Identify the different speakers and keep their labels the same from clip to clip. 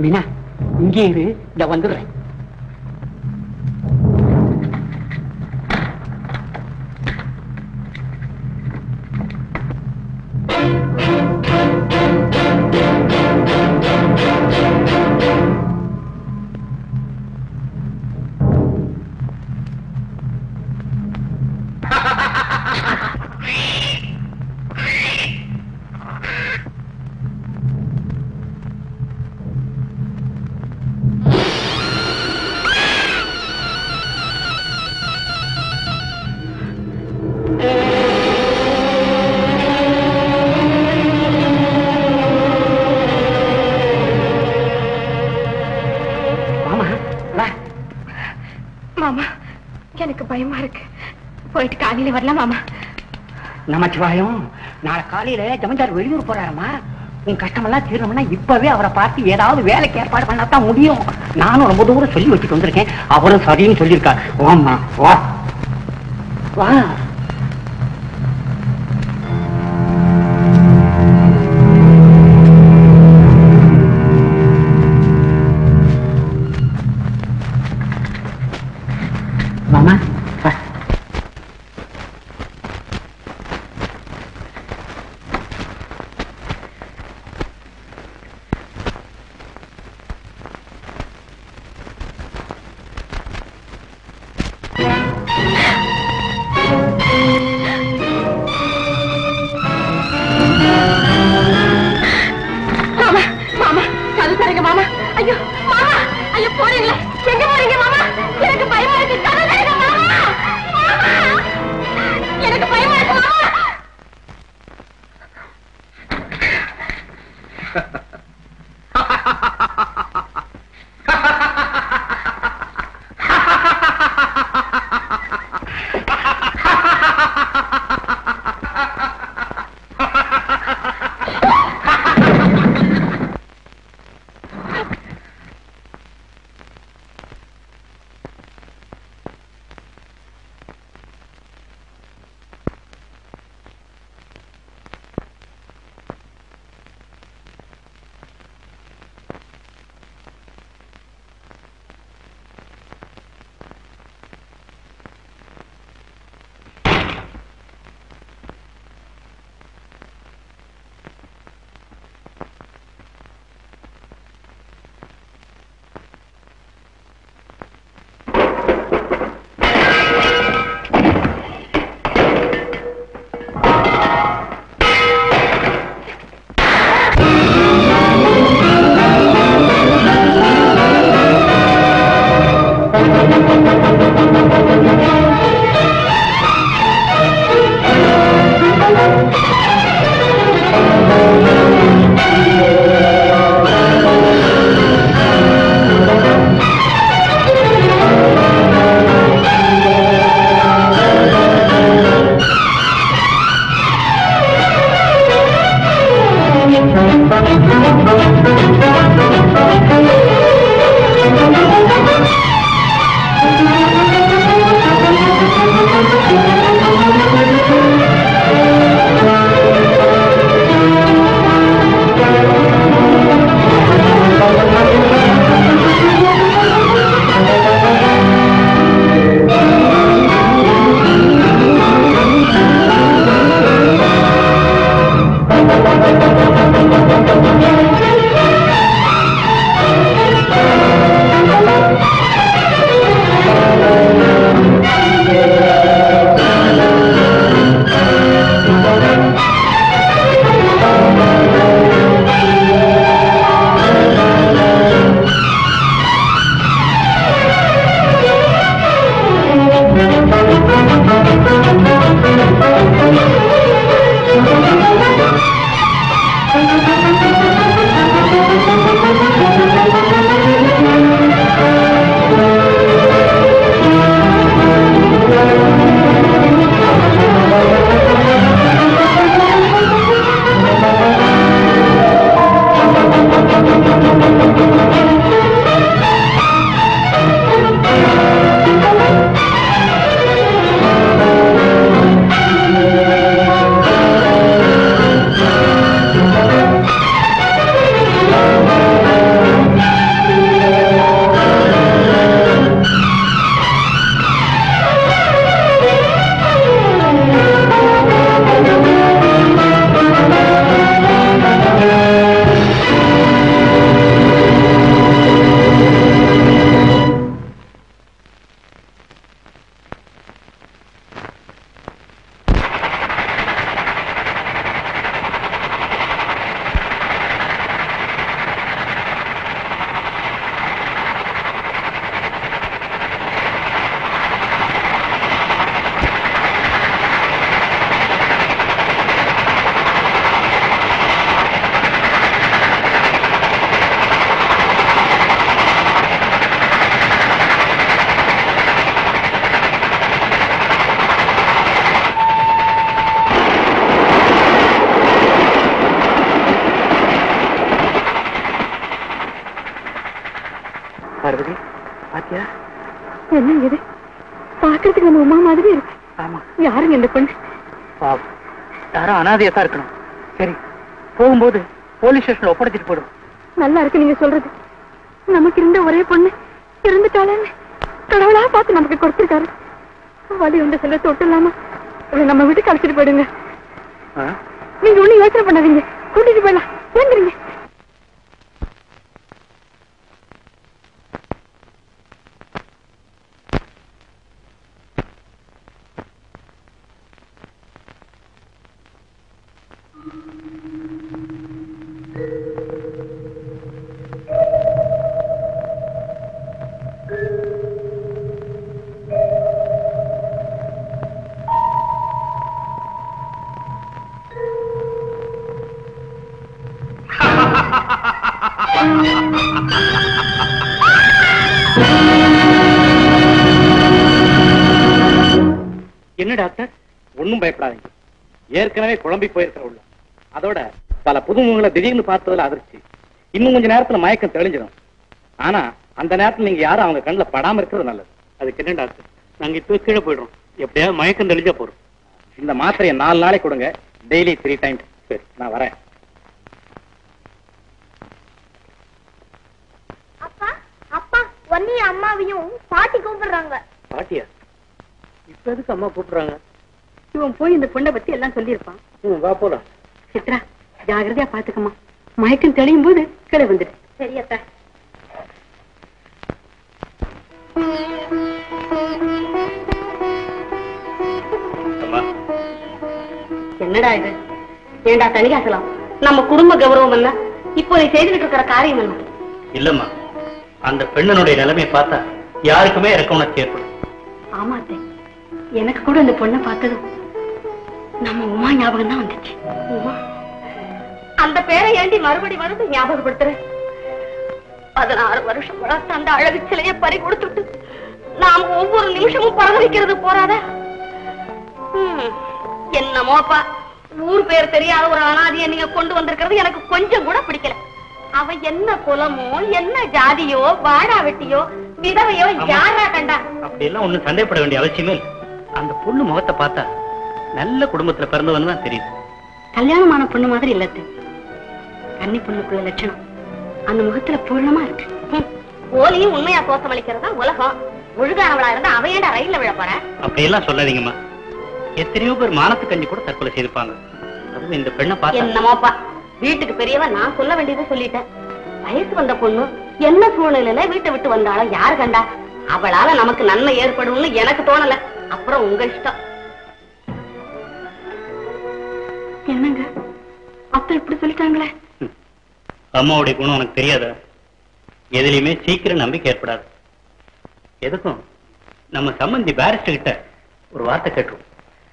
Speaker 1: மீனா இங்கே இரு இந்த வந்துடுறேன் மாமா வா
Speaker 2: மாமா எனக்கு பயமா இருக்கு போயிட்டு காலையில வரலாம் மாமா
Speaker 1: நமச்சிவாயம் நாளை காலையில ஜமீன்தார் வெளியூர் போறாருமா உன் கஷ்டமெல்லாம் தீரணும்னா இப்பவே அவரை பார்த்து ஏதாவது வேலைக்கு ஏற்பாடு பண்ணாதான் முடியும் நானும் ரொம்ப தூரம் சொல்லி வச்சுட்டு வந்திருக்கேன் அவரும் சரின்னு சொல்லியிருக்கார் வாம்மா வா வா மாமா வா
Speaker 2: மாமா மாமா கது தரங்க மாமா ஐயோ மாமா ஐயோ போறீங்களே எங்க போறீங்க மாமா எனக்கு பயமா இருக்கு கது தரங்க மாமா மாமா எனக்கு பயமா இருக்கு மாமா
Speaker 3: ஆ
Speaker 1: பார்வதி பாத்தியா
Speaker 2: என்ன இது பாக்குறதுக்கு நம்ம உமா மாதிரி இருக்கு
Speaker 1: ஆமா
Speaker 2: யாருங்க இந்த பொண்ணு
Speaker 1: பாவம் யாரும் அனாதையா தான் இருக்கணும் சரி போகும்போது போலீஸ் ஸ்டேஷன்ல ஒப்படைச்சிட்டு போயிடும்
Speaker 2: நல்லா இருக்கு நீங்க சொல்றது நமக்கு இருந்த ஒரே பொண்ணு இறந்துட்டாளேன்னு கடவுளா பார்த்து நமக்கு கொடுத்திருக்காரு வலி வந்த செல்ல தொட்டு இல்லாம இவளை நம்ம வீட்டுக்கு அழைச்சிட்டு போயிடுங்க நீங்க ஒண்ணும் யோசனை பண்ணாதீங்க கூட்டிட்டு போயிடலாம் ஏந்துருங்க
Speaker 1: என்ன டாக்டர் ஒண்ணும் பயப்படாதீங்க ஏற்கனவே குழம்பி போயிருக்கிற உள்ள அதோட பல புதுமுகங்களை திடீர்னு பார்த்ததுல அதிர்ச்சி இன்னும் கொஞ்ச நேரத்துல மயக்கம் தெளிஞ்சிடும் ஆனா அந்த நேரத்துல நீங்க யாரும் அவங்க கண்ணுல படாம இருக்கிறது நல்லது அதுக்கு என்ன டாக்டர் நாங்க இப்போ கீழே போயிடுறோம் எப்படியாவது மயக்கம் தெளிஞ்சா போறோம் இந்த மாத்திரையை நாலு நாளைக்கு கொடுங்க டெய்லி த்ரீ டைம்ஸ் சரி நான் வரேன்
Speaker 2: அப்பா அப்பா ஒன்னையும் அம்மாவையும் பாட்டி கூப்பிடுறாங்க
Speaker 1: பாட்டியா இப்ப எதுக்கு அம்மா கூப்பிடுறாங்க
Speaker 2: இவன் போய் இந்த பொண்ணை பத்தி எல்லாம் சொல்லியிருப்பான்
Speaker 1: ம், வா போலாம்
Speaker 2: சித்ரா ஜாகிரதையா பாத்துக்கம்மா மயக்கம் தெளியும் போது கீழே வந்துடு சரி அத்தா
Speaker 1: அம்மா
Speaker 2: என்னடா இது ஏண்டா தனிகாசலம் நம்ம குடும்ப கௌரவம் என்ன இப்போ நீ செய்துகிட்டு இருக்கிற காரியம் என்ன
Speaker 1: இல்லம்மா அந்த பெண்ணனுடைய நிலைமையை பார்த்தா யாருக்குமே இறக்க உணர்ச்சி ஏற்படும்
Speaker 2: ஆமா அத்தை எனக்கு கூட இந்த பொண்ணை பார்த்ததும் நம்ம உமா ஞாபகம் தான் வந்துச்சு உமா அந்த பேரை ஏண்டி மறுபடி மறுபடி ஞாபகப்படுத்துறேன் பதினாறு வருஷம் வளர்த்த அந்த அழகு சிலையை பறி கொடுத்துட்டு நாம் ஒவ்வொரு நிமிஷமும் பரதவிக்கிறது போறாத என்னமோப்பா ஊர் பேர் தெரியாத ஒரு அனாதியை நீங்க கொண்டு வந்திருக்கிறது எனக்கு கொஞ்சம் கூட பிடிக்கல அவ என்ன குலமோ என்ன ஜாதியோ வாடா வெட்டியோ விதவையோ யாரா கண்டா
Speaker 1: அப்படி எல்லாம் ஒண்ணும் சந்தேகப்பட வேண்டிய அவசியமே இல்லை அந்த பொண்ணு முகத்தை பார்த்தா நல்ல குடும்பத்துல பிறந்தவன்னு தான் தெரியுது
Speaker 2: கல்யாணமான பொண்ணு மாதிரி இல்லத்து கன்னி பொண்ணுக்குள்ள லட்சணம் அந்த முகத்துல பூர்ணமா இருக்கு ஓலியும் உண்மையா தோத்தமளிக்கிறதா உலகம் ஒழுகானவளா இருந்தா அவையேடா ரயில்ல விழ போற
Speaker 1: அப்படி எல்லாம் சொல்லாதீங்கம்மா எத்தனையோ பேர் மானத்து கஞ்சி கூட தற்கொலை செய்திருப்பாங்க அதுவும் இந்த பெண்ணை பார்த்தா
Speaker 2: என்னமோப்பா வீட்டுக்கு பெரியவன் நான் சொல்ல வேண்டியதை சொல்லிட்டேன் வயசு வந்த பொண்ணு என்ன சூழ்நிலையில வீட்டை விட்டு வந்தாலும் யாரு கண்டா அவளால நமக்கு நன்மை ஏற்படும்னு எனக்கு தோணல அப்புறம் உங்க இஷ்டம் என்னங்க அத்தை இப்படி சொல்லிட்டாங்களே
Speaker 1: அம்மாவுடைய குணம் உனக்கு தெரியாதா எதுலயுமே சீக்கிரம் நம்பிக்கை ஏற்படாது எதுக்கும் நம்ம சம்பந்தி பேரிஸ்டர் கிட்ட ஒரு வார்த்தை கேட்டுருவோம்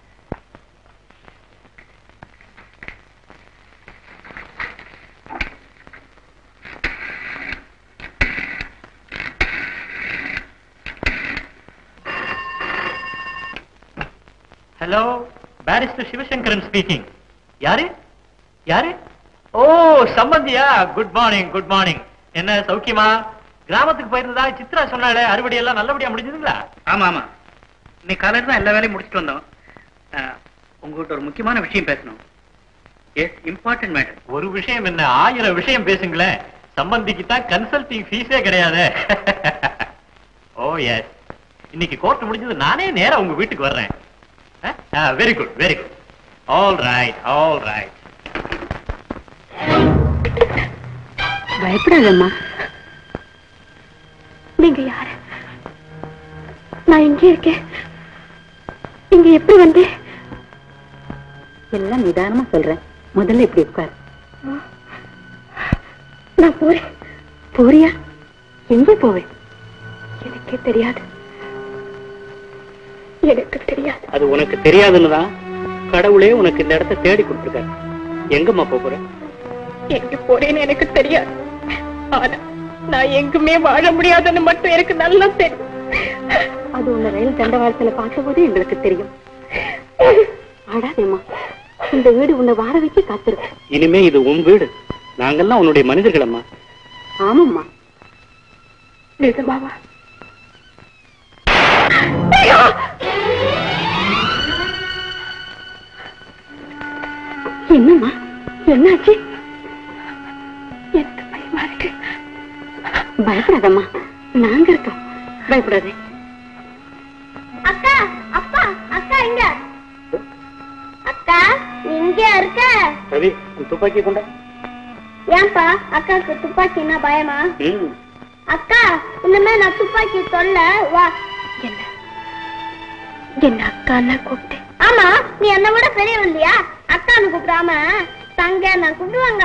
Speaker 1: ஹலோ பேரிஸ்டர் சிவசங்கரன் ஸ்பீக்கிங் யாரு யாரு ஓ சம்பந்தியா குட் மார்னிங் குட் மார்னிங் என்ன சௌக்கியமா கிராமத்துக்கு போயிருந்ததா சித்ரா சொன்னாலே அறுவடை எல்லாம் நல்லபடியா முடிஞ்சதுங்களா ஆமா ஆமா இன்னைக்கு காலையில தான் எல்லா வேலையும் முடிச்சிட்டு வந்தோம் அஹ், உங்ககிட்ட ஒரு முக்கியமான விஷயம் பேசணும் எஸ் இம்பார்ட்டன்ட் மேட்டர் ஒரு விஷயம் என்ன ஆயிரம் விஷயம் பேசுங்களேன் சம்பந்திக்கு தான் கன்சல்டிங் ஃபீஸே கிடையாது ஓ எஸ் இன்னைக்கு கோர்ட் முடிஞ்சது நானே நேரா உங்க வீட்டுக்கு வர்றேன் very good very good all right all right
Speaker 2: பயப்படாதம்மா நீங்க யாரு நான் எங்கே இருக்கேன் இங்க எப்படி வந்தேன் எல்லாம் நிதானமா சொல்றேன் முதல்ல இப்படி உட்கார் நான் போறேன் போறியா எங்கே போவேன் எனக்கே தெரியாது எனக்கு தெரியாது
Speaker 1: அது உனக்கு தெரியாதுன்னு தான் கடவுளே உனக்கு இந்த இடத்தை தேடி கொடுத்துருக்காரு எங்கம்மா போப் போற
Speaker 2: எங்க போறேன்னு எனக்கு தெரியாது ஆனா நான் எங்குமே வாழ முடியாதுன்னு மட்டும் எனக்கு நல்லா தெரியும் அது உன்னை ரயில் தண்டவாளத்துல பார்த்தபோது எங்களுக்கு தெரியும் ஆடாதேம்மா இந்த வீடு உன்னை வாழ வைக்க காத்திருக்கு
Speaker 1: இனிமே இது உன் வீடு நாங்கெல்லாம் உன்னுடைய மனிதர்கள் அம்மா
Speaker 2: ஆமாம்மா நிஜமாவா என்னம்மா என்னாச்சு எனக்கு பயமா இருக்கு பயப்படாதம்மா நாங்க இருக்கோம் பயப்படாதே
Speaker 3: அக்கா அப்பா அக்கா இங்க அக்கா இங்க இருக்க
Speaker 1: ரவி துப்பாக்கி கொண்ட
Speaker 3: ஏன்பா அக்காவுக்கு துப்பாக்கின்னா பயமா அக்கா இனிமே நான் துப்பாக்கி சொல்ல வா
Speaker 2: என்ன என்ன அக்கா கூப்பிட்டு
Speaker 3: ஆமா நீ என்ன விட பெரியவன் இல்லையா அக்கான்னு கூப்பிடாம தங்க நான் கூப்பிடுவாங்க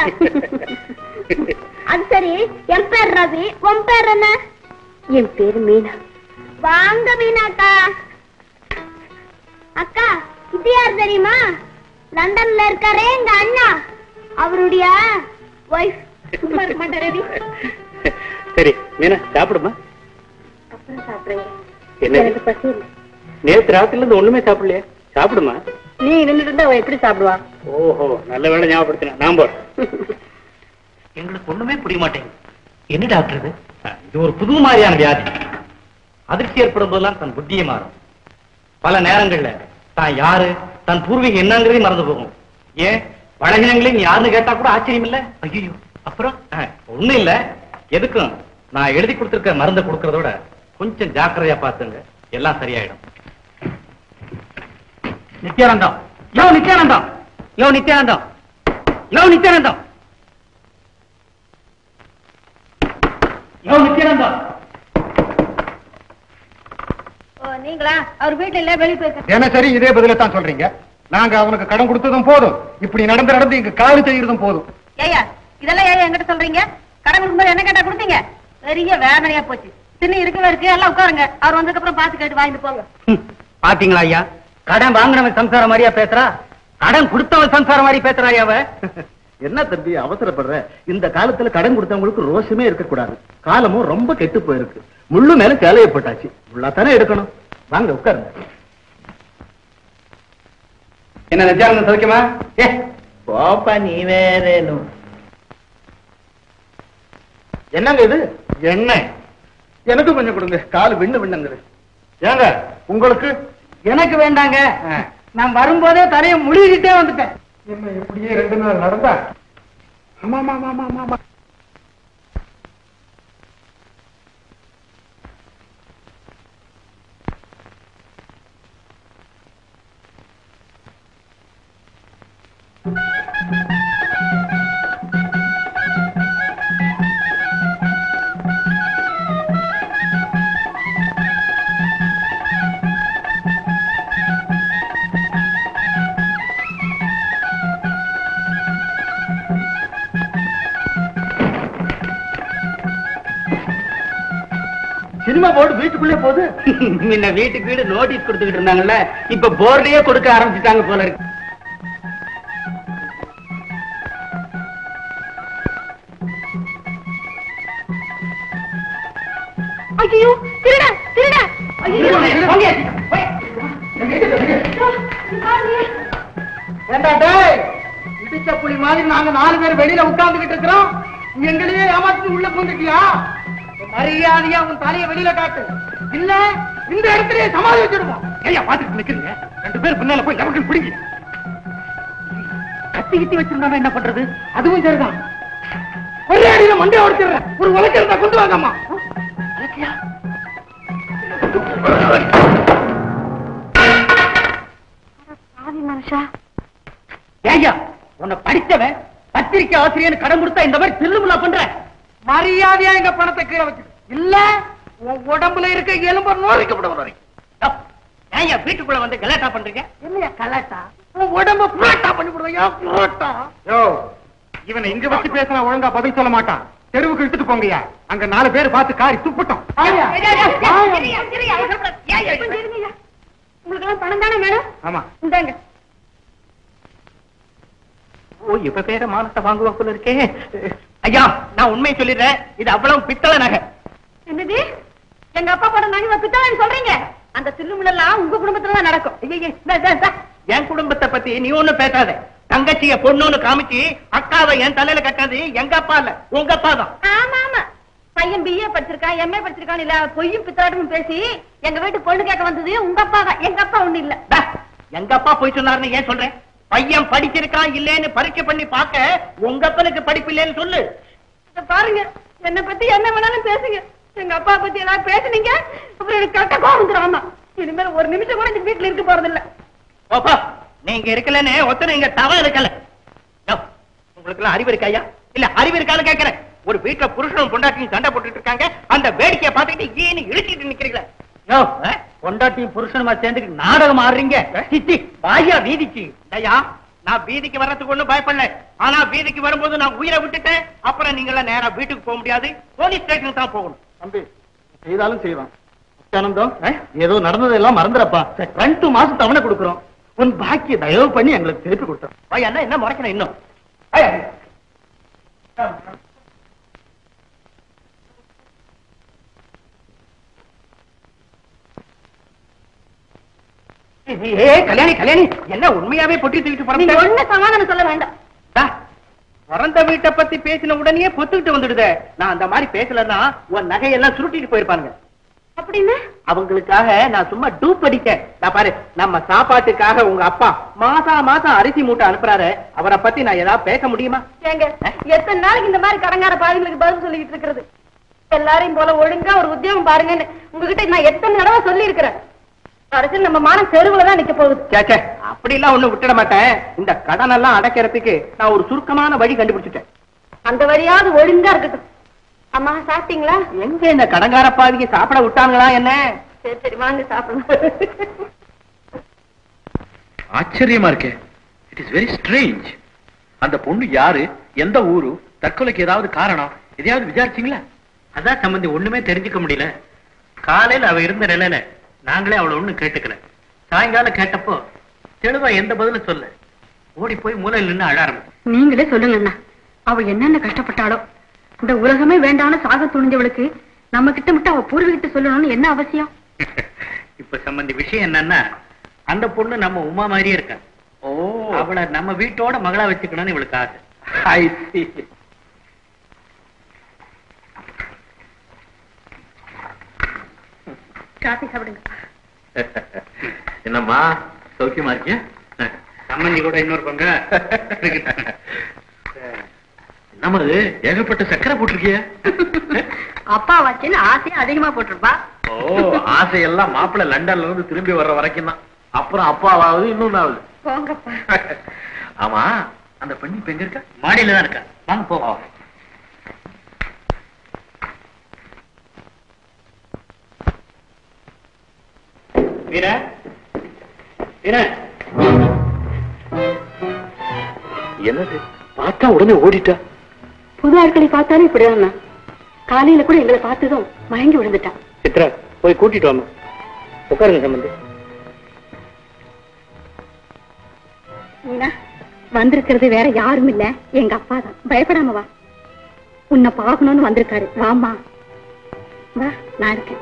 Speaker 3: அது சரி என் பேர் ரவி உன் பேர் என்ன
Speaker 2: என் பேரு மீனா
Speaker 3: வாங்க மீனாக்கா அக்கா இது யார் தெரியுமா லண்டன்ல இருக்காரே எங்க அண்ணா அவருடைய ஒய்ஃப் சும்மா இருக்க மாட்டாரே ரவி
Speaker 1: சரி மீனா சாப்பிடுமா
Speaker 2: அப்புறம் சாப்பிடுறீங்க
Speaker 1: என்ன
Speaker 2: எனக்கு பசி இல்லை
Speaker 1: நேத்து ராத்திரில இருந்து ஒண்ணுமே சாப்பிடலையே சாப்பிடுமா
Speaker 2: நீ நின்றுட்டு இருந்தா அவ எப்படி சாப்பிடுவா
Speaker 1: ஓஹோ நல்ல வேலை ஞாபகப்படுத்தின நான் போறேன் எங்களுக்கு ஒண்ணுமே புரிய மாட்டேங்குது என்ன டாக்டர் இது இது ஒரு புது மாதிரியான வியாதி அதிர்ச்சி ஏற்படும் போதெல்லாம் தன் புத்தியே மாறும் பல நேரங்கள்ல தான் யாரு தன் பூர்வீகம் என்னங்கிறதையும் மறந்து போகும் ஏன் பழகினங்களையும் யாருன்னு கேட்டா கூட ஆச்சரியம் இல்ல ஐயோ அப்புறம் ஒண்ணும் இல்ல எதுக்கும் நான் எழுதி கொடுத்திருக்க மருந்தை கொடுக்கறதோட கொஞ்சம் ஜாக்கிரதையா பாத்துங்க எல்லாம் சரியாயிடும் நித்யானந்தம் யோ நித்யானந்தம் யோ நித்யானந்தம் யோ நித்யானந்தம் யோ நித்யானந்தம்
Speaker 3: நீங்களா அவர் வீட்டுல இல்ல வெளியே போயிருக்க
Speaker 4: தினசரி இதே பதில தான் சொல்றீங்க நாங்க அவனுக்கு கடன் கொடுத்ததும் போதும் இப்படி நடந்து நடந்து இங்க காலு செய்யறதும் போதும்
Speaker 2: ஏயா இதெல்லாம் ஏன் என்கிட்ட சொல்றீங்க கடன் கொடுக்கும்போது என்ன கேட்டா கொடுத்தீங்க பெரிய வேதனையா போச்சு தின்னு இருக்கவே இருக்கு எல்லாம் உட்காருங்க அவர் வந்ததுக்கு அப்புறம் பார்த்து கேட்டு வாங்கிட்டு போங்க
Speaker 1: பாத்தீங்களா ஐயா கடன் வாங்கினவன் சம்சாரம் மாதிரியா பேசுறா கடன் கொடுத்தவன் சம்சாரம் மாதிரி பேசுறாயா அவ
Speaker 4: என்ன தம்பி அவசரப்படுற இந்த காலத்துல கடன் கொடுத்தவங்களுக்கு ரோஷமே இருக்க கூடாது காலமும் ரொம்ப கெட்டு போயிருக்கு முள்ளு மேல சேலைய போட்டாச்சு உள்ளாத்தானே எடுக்கணும் வாங்க உட்காருங்க
Speaker 1: என்ன நித்யானந்தம் சௌக்கியமா ஏ
Speaker 4: போப்பா நீ வேறேனும் என்னங்க இது என்ன எனக்கு கொஞ்சம் கொடுங்க கால் விண்ணு விண்ணுங்குது ஏங்க உங்களுக்கு
Speaker 1: எனக்கு வேண்டாங்க நான் வரும்போதே தலையை முழுகிட்டே வந்துட்டேன்
Speaker 4: என்ன இப்படியே ரெண்டு நாள் நடந்தா ஆமா ஆமா ஆமா ஆமா ஆமா சினிமா போர்டு வீட்டுக்குள்ளே போகுது
Speaker 1: முன்ன வீட்டுக்கு வீடு நோட்டீஸ் கொடுத்துக்கிட்டு இருந்தாங்கல்ல இப்ப போர்டையே கொடுக்க ஆரம்பிச்சுட்டாங்க போல இருக்கு
Speaker 3: ஐயோ திருட திருட
Speaker 4: ஏண்டா டேய் இடிச்ச புலி மாதிரி நாங்க நாலு பேர் வெளியில உட்கார்ந்துகிட்டு இருக்கிறோம் நீ எங்களையே ஏமாத்தி உள்ள பூந்துட்டியா மரியாதையா உன் தலையை வெளியில காட்டு இல்ல இந்த இடத்துலயே சமாதி வச்சிடுவோம் ஏயா பாத்துட்டு நிக்கிறீங்க ரெண்டு பேர் பின்னால போய் நமக்கு பிடிங்க
Speaker 1: கத்தி கித்தி வச்சிருந்தாங்க என்ன பண்றது
Speaker 4: அதுவும் சரிதான் ஒரே அடியில மண்டைய உடைச்சிடுறேன் ஒரு உலக்க இருந்தா கொண்டு வாங்கம்மா
Speaker 1: ஏய்யா உன்னை படிச்சவன் பத்திரிக்கை ஆசிரியர் கடன் கொடுத்தா இந்த மாதிரி தில்லுமுல்லா பண்ற
Speaker 4: மரியாதையா எங்க பணத்தை கீழே வச்சு இல்ல உன் உடம்புல இருக்க எலும்பு நோரிக்கப்படும் வரைக்கும்
Speaker 1: ஏய்யா வீட்டுக்குள்ள வந்து கலாட்டா பண்றீங்க
Speaker 4: இல்லையா கலாட்டா உன் உடம்ப புரோட்டா பண்ணி விடுவையா புரோட்டா யோ இவனை இங்க வச்சு பேசினா ஒழுங்கா பதில் சொல்ல மாட்டான் தெருவுக்கு இழுத்துட்டு போங்கய்யா அங்க நாலு பேர் பார்த்து காரி துப்பிட்டோம் ஆயா. ஆயா.
Speaker 3: உங்களுக்கு எல்லாம் பணம் தானே மேடம்
Speaker 4: ஆமா
Speaker 3: இந்தாங்க
Speaker 1: ஓ இப்ப பேர மானத்தை வாங்குவா போல இருக்கே ஐயா நான் உண்மையை சொல்லிடுறேன் இது அவ்வளவு பித்தளை நகை
Speaker 2: என்னது எங்க அப்பா போட நகை பித்தான்னு சொல்றீங்க அந்த சில்லுமுள்ளெல்லாம் உங்க குடும்பத்துல தான் நடக்கும்
Speaker 1: ஐயையே, இந்தா, இந்தா, இந்தா. என் குடும்பத்தை பத்தி நீ ஒண்ணும் பேசாத தங்கச்சிய பொண்ணுன்னு காமிச்சு அக்காவை என் தலையில கட்டாது எங்க அப்பா இல்ல உங்க அப்பா தான்
Speaker 3: ஆமா ஆமா
Speaker 2: பையன் பிஏ படிச்சிருக்கான் எம்ஏ படிச்சிருக்கான் இல்ல பொய்யும் பித்தாட்டமும் பேசி எங்க வீட்டு பொண்ணு கேட்க வந்தது உங்க அப்பா தான் எங்க அப்பா ஒண்ணு இல்ல
Speaker 1: டா, எங்க அப்பா போய் சொன்னாருன்னு ஏன் சொல்றேன் பையன் படிச்சிருக்கான் இல்லேன்னு பரீட்சை பண்ணி பார்க்க உங்க அப்பனுக்கு படிப்பு இல்லைன்னு சொல்லு
Speaker 2: இத பாருங்க என்ன பத்தி என்ன வேணாலும் பேசுங்க எங்க அப்பா பத்தி ஏதாவது பேசுனீங்க அப்புறம் எனக்கு கட்ட கோவம் வந்துரும் ஆமா இனிமேல் ஒரு நிமிஷம் கூட இந்த வீட்டுல இருக்க போறது இல்ல
Speaker 1: ஓப்பா நீங்க இருக்கலன்னு ஒருத்தர் இங்க தவ இருக்கல உங்களுக்கு எல்லாம் அறிவு இருக்காயா இல்ல அறிவு இருக்கான்னு கேக்குறேன் ஒரு வீட்டுல புருஷனும் பொண்டாட்டியும் சண்டை போட்டுட்டு இருக்காங்க அந்த வேடிக்கையை பார்த்துக்கிட்டு ஏன்னு இழுச்சிட்டு நிக்கிறீங்களே யோ, ஆ? பொண்டாட்டியும் புருஷனுமா சேர்ந்து நாடகம் ஆடுறீங்க சிச்சி வாயா வீதிக்கு ஐயா நான் வீதிக்கு வர்றதுக்கு ஒண்ணும் பயப்படல ஆனா வீதிக்கு வரும்போது நான் உயிரை விட்டுட்டேன் அப்புறம் நீங்க எல்லாம் நேரா வீட்டுக்கு போக முடியாது போலீஸ் ஸ்டேஷனுக்கு தான் போகணும்
Speaker 4: தம்பி செய்தாலும் செய்வான் ஆனந்தம் ஏதோ நடந்ததெல்லாம் மறந்துறப்பா ரெண்டு மாசம் தவணை கொடுக்குறோம் உன் பாக்கிய தயவு பண்ணி எங்களுக்கு திருப்பி கொடுத்தோம்
Speaker 1: ஐயா என்ன என்ன முறைக்கணும் இன்னும் ஐயா. ஏ கல்யாணி கல்யாணி என்ன உண்மையாவே பொட்டி தூக்கிட்டு
Speaker 2: நீங்க
Speaker 1: பிறந்த
Speaker 2: ஒண்ணு சமாதானம் சொல்ல வேண்டாம்
Speaker 1: பிறந்த வீட்டை பத்தி பேசின உடனே பொத்துக்கிட்டு வந்துடுதே நான் அந்த மாதிரி பேசலன்னா உன் நகையெல்லாம் சுருட்டிட்டு போயிருப்பாங்க
Speaker 2: அப்படின்னு
Speaker 1: அவங்களுக்காக நான் சும்மா டூப் அடிக்க நான் பாரு நம்ம சாப்பாட்டுக்காக உங்க அப்பா மாசா மாசம் அரிசி மூட்டை அனுப்புறாரு அவரை பத்தி நான் ஏதாவது பேச முடியுமா
Speaker 2: ஏங்க எத்தனை நாளைக்கு இந்த மாதிரி கடங்கார பாருங்களுக்கு பதில் சொல்லிட்டு இருக்கிறது எல்லாரையும் போல ஒழுங்கா ஒரு உத்தியோகம் பாருங்கன்னு உங்ககிட்ட நான் எத்தனை தடவை சொல்லி இருக்கிறேன் அரசியல் நம்ம மானம் தெருவுல தான் நிக்க போகுது
Speaker 1: சேச்சே அப்படி எல்லாம் ஒண்ணும் விட்டுட மாட்டேன் இந்த கடன் எல்லாம் அடைக்கிறதுக்கு நான் ஒரு சுருக்கமான வழி கண்டுபிடிச்சிட்டேன்
Speaker 2: அந்த வழியாவது ஒழுங்கா இருக்கட்டும் அம்மா சாப்பிட்டீங்களா
Speaker 1: எங்க இந்த கடங்கார பாவிக்கு சாப்பிட விட்டாங்களா என்ன
Speaker 2: சரி சரி வாங்க சாப்பிடுங்க
Speaker 5: ஆச்சரியமா இருக்கே இட் இஸ் வெரி ஸ்ட்ரேஞ்ச் அந்த பொண்ணு யாரு எந்த ஊரு தற்கொலைக்கு ஏதாவது காரணம் எதையாவது விசாரிச்சீங்களா
Speaker 1: அதான் சம்பந்தி ஒண்ணுமே தெரிஞ்சுக்க முடியல காலையில அவ இருந்த நிலையில நாங்களே அவளை ஒண்ணும் கேட்டுக்கல சாயங்காலம் கேட்டப்போ தெளிவா எந்த பதிலும் சொல்ல ஓடி போய் மூலையில் நின்னு அழ ஆரம்பிச்சு
Speaker 2: நீங்களே சொல்லுங்க அண்ணா அவ என்னென்ன கஷ்டப்பட்டாளோ இந்த உலகமே வேண்டாம்னு சாக துணிஞ்சவளுக்கு நம்ம கிட்ட மட்டும் அவ பூர்வீகிட்ட சொல்லணும்னு என்ன அவசியம்
Speaker 1: இப்ப சம்பந்தி விஷயம் என்னன்னா அந்த பொண்ணு நம்ம உமா மாதிரியே இருக்கா
Speaker 5: ஓ
Speaker 1: அவளை நம்ம வீட்டோட மகளா வச்சுக்கணும்னு இவளுக்கு ஆசை
Speaker 5: ஐ see
Speaker 2: காஃபி சாப்பிடுங்க
Speaker 5: என்னம்மா சௌக்கியமா இருக்கியா
Speaker 1: சம்பந்தி கூட இன்னொரு பங்க
Speaker 5: என்னம்மா இது ஏகப்பட்ட சக்கரை போட்டிருக்கிய
Speaker 2: அப்பா வச்சுன்னு ஆசையா அதிகமா போட்டிருப்பா
Speaker 5: ஓ ஆசையெல்லாம் மாப்பிள்ளை லண்டன்ல இருந்து திரும்பி வர்ற வரைக்கும் தான் அப்புறம் அப்பாவாவது இன்னொன்னு ஆகுது
Speaker 2: போங்கப்பா
Speaker 5: ஆமா அந்த பெண் இப்ப எங்க இருக்கா
Speaker 1: மாடியில தான் இருக்கா வாங்க போவோம் வீர வீர
Speaker 5: என்னது பார்த்தா உடனே ஓடிட்டா
Speaker 2: புது ஆட்களை பார்த்தாலும் இப்படிதான் காலையில கூட எங்களை பார்த்ததும் மயங்கி விழுந்துட்டான்
Speaker 1: சித்ரா போய் கூட்டிட்டு வாமா உட்காருங்க சம்பந்தி
Speaker 2: மீனா வந்திருக்கிறது வேற யாரும் இல்ல எங்க அப்பா தான் பயப்படாம வா உன்னை பார்க்கணும்னு வந்திருக்காரு வாமா வா நான் இருக்கேன்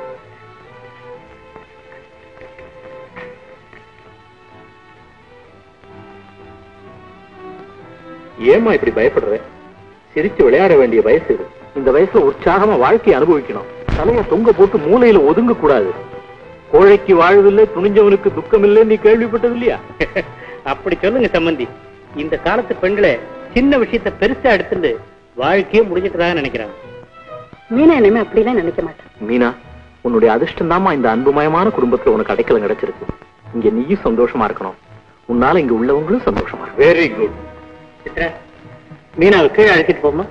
Speaker 5: ஏமா இப்படி பயப்படுற சிரிச்சு விளையாட வேண்டிய வயசு இது இந்த வயசுல உற்சாகமா வாழ்க்கையை அனுபவிக்கணும் தலைய தொங்க போட்டு மூலையில ஒதுங்க கூடாது கோழைக்கு வாழ்வில்லை துணிஞ்சவனுக்கு துக்கம் இல்லை நீ கேள்விப்பட்டது இல்லையா
Speaker 1: அப்படி சொல்லுங்க சம்பந்தி இந்த காலத்து பெண்களை சின்ன விஷயத்த பெருசா எடுத்துட்டு வாழ்க்கையே முடிஞ்சிட்டதாக நினைக்கிறாங்க
Speaker 2: மீனா இனிமே அப்படிலாம் நினைக்க மாட்டேன்
Speaker 5: மீனா உன்னுடைய அதிர்ஷ்டம் தாமா இந்த அன்புமயமான குடும்பத்துல உனக்கு அடைக்கலம் கிடைச்சிருக்கு இங்க நீயும் சந்தோஷமா இருக்கணும் உன்னால இங்க உள்ளவங்களும் சந்தோஷமா இருக்கணும்
Speaker 1: வெரி குட் சித்ரா மீனாவை கீழே அழைச்சிட்டு போமா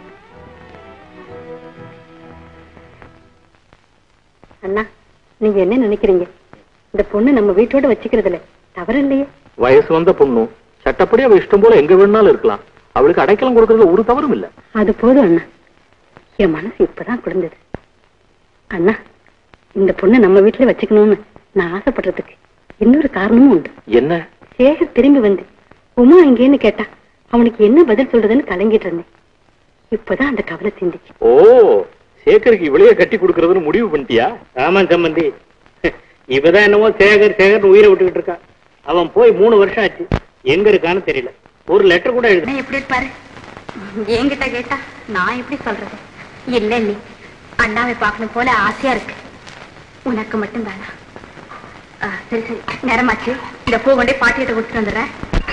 Speaker 2: அண்ணா நீங்க என்ன நினைக்கிறீங்க இந்த பொண்ணு நம்ம வீட்டோட வச்சுக்கிறதுல தவறு இல்லையே
Speaker 5: வயசு வந்த பொண்ணும் சட்டப்படி அவ இஷ்டம் போல எங்க வேணாலும் இருக்கலாம் அவளுக்கு அடைக்கலம் கொடுக்கறதுல ஒரு தவறும் இல்ல
Speaker 2: அது போதும் அண்ணா என் மனசு இப்பதான் குளிர்ந்தது அண்ணா இந்த பொண்ணை நம்ம வீட்டுல வச்சுக்கணும்னு நான் ஆசைப்படுறதுக்கு இன்னொரு காரணமும் உண்டு
Speaker 5: என்ன
Speaker 2: சேகர் திரும்பி வந்து உமா எங்கேன்னு கேட்டா அவனுக்கு என்ன பதில் சொல்றதுன்னு கலங்கிட்டு இருந்தேன் இப்பதான் அந்த கவலை சிந்திச்சு
Speaker 5: ஓ சேகருக்கு இவளையே கட்டி கொடுக்கறதுன்னு முடிவு பண்ணிட்டியா
Speaker 1: ஆமா சம்பந்தி இவதான் என்னமோ சேகர் சேகர் உயிரை விட்டுக்கிட்டு இருக்கா அவன் போய் மூணு வருஷம் ஆச்சு எங்க இருக்கான்னு தெரியல ஒரு லெட்டர் கூட எழுது
Speaker 2: எப்படி இருப்பாரு என்கிட்ட கேட்டா நான் எப்படி சொல்றது இல்ல இல்ல அண்ணாவை பார்க்கணும் போல ஆசையா இருக்கு உனக்கு மட்டும் தானா ஆ, சரி சரி நேரமாச்சு இத பூ கொண்டு போய் பாட்டியிட்ட கொடுத்துட்டு வந்துடுறேன்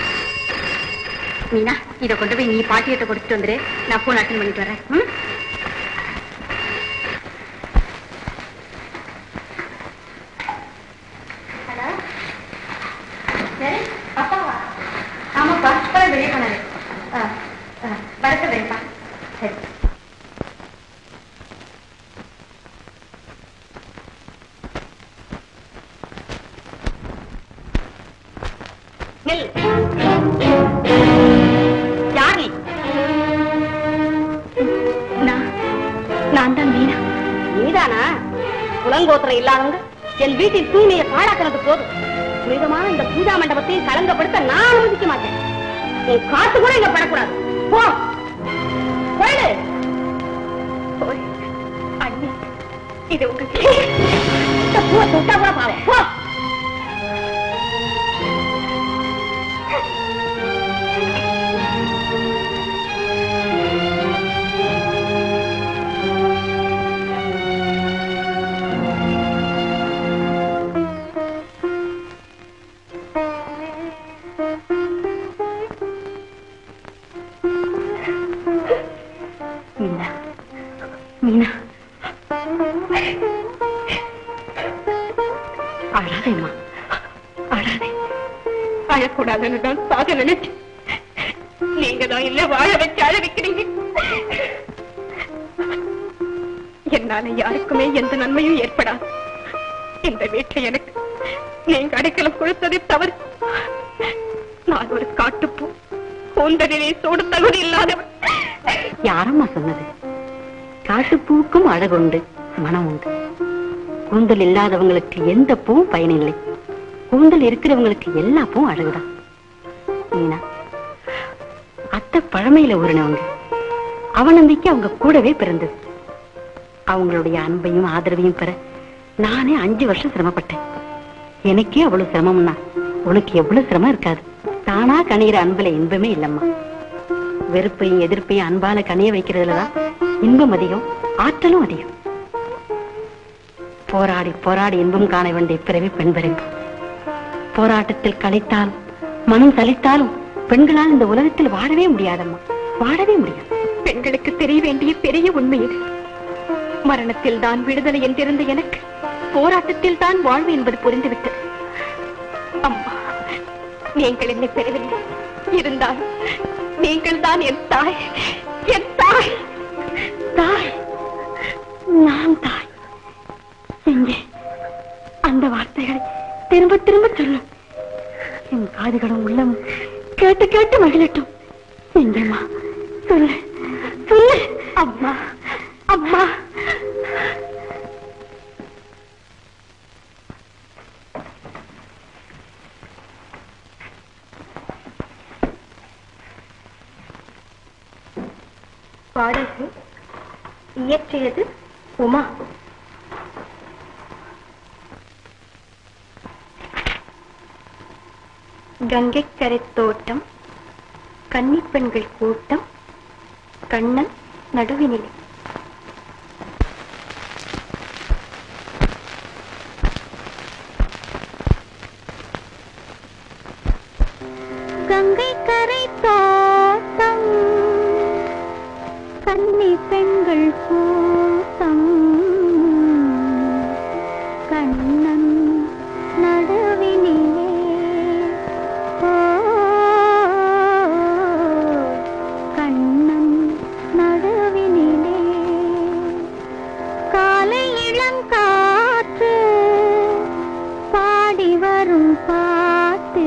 Speaker 2: மீனா இத கொண்டு போய் நீ பாட்டியிட்ட கொடுத்துட்டு வந்துரு நான் போன் அட்டன் பண்ணிட்டு வரேன் ம்? ஹலோ சரி அப்பாவா ஆமாப்பா இப்பதான் வெளியே போனாரு ஆ, ஆ, வரட்டு வரேன்ப்பா சரி நில் யார் நீ நான் நான் தான் மீனா நீதானா குலங்கோத்திரம் இல்லாதவங்க என் வீட்டின் தூய்மையை பாழாக்குறது போதும் புனிதமான இந்த பூஜா மண்டபத்தையும் கலங்கப்படுத்த நான் அனுமதிக்க மாட்டேன் உன் காத்து கூட இங்க படக்கூடாது போ போயிடு போய். அண்ணி இது உங்க இந்த பூவை தொட்டா கூட பாவம் போ மீனா மீனா அழாதேம்மா அழாதே அழக்கூடாதுன்னு தான் சாக நினைச்சு நீங்க தான் இல்ல வாழ வச்சு அழ வைக்கிறீங்க என்னால யாருக்குமே எந்த நன்மையும் ஏற்படாது இந்த வீட்டுல எனக்கு நீங்க அடைக்கலம் கொடுத்ததே தவறு நான் ஒரு காட்டுப்பூ கூந்தலிலே சூடு தகுதி இல்லாதவன்
Speaker 6: யாரம்மா சொன்னது காட்டுப்பூக்கும் அழகுண்டு மனம் உண்டு கூந்தல் இல்லாதவங்களுக்கு எந்த பூவும் பயனில்லை கூந்தல் இருக்கிறவங்களுக்கு எல்லா பூவும் அழகுதான் மீனா அத்தை பழமையில உருணவங்க அவநம்பிக்கை அவங்க கூடவே பிறந்தது அவங்களுடைய அன்பையும் ஆதரவையும் பெற நானே அஞ்சு வருஷம் சிரமப்பட்டேன் எனக்கே அவ்வளவு சிரமம்னா உனக்கு எவ்வளவு சிரமம் இருக்காது தானா கணிகிற அன்புல இன்பமே இல்லம்மா வெறுப்பையும் எதிர்ப்பையும் அன்பால கனிய வைக்கிறதுலதான் இன்பம் அதிகம் ஆற்றலும் அதிகம் போராடி போராடி இன்பம் காண வேண்டிய பிறவி பெண் பிறப்பு போராட்டத்தில் களைத்தாலும் மனம் சலித்தாலும் பெண்களால் இந்த உலகத்தில் வாழவே முடியாதம்மா வாழவே முடியாது
Speaker 2: பெண்களுக்கு தெரிய வேண்டிய பெரிய உண்மை இது மரணத்தில் தான் விடுதலை என்றிருந்த எனக்கு போராட்டத்தில் தான் வாழ்வு என்பது புரிந்துவிட்டது அம்மா நீங்கள் என்னை பெறவில்லை இருந்தாலும் நீங்கள் தான் என் தாய் என் தாய்
Speaker 6: தாய் நான் தாய் எங்கே அந்த வார்த்தைகளை திரும்ப திரும்ப சொல்லும் என் காதுகளும் உள்ளம் கேட்டு கேட்டு மகிழட்டும் எங்கேம்மா சொல்லு சொல்லு
Speaker 2: அம்மா அம்மா பாடல்கள் இயற்றியது உமா கங்கைக்கரை தோட்டம் கன்னிப் பெண்கள் கூட்டம் கண்ணன் நடுவினிலே
Speaker 3: கங்கை கரை தோட்டம் கன்னி பெண்கள் கூட்டம் கண்ணன் நடுவினிலே ஓ, கண்ணன் நடுவினிலே காலை இளம் காற்று பாடி வரும் பாட்டு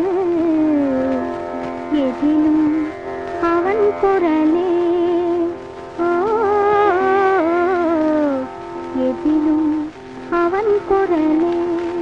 Speaker 3: எதிலும் அவன் குரலே ஓ, எதிலும் அவன் குரலே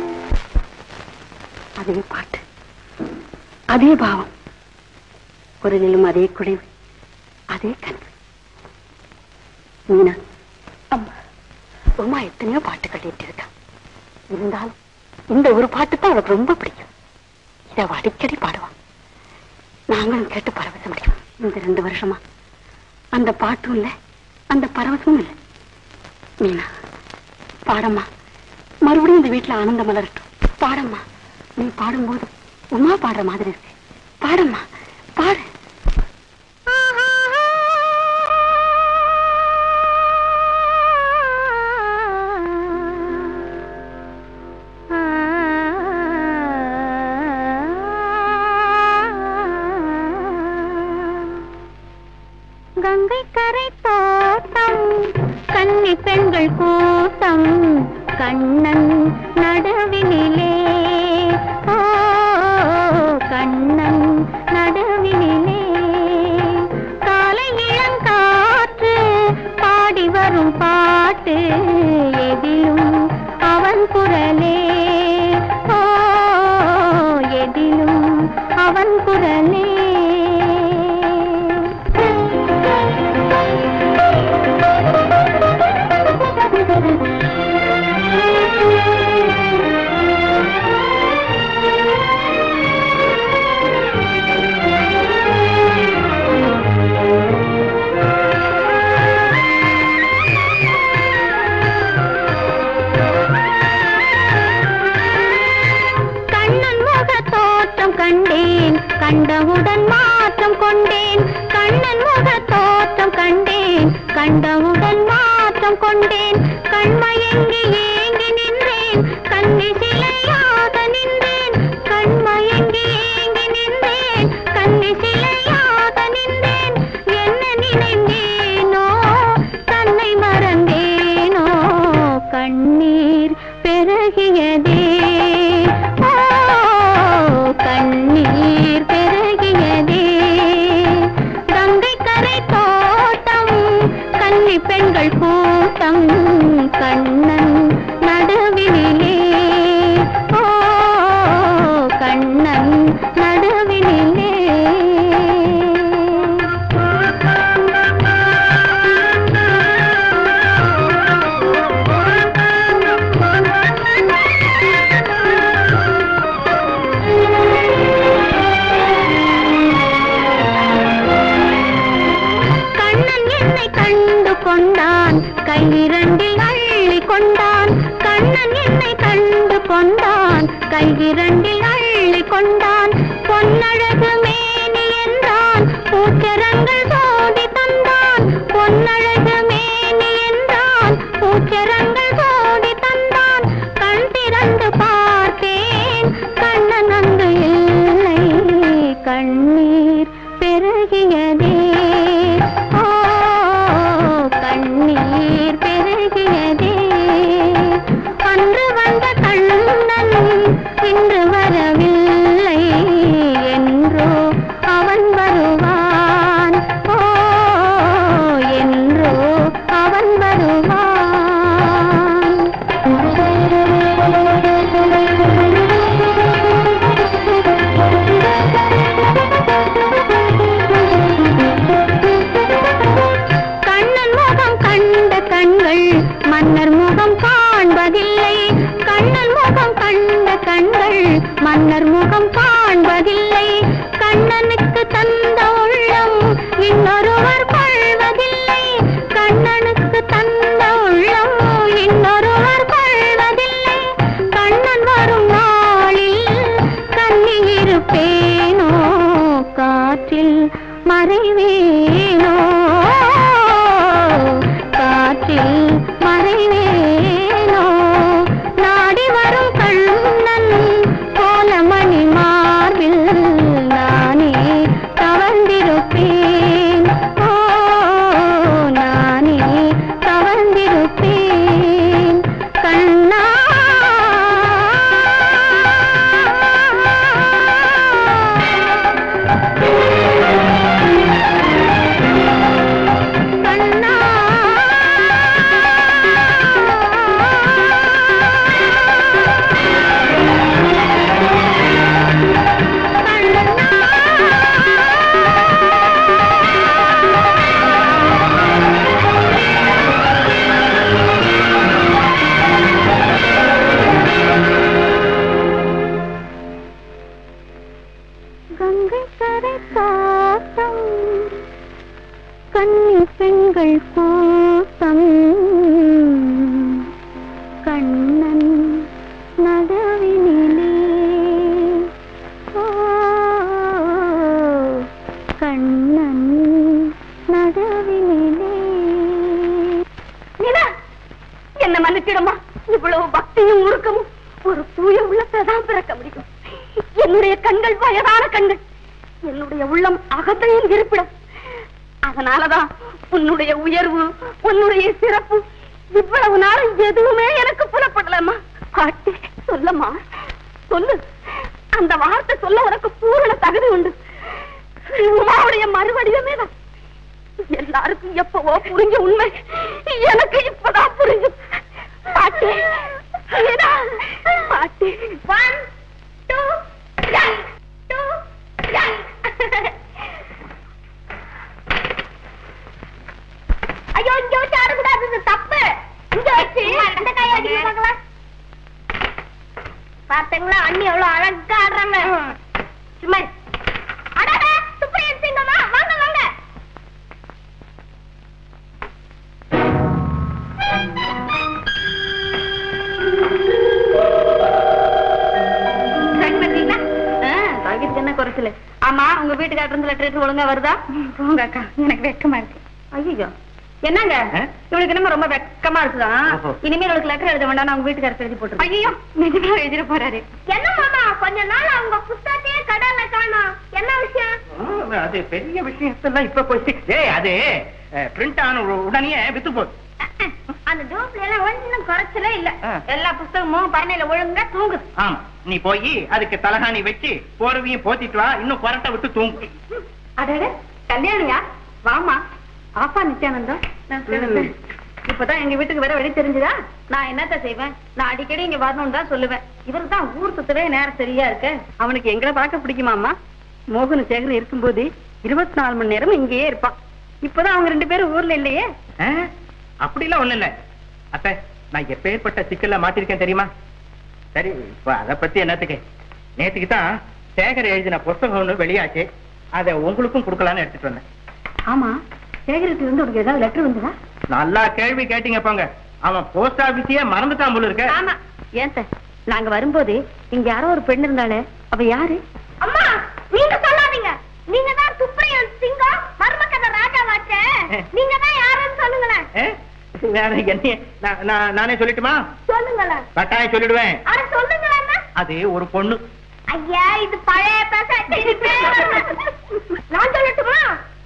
Speaker 6: அதே பாட்டு அதே பாவம் குரலிலும் அதே குடைவு அதே கனவு மீனா அம்மா உமா எத்தனையோ பாட்டு கட்டிட்டு இருக்கா இருந்தாலும் இந்த ஒரு பாட்டு தான் அவளுக்கு ரொம்ப பிடிக்கும் இதை அவ அடிக்கடி பாடுவான் நாங்களும் கேட்டு பரவசம் அடைவோம் இந்த ரெண்டு வருஷமா அந்த பாட்டும் இல்ல அந்த பரவசமும் இல்ல
Speaker 2: மீனா பாடம்மா மறுபடியும் இந்த வீட்டுல ஆனந்தம் மலரட்டும் பாடம்மா நீ பாடும்போது உமா பாடுற மாதிரி இருக்கு பாடம்மா பாடு
Speaker 3: கங்கை கரை தோட்டம் கன்னி பெண்கள் கூட்டம் கண்ணன் நடுவினிலே ஓ கண்ணன் நடுவினிலே காலை இளங்காற்று பாடி வரும் பாட்டு எதிலும் அவன் குரலே ஓ எதிலும் அவன் குரலே கண்ணன் முக தோற்றம் கண்டேன் கண்டவுடன் மாற்றம் கொண்டேன் கண்ணன் முக தோற்றம் கண்டேன் கண்டவுடன் மாற்றம் கொண்டேன் கண்மயங்கி ஏங்கி நின்றேன் கண்ணி சிலையாக நின்றேன் கண்மயங்கி ஏங்கி நின்றேன் கண்ணி சிலையாக நின்றேன் என்ன நினைந்தேனோ தன்னை மறந்தேனோ கண்ணீர் பெருகியதே ஓ கண்ணீர் பெருகியதே கங்கை கரை தோட்டம் கன்னி பெண்கள் கூட்டம் கண்ணன் நடுவினிலே ஓ கண்ணன் நடுவினிலே கண்ணன் என்னை கண்டு கொண்டான் கையிரண்டில் அள்ளி கொண்டான் கண்ணன் என்னை கண்டு கொண்டான் கையிரண்டில் அள்ளி கொண்டான் பொன்னழகு மேனி என்றான் பூச்சரங்கள் சோடி தந்தான் பொன்னழகு மேனி என்றான் பூச்சரங்கள் சோடி தந்தான் கண் திறந்து பார்த்தேன் கண்ணன் அங்கு இல்லை கண்ணீர் பெருகியதே ஓ கண்ணீர் பெருகியதே அன்று வந்த கண்ணன் இன்று வரவில்லை என்றோ அவன் வருவான் ஓ என்றோ அவன் கண்ணன் முகம் கண்ட கண்கள் மன்னர் முகம் காண்பதில்லை கண்ணன் முகம் கண்ட கண்கள் மன்னர் முகம் காண்பதில்லை கண்ணனுக்கு தந்த உள்ளம் இன்னொருவர் கொள்வதில்லை கண்ணனுக்கு தந்த உள்ளம் இன்னொருவர் கொள்வதில்லை கண்ணன் வரும் நாளில் கண்ணி இருப்பேனோ காற்றில் மறைவேனோ காற்றில் மறைவேனோ நாடி வரும் கண்ணன் கோலமணி மா
Speaker 2: இவ்வளவு பக்தியும் உருக்கமும் ஒரு தூய உள்ளத்தை தான் பிறக்க முடியும் என்னுடைய கண்கள் வயதான கண்கள் என்னுடைய உள்ளம் அகத்தையும் இருப்பிடம் அதனாலதான் உன்னுடைய உயர்வு உன்னுடைய சிறப்பு இவ்வளவு நாள் எதுவுமே எனக்கு புலப்படலம்மா பாட்டி சொல்லம்மா சொல்லு அந்த வார்த்தை சொல்ல உனக்கு பூரண தகுதி உண்டு நீ உமாவுடைய மறுவடிவமே தான் எல்லாருக்கும் எப்பவோ புரிஞ்ச உண்மை எனக்கு இப்பதான் புரிஞ்சு பாட்டி ஏடா, பாட்டி ஒன் டூ டூ ஐயோ இங்க வச்சு ஆடக்கூடாது இது தப்பு இங்க வச்சு இந்த கையை அடிக்க பார்க்கலாம் பாத்தீங்களா அண்ணி எவ்வளவு அழகா ஆடுறாங்க சும்மா இரு. அடடா சுப்ரியன் சிங்கம்மா வாங்க வாங்க காய்கறிக்கு என்ன குறைச்சல ஆமா உங்க வீட்டுக்காரர் இருந்து லெட்டர் ஒழுங்கா வருதா போங்க அக்கா எனக்கு வெக்கமா இருக்கு ஐயோ என்னங்க
Speaker 5: ஆ?
Speaker 2: இவளுக்கு என்னமோ ரொம்ப வெக்கமா இருக்குதா
Speaker 5: ஓஹோ.
Speaker 2: இனிமே இவளுக்கு லெட்டர் எழுத வேண்டாம் நான் உங்க வீட்டுக்காரர் எழுதி போட்டு ஐயோ நிஜமா எழுதிட போறாரு என்ன மாமா கொஞ்ச நாள் அவங்க புத்தகத்தையே கடல்ல காணோம் என்ன விஷயம்
Speaker 5: அது பெரிய விஷயத்தெல்லாம் இப்ப போச்சு ஏய் அது பிரிண்ட் ஆன உ- உடனே வித்து போகுது
Speaker 2: அந்த டூப்ல எல்லாம் ஒண்ணும் குறைச்சலே இல்ல
Speaker 5: ஆ.
Speaker 2: எல்லா புஸ்தகமும் பண்ணையில ஒழுங்கா தூங்குது
Speaker 5: ஆமா நீ போய் அதுக்கு தலகாணி வச்சு போர்வையும் போத்திட்டு வா இன்னும் கொரட்டை விட்டு தூங்கு
Speaker 2: அடட கல்யாணியா வாமா ஆப்பா நித்யானந்தம் நான் சொல்லுவேன். இப்பதான் எங்க வீட்டுக்கு வர வழி தெரிஞ்சுதா நான் என்னத்த செய்வேன் நான் அடிக்கடி இங்க வரணும்னு தான் சொல்லுவேன் இவருக்கு தான் ஊர் சுத்தவே நேரம் சரியா இருக்கு அவனுக்கு எங்களை பார்க்க பிடிக்குமாமா மோகன் சேகரன் இருக்கும்போது இருபத்தி நாலு மணி நேரம் இங்கேயே இருப்பான் இப்பதான் அவங்க ரெண்டு பேரும் ஊர்ல இல்லையே
Speaker 5: ஆ? அப்படிலாம் ஒண்ணு இல்ல அத்தை நான் எப்பேற்பட்ட சிக்கல்ல மாட்டிருக்கேன் தெரியுமா சரி இப்ப அத பத்தி என்னத்துக்கு நேத்துக்கு தான் சேகர் எழுதின புஸ்தகம் ஒண்ணு வெளியாச்சு அத உங்களுக்கும் கொடுக்கலான்னு எடுத்துட்டு வந்தேன்
Speaker 2: ஆமா சேகரத்துல இருந்து உனக்கு ஏதாவது லெட்டர் வந்ததா
Speaker 5: நல்லா கேள்வி கேட்டீங்க போங்க அவன் போஸ்ட் ஆபீஸையே மறந்துட்டான் போல இருக்க
Speaker 2: ஆமா ஏன் சார் நாங்க வரும்போது இங்க யாரோ ஒரு பெண் இருந்தாளே அவ யாரு அம்மா நீங்க சொல்லாதீங்க நீங்க தான் சுப்ரியன் சிங்கம் மர்மக்கத ராஜாவாச்ச நீங்க தான் யாருன்னு சொல்லுங்களேன்
Speaker 5: ஏ? வேற என்ன நான்- நான் நானே சொல்லட்டுமா
Speaker 2: சொல்லுங்களேன்
Speaker 5: கட்டாயம் சொல்லிடுவேன்
Speaker 2: அட சொல்லுங்களேன்
Speaker 5: அது ஒரு பொண்ணு
Speaker 2: ஐயா இது பழைய பேச நான் சொல்லட்டுமா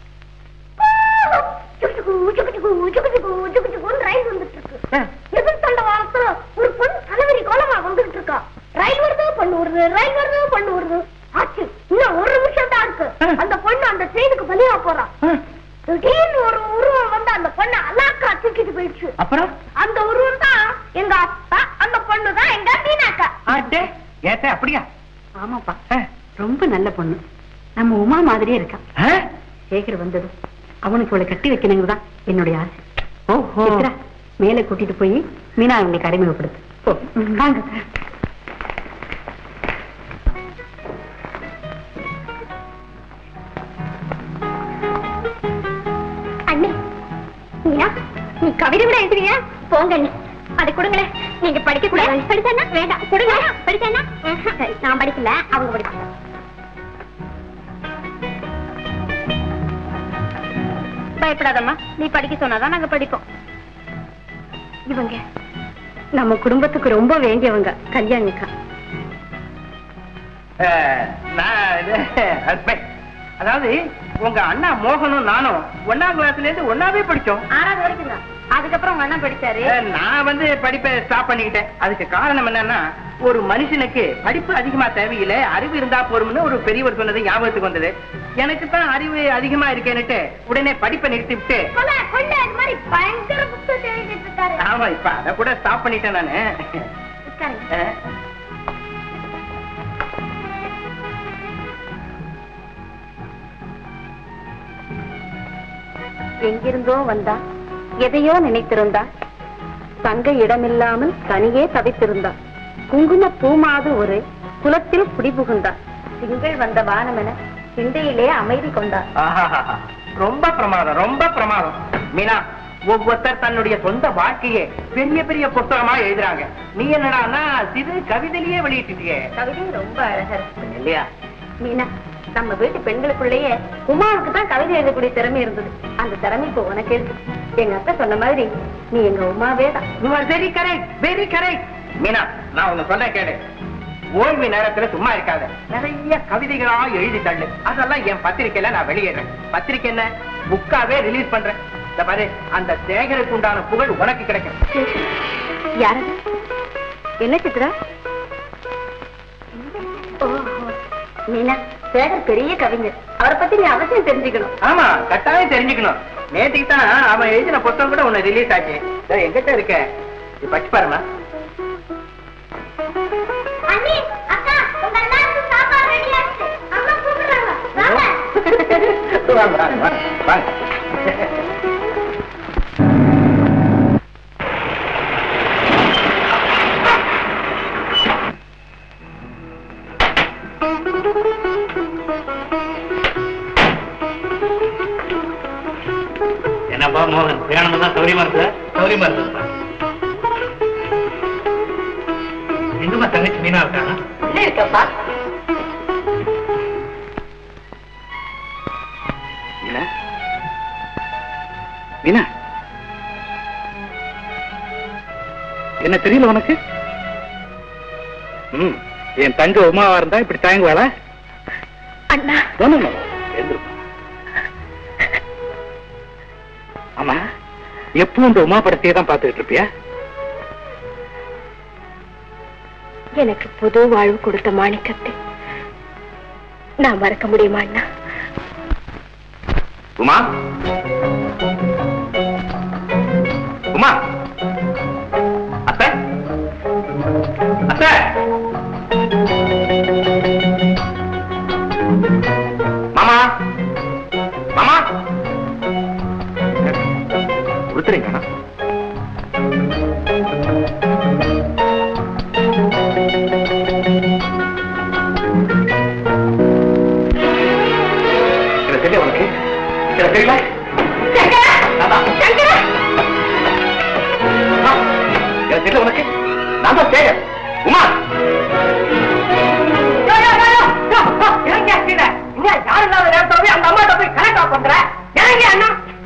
Speaker 2: ரயில் வந்துட்டு இருக்கு எதிர்த்தண்ட வாரத்துல ஒரு பொண்ணு தலைவரி கோலமா வந்துகிட்டு இருக்கா ரயில் வருது பொண்ணு வருது ரயில் வருது பொண்ணு வருது ஆச்சு இன்னும் ஒரு நிமிஷம் தான் இருக்கு அந்த பொண்ணு அந்த ட்ரெயினுக்கு பலியா போறா திடீர்னு ஒரு உருவம் வந்து அந்த பொண்ணை அலாக்கா தூக்கிட்டு போயிடுச்சு
Speaker 5: அப்புறம்
Speaker 2: அந்த உருவம் தான் எங்க அப்பா அந்த பொண்ணு தான் எங்க மீனாக்கா
Speaker 5: ஆட்டே ஏத்த அப்படியா
Speaker 6: ஆமாப்பா
Speaker 5: ஆ.
Speaker 6: ரொம்ப நல்ல பொண்ணு நம்ம உமா மாதிரியே இருக்கா
Speaker 5: ஆ?
Speaker 6: சேகர் வந்தது அவனுக்கு அவளை கட்டி வைக்கணுங்கிறது தான் என்னுடைய ஆசை
Speaker 5: ஓஹோ
Speaker 6: சித்ரா, மேலே கூட்டிட்டு போய் மீனா அவங்களுக்கு அறிமுகப்படுத்து போ வாங்க
Speaker 2: அண்ணி மீனா நீ கவிதை கூட எழுதுறியா போங்க அண்ணி அது கொடுங்களேன் நீங்க படிக்க கூடாது படிச்சா வேண்டாம் கொடுங்க படிச்சா சரி நான் படிக்கல அவங்க படிப்பாங்க பயப்படாதம்மா நீ படிக்க சொன்னாதான் நாங்க படிப்போம்
Speaker 6: இவங்க நம்ம குடும்பத்துக்கு ரொம்ப வேண்டியவங்க கல்யாணிக்கா
Speaker 5: ஆ, நான் இது, husband. அதாவது உங்க அண்ணா மோகனும் நானும் ஒன்னாம் கிளாஸ்ல இருந்து ஒன்னாவே படிச்சோம்
Speaker 2: ஆறாவது வரைக்கும் தான் அதுக்கப்புறம் உங்க அண்ணன் படிச்சாரு
Speaker 5: ஆ, நான் வந்து படிப்பை ஸ்டாப் பண்ணிக்கிட்டேன் அதுக்கு காரணம் என்னன்னா ஒரு மனுஷனுக்கு படிப்பு அதிகமா தேவையில்லை அறிவு இருந்தா போரும்னு ஒரு பெரியவர் சொன்னது ஞாபகத்துக்கு வந்தது எனக்கு தான் அறிவு அதிகமா இருக்கேன்னுட்டு உடனே படிப்பை நிறுத்தி விட்டு
Speaker 2: கொள்ள கொள்ள இது மாதிரி பயங்கர புத்தகத்தை எழுதிட்டு இருக்காரு
Speaker 5: ஆமா இப்ப அத கூட ஸ்டாப் பண்ணிட்டேன் நானு
Speaker 2: உட்காருங்க.
Speaker 5: ஆ.
Speaker 6: எங்கிருந்தோ வந்தா எதையோ நினைத்திருந்தா தங்க இடமில்லாமல் தனியே தவித்திருந்தா குங்கும பூமாது ஒரு குலத்தில் குடிபுகுந்தா திங்கள் வந்த வானமென சிந்தையிலே அமைதி கொண்டார்
Speaker 5: ஆஹாஹாஹா. ரொம்ப பிரமாதம் ரொம்ப பிரமாதம் மீனா ஒவ்வொருத்தர் தன்னுடைய சொந்த வாழ்க்கையே பெரிய பெரிய புத்தகமா எழுதுறாங்க நீ என்னடான்னா சிறு கவிதையிலேயே வெளியிட்டியே
Speaker 6: கவிதை ரொம்ப அழகா இருக்கு
Speaker 5: இல்லையா
Speaker 6: மீனா நம்ம வீட்டு பெண்களுக்குள்ளேயே உமாவுக்கு தான் கவிதை எழுதக்கூடிய திறமை இருந்தது அந்த திறமை இப்போ உனக்கு இருக்கு
Speaker 2: எங்க அத்தை சொன்ன மாதிரி நீ எங்க உமாவே தான்
Speaker 1: you are very correct very correct Meena நான் ஒண்ணு சொல்றேன் கேளு ஓய்வு நேரத்துல சும்மா இருக்காத நிறைய கவிதைகளா எழுதி தள்ளு அதெல்லாம் என் பத்திரிக்கையில நான் வெளியிடுறேன் பத்திரிக்கை என்ன புக்காவே ரிலீஸ் பண்றேன் இந்த பாரு அந்த சேகருக்கு உண்டான புகழ் உனக்கு கிடைக்கும்
Speaker 2: யாரது என்ன சித்ரா மீனா சேகர் பெரிய கவிஞர் அவரை பத்தி நீ அவசியம் தெரிஞ்சுக்கணும்
Speaker 1: ஆமா கட்டாயம் தெரிஞ்சுக்கணும் நேற்றுக்கு தான் அவன் எழுதின புத்தகம் கூட உன்னை ரிலீஸ் ஆச்சு இதோ எங்கிட்ட இருக்க இது படிச்சு பாருமா
Speaker 3: அண்ணி அக்கா உங்க எல்லாருக்கும் சாப்பாடு ரெடி ஆச்சு அம்மா கூப்பிடுறாங்க வாங்க
Speaker 1: வாங்க வாங்க வாங்க வாங்க என்னப்பா மோகன் பிரயாணம் எல்லாம் சௌரியமா இருக்கு சௌரியமா இருக்கு எங்கம்மா தங்கச்சி மீனா இருக்காங்க
Speaker 2: உள்ள இருக்கப்பா
Speaker 5: மீனா மீனா என்ன தெரியல உனக்கு ம் என் தங்க உமாவா இருந்தா இப்படி தயங்குவாளா
Speaker 2: அண்ணா
Speaker 5: ஆமா எப்பவும் இந்த உமா படத்தையே தான் பார்த்துக்கிட்டு இருப்பியா
Speaker 2: எனக்கு புது வாழ்வு கொடுத்த மாணிக்கத்தை நான் மறக்க முடியுமா அண்ணா
Speaker 5: உமா உமா அத்தை அத்தை மாமா மாமா கொடுத்துறீங்க இதை தெரியல உனக்கு இதை தெரியல அதான். அம்மா, இதை தெரியல உனக்கு நான் தான் சேகர் உமா
Speaker 1: யாரு இல்லாத நேரத்துல போய் அந்த அம்மாட்ட போய் கனெக்ட் ஆஃப் பண்ற இறங்கி அண்ணா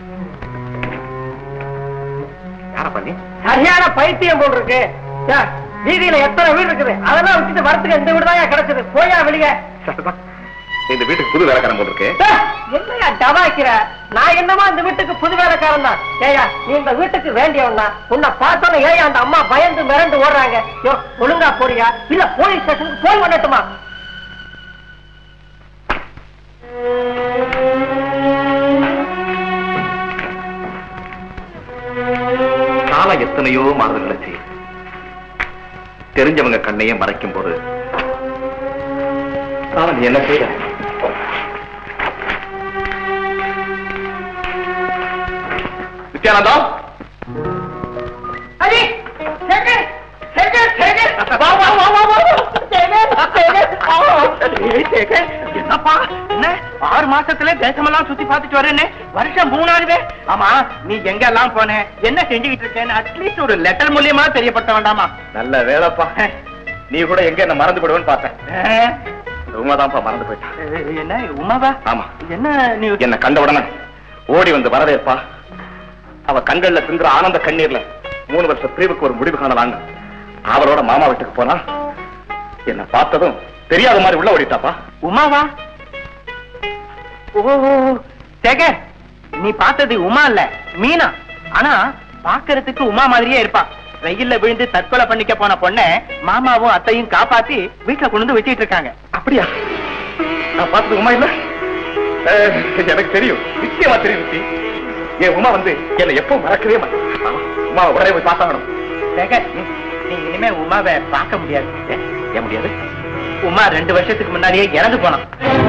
Speaker 5: யார பண்ணி
Speaker 1: சரியான பைத்தியம் போல் இருக்கு ச்சே, வீதியில எத்தனை வீடு இருக்குது அதெல்லாம் வச்சுட்டு வரத்துக்கு இந்த வீடு தான் கிடைச்சது போயா வெளியே
Speaker 5: சரிதான். இந்த வீட்டுக்கு புது வேலைக்காரன் போல் இருக்கு
Speaker 1: ச்சே, என்னையா டபாய்க்கிற நான் என்னமா இந்த வீட்டுக்கு புது வேலைக்காரன் தான் ஏயா நீ இந்த வீட்டுக்கு வேண்டியவனா உன்னை பார்த்தோன்னு ஏயா அந்த அம்மா பயந்து மிரண்டு ஓடுறாங்க யோ ஒழுங்கா போறியா இல்ல போலீஸ் ஸ்டேஷனுக்கு போன் பண்ணட்டுமா
Speaker 5: காலம் எத்தனையோ மாறுதல்களை செய்யும் தெரிஞ்சவங்க கண்ணையே மறைக்கும் போது காலம் நீ என்ன செய்யற நித்யானந்தம்
Speaker 1: அடி சேகர் சேகர் சேகர் வா வா வா வா வா சேகர் சேகர் ஆ. ஏய், சேகர் என்னப்பா என்ன ஆறு மாசத்துல தேசமெல்லாம் சுத்தி பார்த்துட்டு வரேன்னு வருஷம் மூணாவது ஆமா நீ எங்க எல்லாம் போன என்ன செஞ்சுக்கிட்டு இருக்கேன்னு அட்லீஸ்ட் ஒரு லெட்டர் மூலியமா தெரியப்படுத்த வேண்டாமா
Speaker 5: நல்ல வேலைப்பா நீ கூட எங்க என்ன மறந்து போடுவேன்னு பார்த்தேன்
Speaker 1: அஹ்,
Speaker 5: இந்த உமாதான்ப்பா மறந்து போயிட்டான்
Speaker 1: என்ன உமாவா
Speaker 5: ஆமா
Speaker 1: என்ன நீ
Speaker 5: என்ன கண்ட உடனே ஓடி வந்து வரவேற்பா அவ கண்கள்ல சிந்துற ஆனந்த கண்ணீர்ல மூணு வருஷ பிரிவுக்கு ஒரு முடிவு காணலான்னு அவரோட மாமா வீட்டுக்கு போனா என்ன பார்த்ததும் தெரியாத மாதிரி உள்ள ஓடிட்டாப்பா
Speaker 1: உமாவா ஓ சேகர் நீ பார்த்தது உமா இல்ல மீனா ஆனா பாக்குறதுக்கு உமா மாதிரியே இருப்பா வெயில்ல விழுந்து தற்கொலை பண்ணிக்க போன பொண்ண மாமாவும் அத்தையும் காப்பாத்தி வீட்டுல கொண்டு வந்து வச்சிட்டு இருக்காங்க
Speaker 5: அப்படியா நான் பார்த்தது உமா இல்ல அஹ், எனக்கு தெரியும் நிச்சயமா தெரியும் ருச்சி. என் உமா வந்து என்னை எப்போ மறக்கவே மாட்டேன் உமா உடனே போய் பார்த்தாகணும்
Speaker 1: சேகர் நீ இனிமே உமாவை பார்க்க முடியாது
Speaker 5: ஏன் ஏன் முடியாது
Speaker 1: உமா ரெண்டு வருஷத்துக்கு முன்னாடியே இறந்து போனான்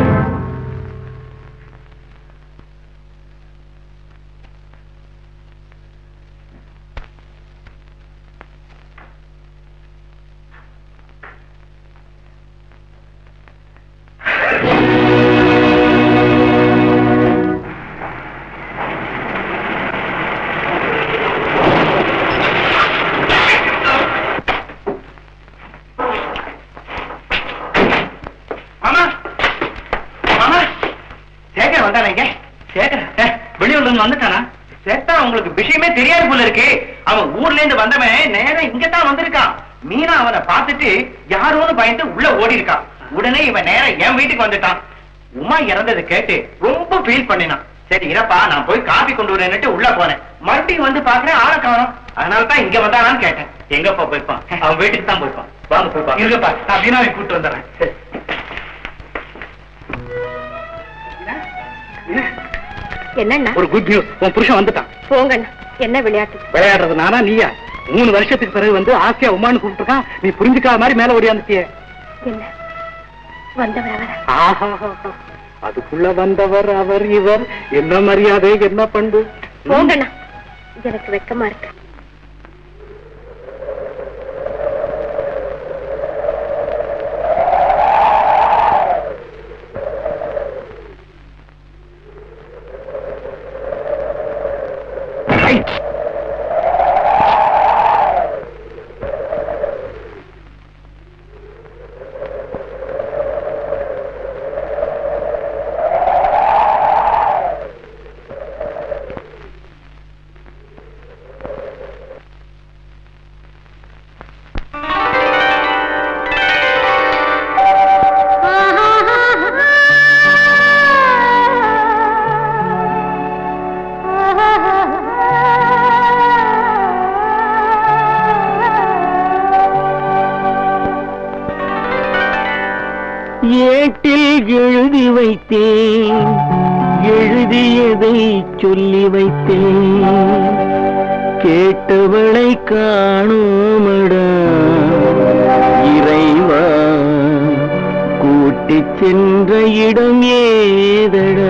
Speaker 1: மாமா மாமா சேகர் வந்தானே இங்க சேகர் ஏ, வெளியூர்ல இருந்து வந்துட்டானா
Speaker 7: சேத்தா உங்களுக்கு விஷயமே தெரியாது போல இருக்கு அவன் ஊர்ல இருந்து வந்தவன் நேரா இங்கதான் வந்திருக்கான் மீனா அவனை பார்த்துட்டு யாரோன்னு பயந்து உள்ள ஓடி இருக்கான் உடனே இவன் நேரா என் வீட்டுக்கு வந்துட்டான் உமா இறந்ததை கேட்டு ரொம்ப ஃபீல் பண்ணினான் சரி இறப்பா நான் போய் காபி கொண்டு வரேன்னுட்டு உள்ள போனேன் மறுபடியும் வந்து பாக்குறேன் ஆளை காணோம் அதனால தான் இங்க வந்தானான்னு கேட்டேன் எங்கப்பா போய்ப்பான் அவன் வீட்டுக்கு தான் போய்ப்பான் வாங்க போய்ப்பா இருக்கப்பா நான் மீனாவை கூட்டு வந்துடுறேன் சரி.
Speaker 2: என்னண்ணா
Speaker 1: ஒரு குட் நியூஸ் உன் புருஷன் வந்துட்டான்
Speaker 2: போங்கண்ணா என்ன விளையாட்டு
Speaker 1: விளையாடுறது நானா நீயா மூணு வருஷத்துக்கு பிறகு வந்து ஆசியா உமான்னு கூப்பிட்டுருக்கான் நீ புரிஞ்சுக்காத மாதிரி மேல ஓடியாந்துட்டியே
Speaker 2: என்ன வந்தவர் அவர்
Speaker 1: ஆஹா அதுக்குள்ள வந்தவர் அவர் இவர் என்ன மரியாதை என்ன பண்பு
Speaker 2: போங்கண்ணா எனக்கு வெக்கமா இருக்கு
Speaker 8: ஏட்டில் எழுதி வைத்தேன் எழுதியதை சொல்லி வைத்தேன் கேட்டவளை காணோமடா இறைவா கூட்டிச் சென்ற இடம் ஏதடா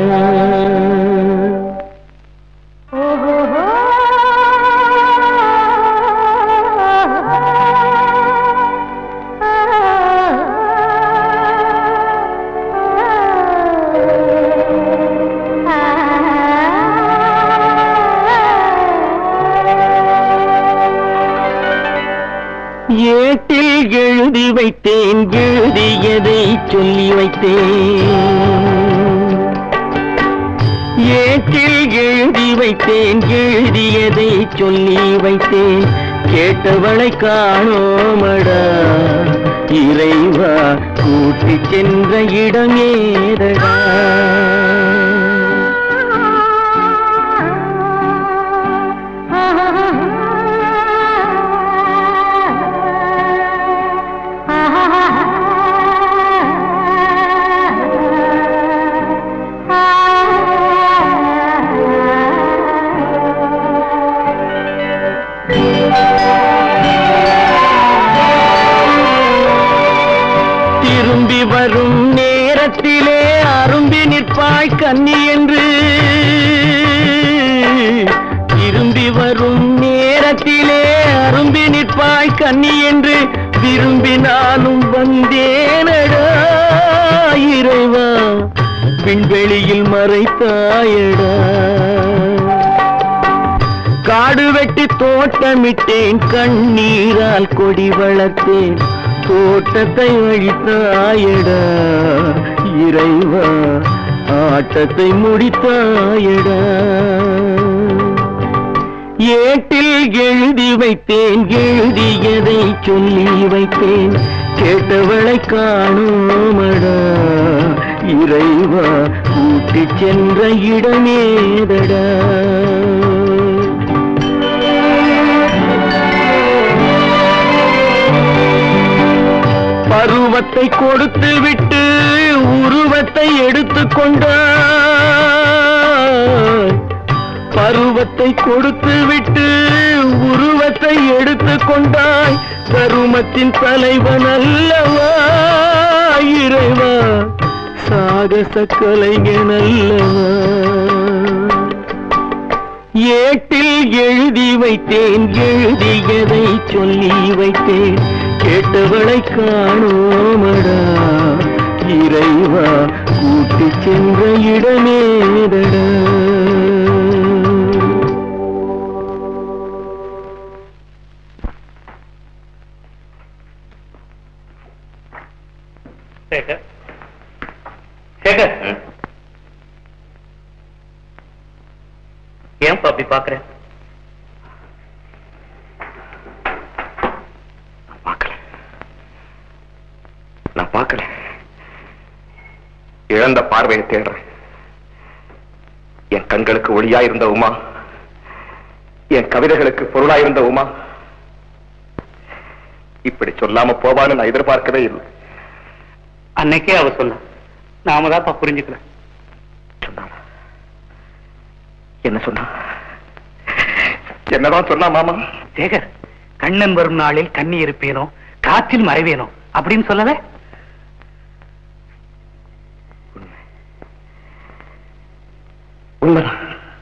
Speaker 8: ஏட்டில் எழுதி வைத்தேன் எழுதியதை சொல்லி வைத்தேன் ஏட்டில் எழுதி வைத்தேன் எழுதியதை சொல்லி வைத்தேன் கேட்டவளை காணோமடா இறைவா கூட்டிச் சென்ற இடம் ஏதடா திரும்பி வரும் நேரத்திலே அரும்பி நிற்பாய் கன்னி என்று திரும்பி வரும் நேரத்திலே அரும்பி நிற்பாய் கன்னி என்று விரும்பி நானும் வந்தேனடா இறைவா விண்வெளியில் மறைத்தாயடா காடு வெட்டி தோட்டமிட்டேன் கண்ணீரால் கொடி வளர்த்தேன் தோட்டத்தை அழித்தாயடா இறைவா ஆட்டத்தை முடித்தாயடா ஏட்டில் எழுதி வைத்தேன் எழுதியதை சொல்லி வைத்தேன் கேட்டவளை காணோமடா இறைவா கூட்டிச் சென்ற இடமேதடா பருவத்தை கொடுத்து விட்டு உருவத்தை எடுத்துக் கொண்டாய் பருவத்தை கொடுத்து விட்டு உருவத்தை எடுத்துக் கொண்டாய் கருமத்தின் தலைவன் அல்லவா இறைவா சாகச கலைஞன் அல்லவா ஏட்டில் எழுதி வைத்தேன் எழுதியதை சொல்லி வைத்தேன் கேட்டவளை காணோமடா இறைவா கூட்டிச் சென்ற இடமேதடா
Speaker 7: சேகர் சேகர் ஏன்பா ஏன்பா அப்படி பாக்குறேன்
Speaker 5: நான் பார்க்கல நான் பார்க்கல இழந்த பார்வையை தேடுறேன் என் கண்களுக்கு ஒளியா இருந்த உமா என் கவிதைகளுக்கு பொருளா இருந்த உமா இப்படி சொல்லாம போவான்னு நான் எதிர்பார்க்கவே இல்லை
Speaker 1: அன்னைக்கே அவ சொன்ன நாம தான் புரிஞ்சுக்கல
Speaker 5: சொன்னாளா என்ன சொன்னா என்னதான் சொன்னா மாமா
Speaker 1: சேகர் கண்ணன் வரும் நாளில் கண்ணி இருப்பேனோ காற்றில் மறைவேனோ அப்படின்னு சொல்லல
Speaker 5: உண்மைதான்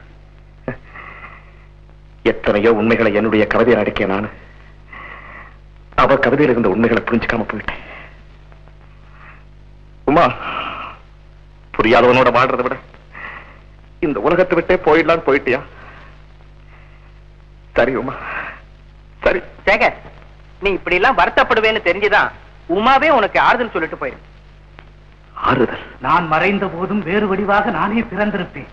Speaker 5: எத்தனையோ உண்மைகளை என்னுடைய கவிதையில் அடக்கிய நான் அவ கவிதையில் இருந்த உண்மைகளை புரிஞ்சுக்காம போயிட்டேன் உமா புரியாதவனோட வாழ்றதை விட இந்த உலகத்தை விட்டே போயிடலான்னு போயிட்டியா சரி உமா சரி
Speaker 7: சேகர் நீ இப்படி எல்லாம் வருத்தப்படுவேன்னு தெரிஞ்சுதான் உமாவே உனக்கு ஆறுதல் சொல்லிட்டு போயிரு
Speaker 5: ஆறுதல்
Speaker 1: நான் மறைந்த போதும் வேறு வடிவாக நானே பிறந்திருப்பேன்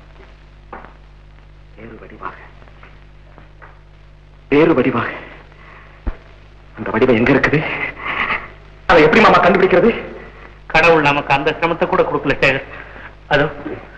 Speaker 5: வேறு வடிவாக வேறு வடிவாக அந்த வடிவம் எங்க இருக்குது அதை எப்படி மாமா கண்டுபிடிக்கிறது
Speaker 1: கடவுள் நமக்கு அந்த சிரமத்தை கூட கொடுக்கல சேகர் அதோ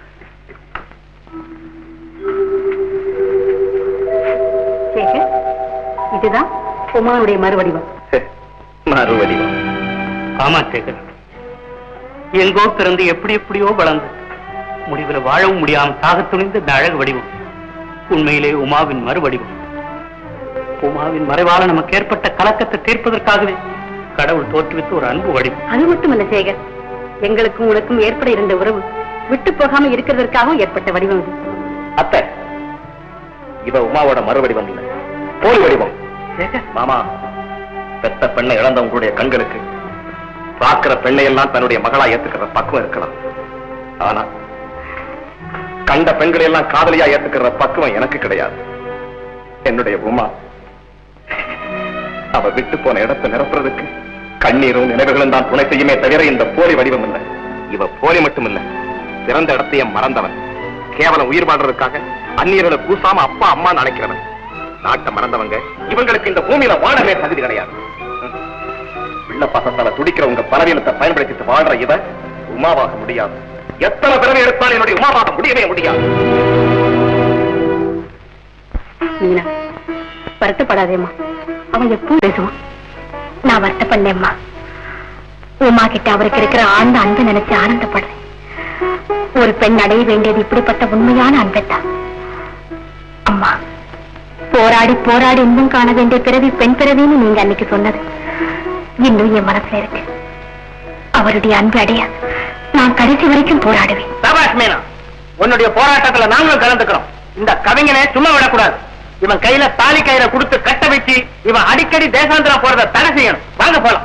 Speaker 6: சேகர் இதுதான் உமாவுடைய மறுவடிவம்
Speaker 5: மறு வடிவம்
Speaker 1: ஆமா சேகர் எங்கோ பிறந்து எப்படி எப்படியோ வளர்ந்து முடிவில் வாழவும் முடியாம சாக துணிந்த இந்த அழகு வடிவம் உண்மையிலே உமாவின் மறுவடிவம் உமாவின் மறைவால நமக்கு ஏற்பட்ட கலக்கத்தை தீர்ப்பதற்காகவே கடவுள் தோற்றுவித்த ஒரு அன்பு வடிவம்
Speaker 6: அது மட்டுமல்ல சேகர் எங்களுக்கும் உனக்கும் ஏற்பட இருந்த உறவு விட்டு போகாம இருக்கிறதற்காகவும் ஏற்பட்ட வடிவம் இது
Speaker 5: அத்தை இவ உமாவோட மறு வடிவம் இல்ல போலி வடிவம்
Speaker 1: சேகர்
Speaker 5: மாமா பெத்த பெண்ணை இழந்த உங்களுடைய கண்களுக்கு பார்க்கிற பெண்ணை எல்லாம் தன்னுடைய மகளா ஏத்துக்கிற பக்குவம் இருக்கலாம் ஆனா கண்ட பெண்களை எல்லாம் காதலியா ஏத்துக்கிற பக்குவம் எனக்கு கிடையாது என்னுடைய உமா அவ விட்டு போன இடத்தை நிரப்புறதுக்கு கண்ணீரும் நினைவுகளும் தான் துணை செய்யுமே தவிர இந்த போலி வடிவம் இல்ல இவ போலி மட்டும் இல்ல பிறந்த இடத்தையும் மறந்தவன் கேவலம் உயிர் வாழ்றதுக்காக அந்நியர்களை பூசாம அப்பா அம்மா நினைக்கிறவன் நாட்டை மறந்தவங்க இவங்களுக்கு இந்த பூமியில வாழவே தகுதி கிடையாது உள்ள பசத்தால துடிக்கிற உங்க பலவீனத்தை பயன்படுத்திட்டு வாழ்ற இவ உமாவாக முடியாது எத்தனை பிறவி எடுத்தாலும் என்னுடைய உமாவாக முடியவே முடியாது
Speaker 6: மீனா வருத்தப்படாதேம்மா அவன் எப்பவும் பேசுவான் நான் வருத்தப்படலேம்மா உமா கிட்ட அவருக்கு இருக்கிற ஆழ்ந்த அன்பை நினைச்சு ஆனந்தப்படுறேன் ஒரு பெண் அடைய வேண்டியது இப்படிப்பட்ட உண்மையான அன்பைத்தான் அம்மா போராடி போராடி இன்பம் காண வேண்டிய பிறவி பெண் பிறவின்னு நீங்க அன்னைக்கு சொன்னது இன்னும் என் மனசுல இருக்கு அவருடைய அன்பு அடைய நான் கடைசி வரைக்கும் போராடுவேன்
Speaker 7: சபாஷ் மீனா உன்னுடைய போராட்டத்துல நாங்களும் கலந்துக்கிறோம் இந்த கவிஞனை சும்மா விடக்கூடாது இவன் கையில தாலி கயிறை கொடுத்து கட்ட வச்சு இவன் அடிக்கடி தேசாந்திரம் போறத தடை செய்யணும் வாங்க போலாம்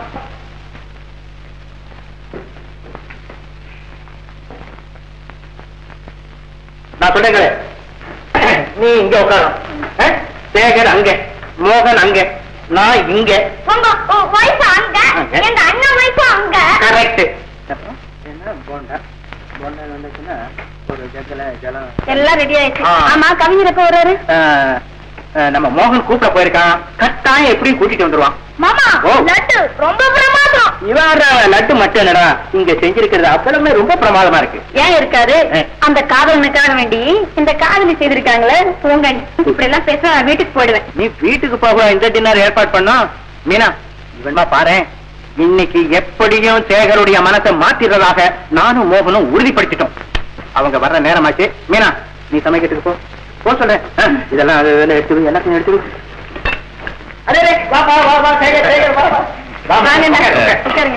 Speaker 7: நான் சொல்லுங்களே நீ இங்க உட்காரும் சேகர் அங்க மோகன் அங்க நான் இங்க
Speaker 3: உங்க வயசு அங்க எங்க அண்ணன் வயசு அங்க
Speaker 7: கரெக்ட்
Speaker 6: எல்லாம் ரெடி ஆயிடுச்சு
Speaker 7: ஆ.
Speaker 6: ஆமா கவிஞர் எப்ப வர்றாரு
Speaker 7: அஹ், அஹ், நம்ம மோகன் கூப்பிட போயிருக்கான் கட்டாயம் எப்படியும் கூட்டிட்டு வந்துருவான்
Speaker 3: மாமா
Speaker 7: ஓ.
Speaker 3: லட்டு ரொம்ப பிரமாதம்
Speaker 7: இவன் லட்டு மட்டும் என்னடா இங்க செஞ்சிருக்கிறது அப்பளமே ரொம்ப பிரமாதமா இருக்கு
Speaker 6: ஏன் இருக்காரு
Speaker 7: ஆ.
Speaker 6: அந்த காதலனுக்காக வேண்டி இந்த காதலி செய்திருக்காங்களே போங்க இப்படி எல்லாம் பேச நான் வீட்டுக்கு போயிடுவேன்
Speaker 7: நீ வீட்டுக்கு போக இந்த டின்னர் ஏற்பாடு பண்ணோம் மீனா இவன்மா பாரு இன்னைக்கு எப்படியும் சேகருடைய மனசை மாத்திடுறதாக நானும் மோகனும் உறுதிப்படுத்திட்டோம் அவங்க வர்ற நேரமாச்சு மீனா நீ சமைக்கிறதுக்கு போ போ சொல்றேன் ஆ, இதெல்லாம் அது இதெல்லாம் எடுத்து எல்லாத்தையும் எடுத்து அரே அரே, வா வா வா வா சேகர் சேகர் வா வா வா, வா.
Speaker 6: வாங்க, உட்காருங்க.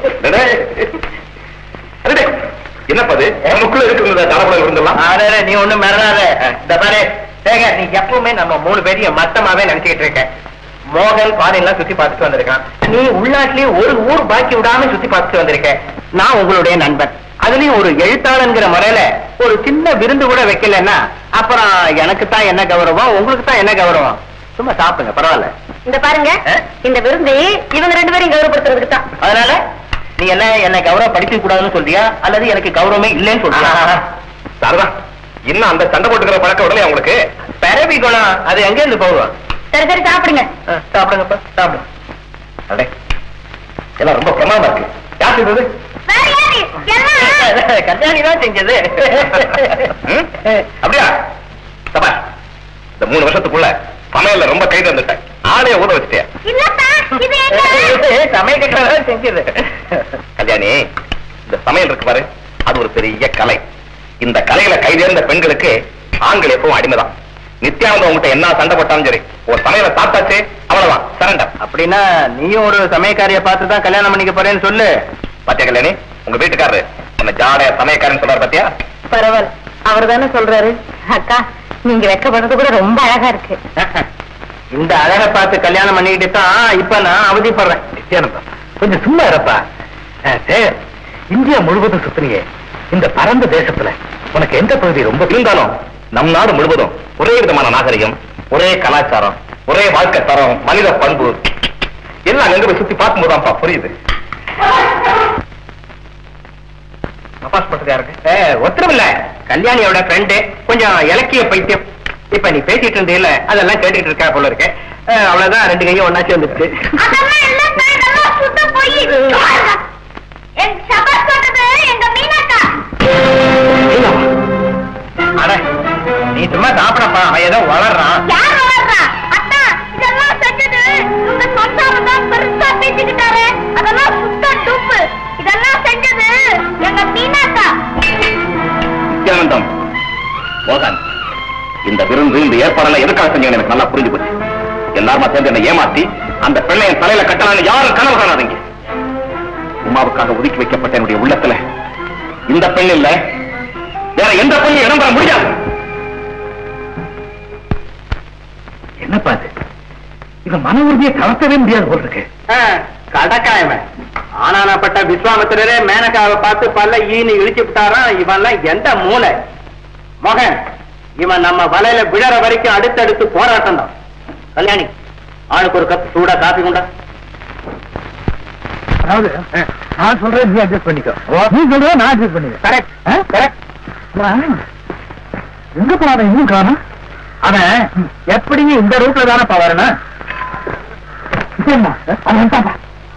Speaker 5: என்னப்பா அது நமக்குள்ள இருக்கிற தரப்படம் இருந்தெல்லாம்
Speaker 7: அரே, அரே, நீ ஒண்ணும் மிரளாத இந்த பாரு சேகர் நீ எப்பவுமே நம்ம மூணு பேரையும் மட்டமாவே நினைச்சுக்கிட்டு இருக்க மோகன் ஃபாரின்லாம் சுத்தி பார்த்துட்டு வந்திருக்கான் நீ உள்நாட்டிலேயே ஒரு ஊர் பாக்கி விடாம சுத்தி பார்த்துட்டு வந்திருக்க நான் உங்களுடைய நண்பன் அதுலயும் ஒரு எழுத்தாளங்கிற முறையில ஒரு சின்ன விருந்து கூட வைக்கலன்னா அப்புறம் எனக்கு தான் என்ன கௌரவம் உங்களுக்கு தான் என்ன கௌரவம் சும்மா சாப்பிடுங்க பரவாயில்ல
Speaker 6: இந்த பாருங்க
Speaker 7: ஆ?
Speaker 6: இந்த விருந்தை இவங்க ரெண்டு பேரையும் கௌரவப்படுத்துறதுக்கு தான்
Speaker 7: அதனால நீ என்ன என்ன கௌரவம் படிக்க கூடாதுன்னு சொல்றியா அல்லது எனக்கு கௌரவமே இல்லைன்னு சொல்றியா
Speaker 5: சாரதா
Speaker 7: இன்னும் அந்த சண்டை போட்டுக்கிற பழக்கம் உடனே உங்களுக்கு பிறவி குணம் அது எங்க இருந்து போகும்
Speaker 2: சரி சரி சாப்பிடுங்க
Speaker 7: சாப்பிடுங்கப்பா சாப்பிடுங்க அடே எல்லாம் ரொம்ப பிரமாதமா இருக்கு யார் செய்தது
Speaker 3: வேற யாரு எல்லாம்
Speaker 7: கல்யாணி தான் செஞ்சது ம்? அப்படியா தப்பா இந்த மூணு வருஷத்துக்குள்ள சமையல்ல ரொம்ப கை தந்துட்டேன் ஆளைய ஊத வச்சுட்டேன்
Speaker 3: இல்லப்பா இது எங்க
Speaker 7: சமையல் செஞ்சது கல்யாணி இந்த சமையல் இருக்கு பாரு அது ஒரு பெரிய கலை இந்த கலையில கைதேர்ந்த பெண்களுக்கு ஆண்கள் எப்பவும் அடிமைதான் நித்யானந்தம் உங்ககிட்ட என்ன சண்டை போட்டாலும் சரி ஒரு சமையலை சாப்பிட்டாச்சு அவ்வளவுதான் சரண்டர்
Speaker 5: அப்படின்னா நீயும் ஒரு சமயக்காரிய பார்த்து தான் கல்யாணம் பண்ணிக்க போறேன்னு சொல்லு
Speaker 7: பாத்தியா கல்யாணி உங்க வீட்டுக்காரரு உன்னை ஜாடைய சமயக்காரன் சொல்றாரு பாத்தியா
Speaker 2: பரவாயில்ல அவர் தானே சொல்றாரு அக்கா நீங்க வெக்கப்படுறது கூட ரொம்ப அழகா இருக்கு
Speaker 5: இந்த அழகை பார்த்து கல்யாணம் பண்ணிக்கிட்டு தான் இப்ப நான் அவதிப்படுறேன்
Speaker 7: நித்யானந்தம் கொஞ்சம் சும்மா இருப்பா சார் இந்தியா முழுவதும் சுத்துறியே இந்த பரந்த தேசத்துல உனக்கு எந்த பகுதி ரொம்ப இருந்தாலும் நம் நாடு முழுவதும் ஒரே விதமான நாகரிகம் ஒரே கலாச்சாரம் ஒரே வாழ்க்கை தரம் மனித பண்பு எல்லாம் அங்க போய் சுத்தி பார்க்கும்போதுதான்ப்பா புரியுது தபாஸ் பண்றது யாருக்கு ஒத்தரம் இல்ல கல்யாணியோட ஃப்ரெண்டு கொஞ்சம் இலக்கிய பைத்தியம் இப்ப நீ பேசிட்டு இருந்தீல்ல அதெல்லாம் கேட்டுட்டு இருக்கா போல இருக்கு அஹ், அவ்வளவுதான் ரெண்டு கையும் ஒன்னா சேர்ந்துச்சு
Speaker 3: அதெல்லாம் இல்லப்பா இதெல்லாம் சுத்த போய் என் சபாஸ் சொன்னது எங்க மீனாக்கா
Speaker 7: அட நீ சும்மா சாப்பிடப்பா அவன் ஏதோ வளர்றான்
Speaker 3: யார் வளர்றா அத்தா இதெல்லாம் செஞ்சது உங்க சொந்தாரம் தான் பெருசா பேசிக்கிட்டாரு அதெல்லாம் சுத்த டூப்பு இதெல்லாம் செஞ்சது எங்க மீனாக்கா
Speaker 7: நித்யானந்தம் மோகன் இந்த விருந்து இந்த ஏற்பாடெல்லாம் எதுக்காக செஞ்சீங்கன்னு எனக்கு நல்லா புரிஞ்சு போச்சு எல்லாருமா சேர்ந்து என்னை ஏமாத்தி அந்த பெண்ணை என் தலையில கட்டலான்னு யாரும் கனவு காணாதீங்க உமாவுக்காக ஒதுக்கி வைக்கப்பட்ட என்னுடைய உள்ளத்துல இந்த பெண் இல்ல வேற எந்த பெண்ணும் இடம் பெற முடியாது என்னப்பா இது இது மன உறுதியை கலத்தவே முடியாது போல இருக்கு
Speaker 5: கடக்காயவன் ஆனானப்பட்ட விஸ்வாமித்திரரே மேனகாவை பார்த்து பல்ல ஈனி இழிச்சு விட்டாராம் இவன்லாம் எந்த மூளை மகன் இவன் நம்ம வலையில விழற வரைக்கும் அடுத்தடுத்து போராட்டம் தான் கல்யாணி ஆளுக்கு ஒரு கப் சூடா காப்பி கொண்டா
Speaker 7: அதாவது நான் சொல்றேன் நீ அட்ஜஸ்ட் பண்ணிக்கோ நீ சொல்ற நான் அட்ஜஸ்ட் பண்ணிக்கோ கரெக்ட் கரெக்ட் எங்க போறான் இன்னும் காணும் அவன் எப்படிங்க இந்த ரூட்ல தானே வரணும் அவன் வந்துட்டான்ப்பா.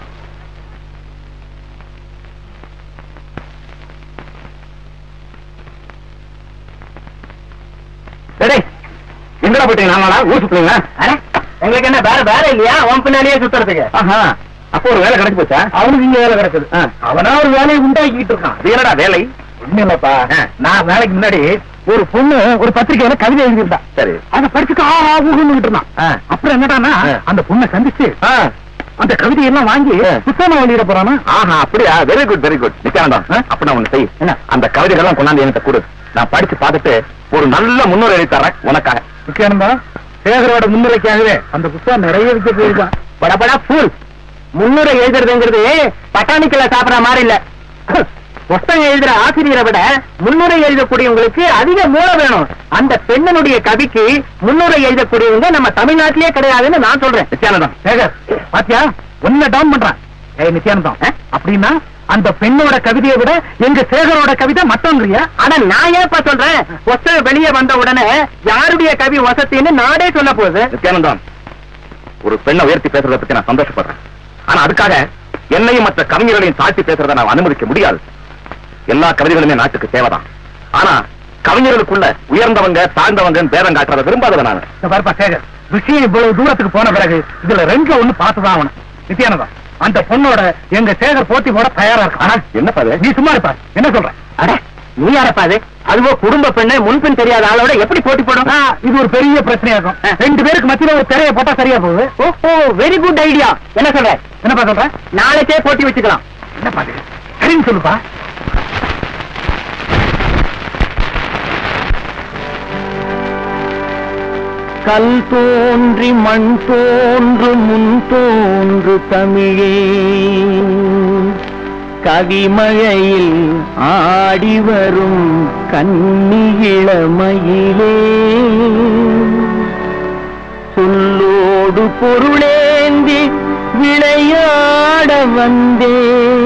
Speaker 7: டேய், எங்கடா போயிட்டீங்க நாங்களா ஊர் சுத்துறீங்களா
Speaker 5: எங்களுக்கு என்ன வேற வேற இல்லையா உன் பின்னாடியே சுத்துறதுக்கு
Speaker 7: ஆஹா அப்போ ஒரு வேலை கிடைச்சு போச்சா அவனுக்கு இங்க வேலை கிடைச்சது அவனா ஒரு வேலையை உண்டாக்கிட்டு இருக்கான் அது என்னடா வேலை ஒண்ணு இல்லப்பா நான் வேலைக்கு முன்னாடி ஒரு பொண்ணு ஒரு பத்திரிக்கையில கவிதை எழுதியிருந்தா சரி அதை படிச்சுட்டு ஆ ஊகுன்னு இருந்தான் அப்புறம் என்னடான்னா அந்த பொண்ணை சந்திச்சு அந்த கவிதையெல்லாம் வாங்கி புத்தகம் வெளியிட போறானா ஆஹா அப்படியா very good very good Nithyanandam அப்ப நான் ஒண்ணு செய் என்ன அந்த கவிதைகள்லாம் கொண்டாந்து என்கிட்ட கொடு நான் படிச்சு பார்த்துட்டு ஒரு நல்ல முன்னுரை எழுதி தரேன் உனக்காக நித்யானந்தா சேகரோட முன்னுரைக்காகவே அந்த புத்தகம் நிறைய விற்க போயிருக்கான் படபடா ஃபுல் முன்னுரை எழுதுறதுங்கிறது பட்டாணிக்கல சாப்பிடுற மாதிரி இல்ல புத்தகம் எழுதுற ஆசிரியரை விட முன்னுரை எழுதக்கூடியவங்களுக்கு அதிக மூளை வேணும் அந்த பெண்ணனுடைய கவிக்கு முன்னுரை எழுதக்கூடியவங்க நம்ம தமிழ்நாட்டிலேயே கிடையாதுன்னு நான் சொல்றேன் நித்யானந்தம் சேகர் பாத்தியா ஒன்ன டவுன் பண்றான் ஏய் நித்யானந்தம் அப்படின்னா அந்த பெண்ணோட கவிதையை விட எங்க சேகரோட கவிதை மட்டோங்கிறியா ஆனா நான் ஏப்பா சொல்றேன் புத்தகம் வெளியே வந்த உடனே யாருடைய கவி வசத்தின்னு நாடே சொல்ல போகுது நித்யானந்தம் ஒரு பெண்ணை உயர்த்தி பேசுறத பத்தி நான் சந்தோஷப்படுறேன் ஆனா அதுக்காக என்னையும் மற்ற கவிஞர்களையும் தாழ்த்தி பேசுறதை நான் அனுமதிக்க முடியாது எல்லா கவிதைகளுமே நாட்டுக்கு தேவைதான் ஆனா கவிஞர்களுக்குள்ள உயர்ந்தவங்க தாழ்ந்தவங்க பேதம் காட்டுறத விரும்பாதவன் நான் பாருப்பா சேகர் விஷயம் இவ்வளவு தூரத்துக்கு போன பிறகு இதுல ரெண்டுல ஒண்ணு பார்த்துதான் ஆகணும் நித்யானந்தம் அந்த பொண்ணோட எங்க சேகர் போட்டி போட தயாரா இருக்கு என்ன நீ சும்மா இருப்பா என்ன சொல்ற அட நீ யாரப்பா அது அதுவோ குடும்ப பெண்ணு முன்பின் தெரியாத ஆளோட எப்படி போட்டி போடும் இது ஒரு பெரிய பிரச்சனையா இருக்கும் ரெண்டு பேருக்கு மத்தியில ஒரு திரையை போட்டா சரியா போகுது ஓ வெரி குட் ஐடியா என்ன சொல்ற என்னப்பா சொல்ற நாளைக்கே போட்டி வச்சுக்கலாம் என்னப்பா இது? சரின்னு சொல்லுப்பா
Speaker 8: கல் தோன்றி மண் தோன்று முன் தோன்று தமிழே கவிமழையில் ஆடி வரும் கன்னியிளமயிலே சொல்லோடு பொருளேந்தி விளையாட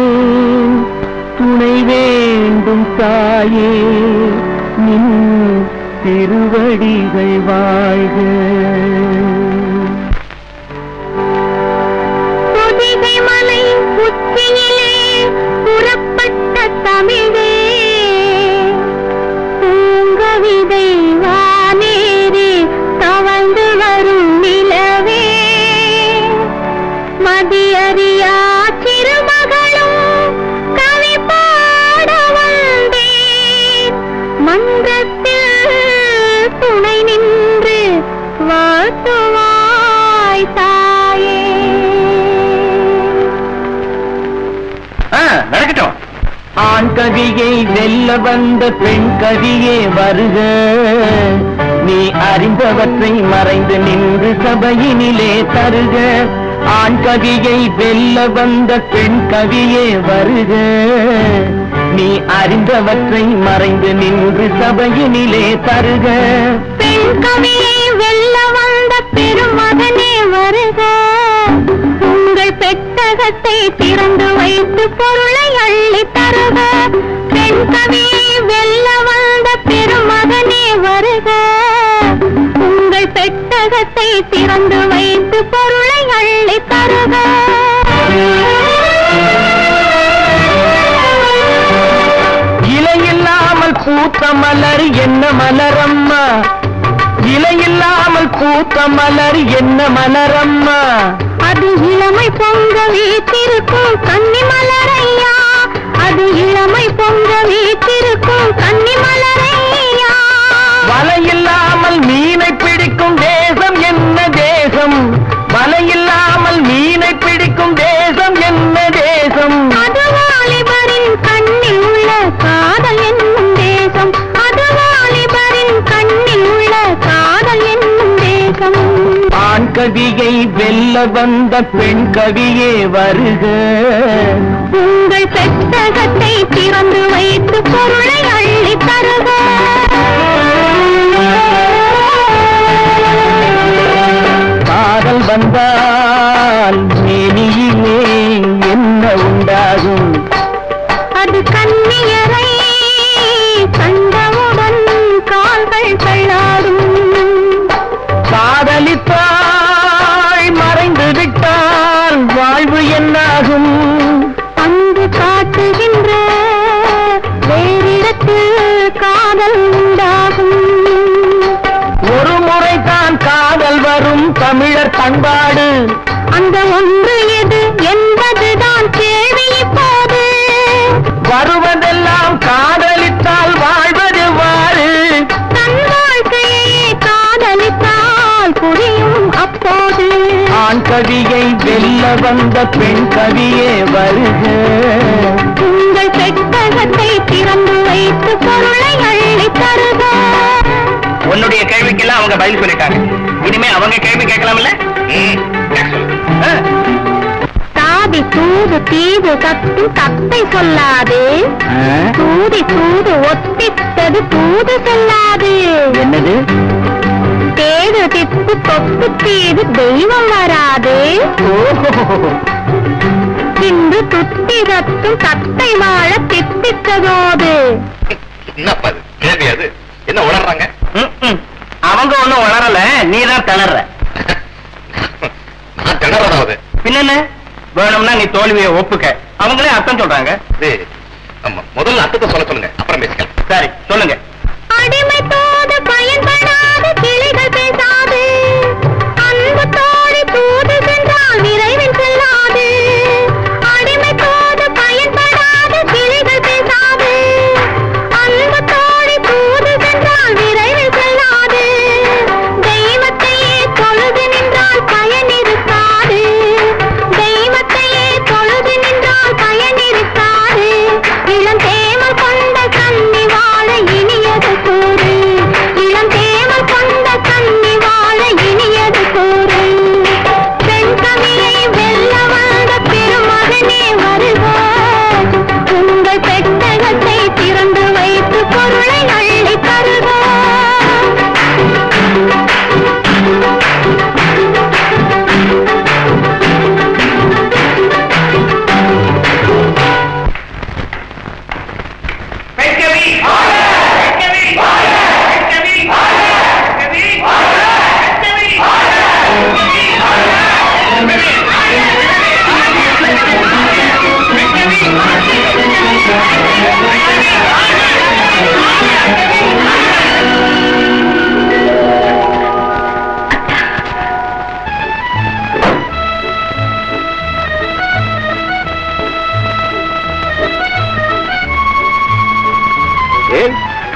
Speaker 8: வந்தேன் துணை வேண்டும் தாயே நின் திருவடிகள் வாழ்க
Speaker 3: பொதிகை மலை உச்சியிலே புறப்பட்ட தமிழே பூங்கவிதை வானேறி தவழ்ந்து வரும் நிலவே மதியறியா சிறுமகளும் கவி பாட வந்தேன் மன்றத்தில் துணை நின்று வாழ்த்துவாய் தாயே
Speaker 7: ஆ, நடக்கட்டும்
Speaker 8: ஆண் கவியை வெல்ல வந்த பெண் கவியே வருக நீ அறிந்தவற்றை மறைந்து நின்று சபையினிலே தருக ஆண் கவியை வெல்ல வந்த பெண் கவியே வருக நீ அறிந்தவற்றை மறைந்து நின்று சபையினிலே தருக
Speaker 3: பெண் கவியை வெல்ல வந்த பெருமகனே வருக உங்கள் பெட்டகத்தை திறந்து வைத்து பொருளை அள்ளி தருக பெண் கவியை வெல்ல வந்த பெருமகனே வருக உங்கள் பெட்டகத்தை திறந்து வைத்து பொருளை அள்ளி தருக
Speaker 8: இலையில்லாமல் பூத்த மலர் என்ன மலரம்மா இலையில்லாமல் பூத்த மலர் என்ன மலரம்மா
Speaker 3: அது இளமை பொங்க வீட்டிருக்கும் கன்னி மலரையா அது இளமை பொங்க வீட்டிருக்கும் கன்னி மலரையா
Speaker 8: வலையில்லாமல் மீனை பிடிக்கும் தேசம் என்ன தேசம் வலையில்லாமல் மீனை பிடிக்கும் தேசம் என்ன தேசம்
Speaker 3: அது வாலிபரின் கண்ணில் உள்ள காதல் என்னும் தேசம் அது வாலிபரின் கண்ணில் உள்ள காதல் என்னும் தேசம்
Speaker 8: ஆண் கவியை வெல்ல வந்த பெண் கவியே வருக
Speaker 3: உங்கள் பெட்டகத்தை திறந்து வைத்து பொருளை அள்ளி தருக
Speaker 8: காதல் வந்தால் மேனியிலே என்ன உண்டாகும்
Speaker 3: அது கண்ணியரை கண்டவுடன் கால்கள் தள்ளாடும்
Speaker 8: காதலித்தாள் மறைந்து விட்டால் வாழ்வு என்னாகும்
Speaker 3: அன்பு காட்டுகின்ற வேறிடத்தில் காதல் உண்டாகும்
Speaker 8: ஒரு முறைதான் காதல் வரும் தமிழர் பண்பாடு
Speaker 3: அந்த ஒன்று எது என்பதுதான் கேள்வி இப்போது
Speaker 8: வருவதெல்லாம் காதலித்தால் வாழ்வது வாறு
Speaker 3: தன் வாழ்க்கையே காதலித்தால் புரியும் அப்போது
Speaker 8: ஆண் கவியை வெல்ல வந்த பெண் கவியே வருக
Speaker 3: உங்கள் பெட்டகத்தை திறந்து வைத்து பொருளை அள்ளி தருக
Speaker 7: உன்னுடைய கேள்விக்கெல்லாம் அவங்க பதில் சொல்லிட்டாங்க இனிமே அவங்க கேள்வி கேட்கலாம்ல ம், கேட்க சொல்லு. ஆ.
Speaker 3: தாதி தூது தீது கத்து கத்தை சொல்லாது தூதி தூது ஒத்தித்தது தூது சொல்லாது
Speaker 8: என்னது
Speaker 3: தேடு திப்பு தொப்பு தீது தெய்வம் வராது இன்று துத்தி ரத்தும் தத்தை வாழ தித்தித்ததோது
Speaker 5: என்னப்பா அது கேள்வி அது என்ன உளறாங்க
Speaker 7: ம், ம். அவங்க ஒண்ணும் வளரல நீதான் திணற
Speaker 5: நான் திணறதாவது
Speaker 7: பின்ன வேணும்னா நீ தோல்வியை ஒப்புக்க அவங்களே அர்த்தம் சொல்றாங்க
Speaker 5: இது ஆமா முதல்ல அர்த்தத்தை சொல்ல சொல்லுங்க அப்புறம் பேசிக்கலாம்
Speaker 7: சரி சொல்லுங்க
Speaker 3: அடிமை தோது பயன்படாது கிளிகள் பேசாது அன்பு தோழி தூது சென்றால் விரைவில் செல்லாது அடிமை தோது பயன்படாது கிளிகள் பேசாது அன்பு தோழி தூது சென்றால் விரைவில் செல்லாது தெய்வத்தையே தொழுது நின்றால் பயன் இருக்காது தெய்வத்தையே தொழுது நின்றால் பயன் இருக்காது இளம் தேமல் கொண்ட கண்ணி வாழ இனியது கூறு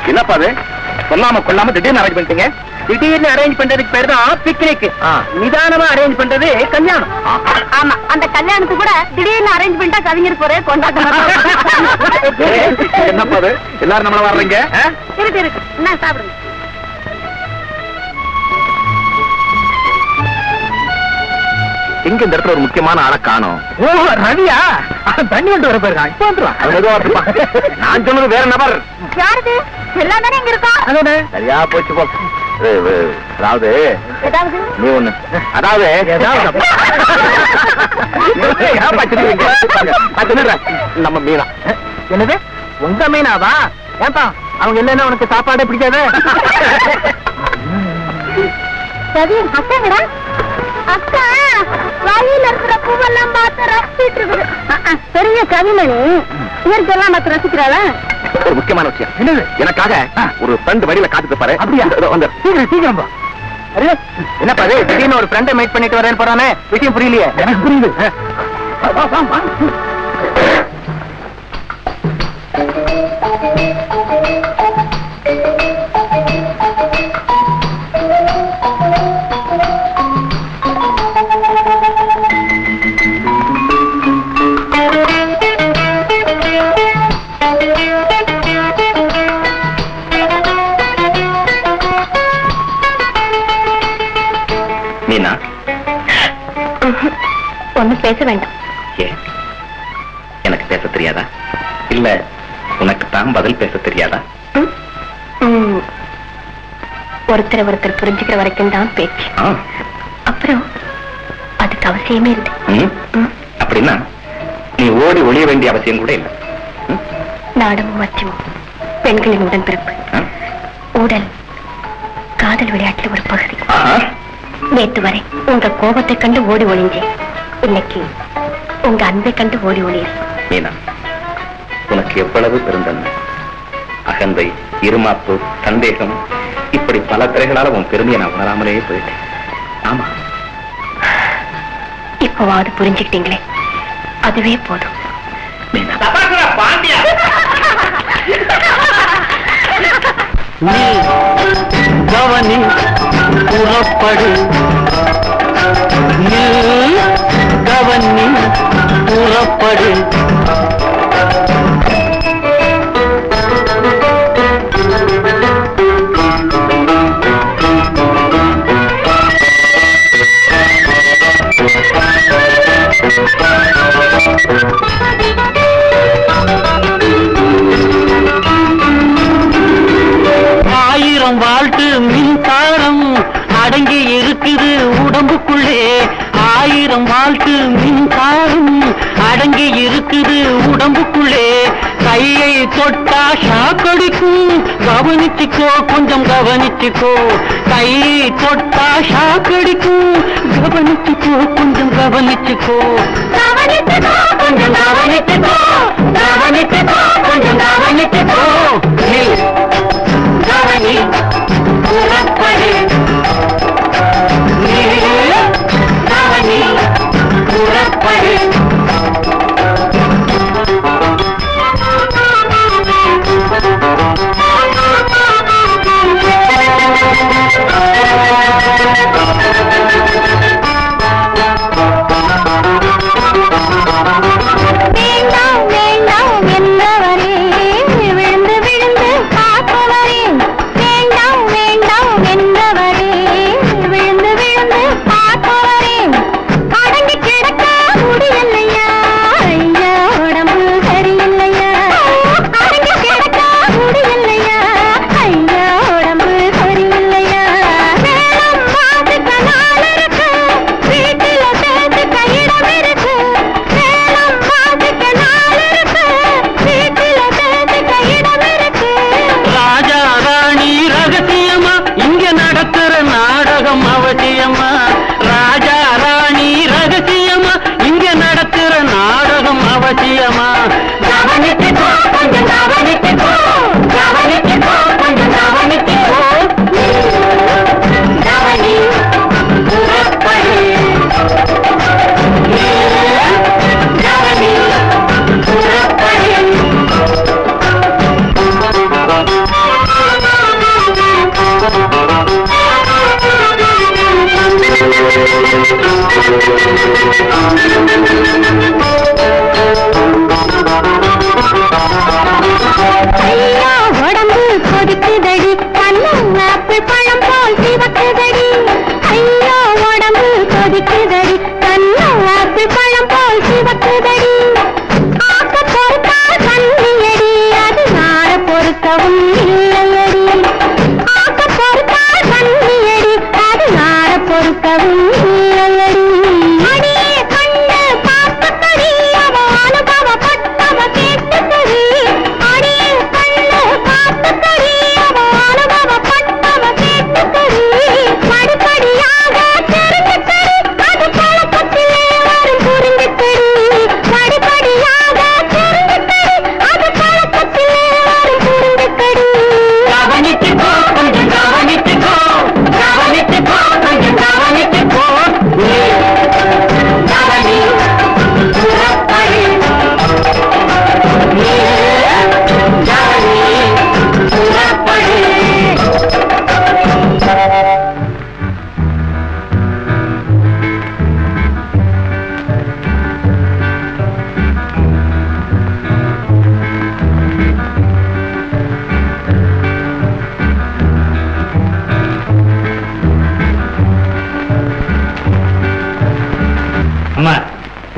Speaker 5: என்னப்பா அது சொல்லாம கொள்ளாம திடீர்னு அரேஞ்ச் பண்ணிட்டீங்க திடீர்னு அரேஞ்ச் பண்றதுக்கு பேர் தான் பிக்னிக் நிதானமா அரேஞ்ச் பண்றது கல்யாணம்
Speaker 3: ஆமா அந்த கல்யாணத்துக்கு கூட திடீர்னு அரேஞ்ச் பண்ணிட்டா கவிஞர் போற கொண்டாட்டம்
Speaker 5: என்னப்பா அது எல்லாரும் நம்மள வர்றீங்க ஆ?
Speaker 3: இருக்கு இருக்கு என்ன சாப்பிடுங்க
Speaker 5: எங்க இந்த இடத்துல ஒரு முக்கியமான ஆளை காணும் ஓ ரவியா தண்ணி கொண்டு வர போயிருக்கான் இப்ப வந்துருவான் நான் சொன்னது வேற நபர்
Speaker 3: யாருது எல்லாம் தானே இங்க இருக்கோம்
Speaker 5: சரியா போச்சு போ ஏ, ஏ, அதாவது
Speaker 3: ஏதாவது
Speaker 5: நீ ஒண்ணு அதாவது ஏன்பா சிரிக்கிறீங்க? அது என்னடா? நம்ம மீனா என்னது உங்க மீனாவா ஏன்பா அவங்க இல்லைன்னா உனக்கு சாப்பாடே பிடிக்காது
Speaker 3: ரவி அக்காங்கடா அக்கா வழியில இருக்கிற பூவெல்லாம் பார்த்து ரசிச்சிட்டு இருக்குது அஹ், அஹ், பெரிய கவிமணி இயற்கையெல்லாம் பார்த்து ரசிக்கிறாளா
Speaker 5: ஒரு முக்கியமான விஷயம் என்னது எனக்காக ஒரு ஃப்ரெண்ட் வழியில காத்துட்டு பாரு அப்படியா வந்து
Speaker 4: சீக்கிரம் சீக்கிரம் பா
Speaker 5: அரே, என்னப்பா அது திடீர்னு ஒரு ஃப்ரெண்டை மீட் பண்ணிட்டு வரேன்னு போறானே விஷயம் புரியலையே
Speaker 4: எனக்கு புரியுது
Speaker 5: மீனா
Speaker 3: ஒண்ணும் பேச வேண்டாம்
Speaker 5: ஏ எனக்கு பேச தெரியாதா இல்ல உனக்கு தான் பதில் பேச தெரியாதா
Speaker 3: ம்? ம். ஒருத்தரை ஒருத்தர் புரிஞ்சுக்கிற வரைக்கும் தான் பேச்சு
Speaker 5: ஆ,
Speaker 3: அப்புறம் அதுக்கு அவசியமே இல்லை
Speaker 5: ம்,
Speaker 3: ம்.
Speaker 5: அப்படின்னா நீ ஓடி ஒளிய வேண்டிய அவசியம் கூட இல்லை ம்,
Speaker 3: நாடமும் அச்சமும் பெண்களின் உடன்பிறப்பு
Speaker 5: ஆ?
Speaker 3: ஊடல் காதல் விளையாட்டுல ஒரு பகுதி
Speaker 5: ஆஹா,
Speaker 3: நேத்து வரை உங்க கோபத்தை கண்டு ஓடி ஒளிஞ்சேன் இன்னைக்கு உங்க அன்பை கண்டு ஓடி ஒளியேன்
Speaker 5: மீனா உனக்கு எவ்வளவு பெருந்தன்மை அகந்தை இருமாப்பு சந்தேகம் இப்படி பல திரைகளால உன் பெருமையை நான் உணராமலேயே போயிட்டேன் ஆமா
Speaker 3: இப்பவாவது புரிஞ்சுக்கிட்டீங்களே அதுவே போதும்
Speaker 5: மீனா
Speaker 7: பாண்டியா
Speaker 8: நீ கவனி புறப்படு நீ கவனி புறப்படு ஆயிரம் வாழ்த்து மின்சாரம் அடங்கி இருக்குது உடம்புக்குள்ளே ஆயிரம் வாழ்த்து மின்சாரம் அடங்கி இருக்குது உடம்புக்குள்ளே கையை தொட்டா ஷாக்கடிக்கும் கவனிச்சுக்கோ கொஞ்சம் கவனிச்சுக்கோ கையை தொட்டா ஷாக்கடிக்கும் கவனிச்சுக்கோ கொஞ்சம் கவனிச்சுக்கோ கொஞ்சம் கவனிச்சுக்கோ கவனிச்சுக்கோ கொஞ்சம் கவனிச்சுக்கோ நில். கவனி புறப்படு நில். கவனி புறப்படு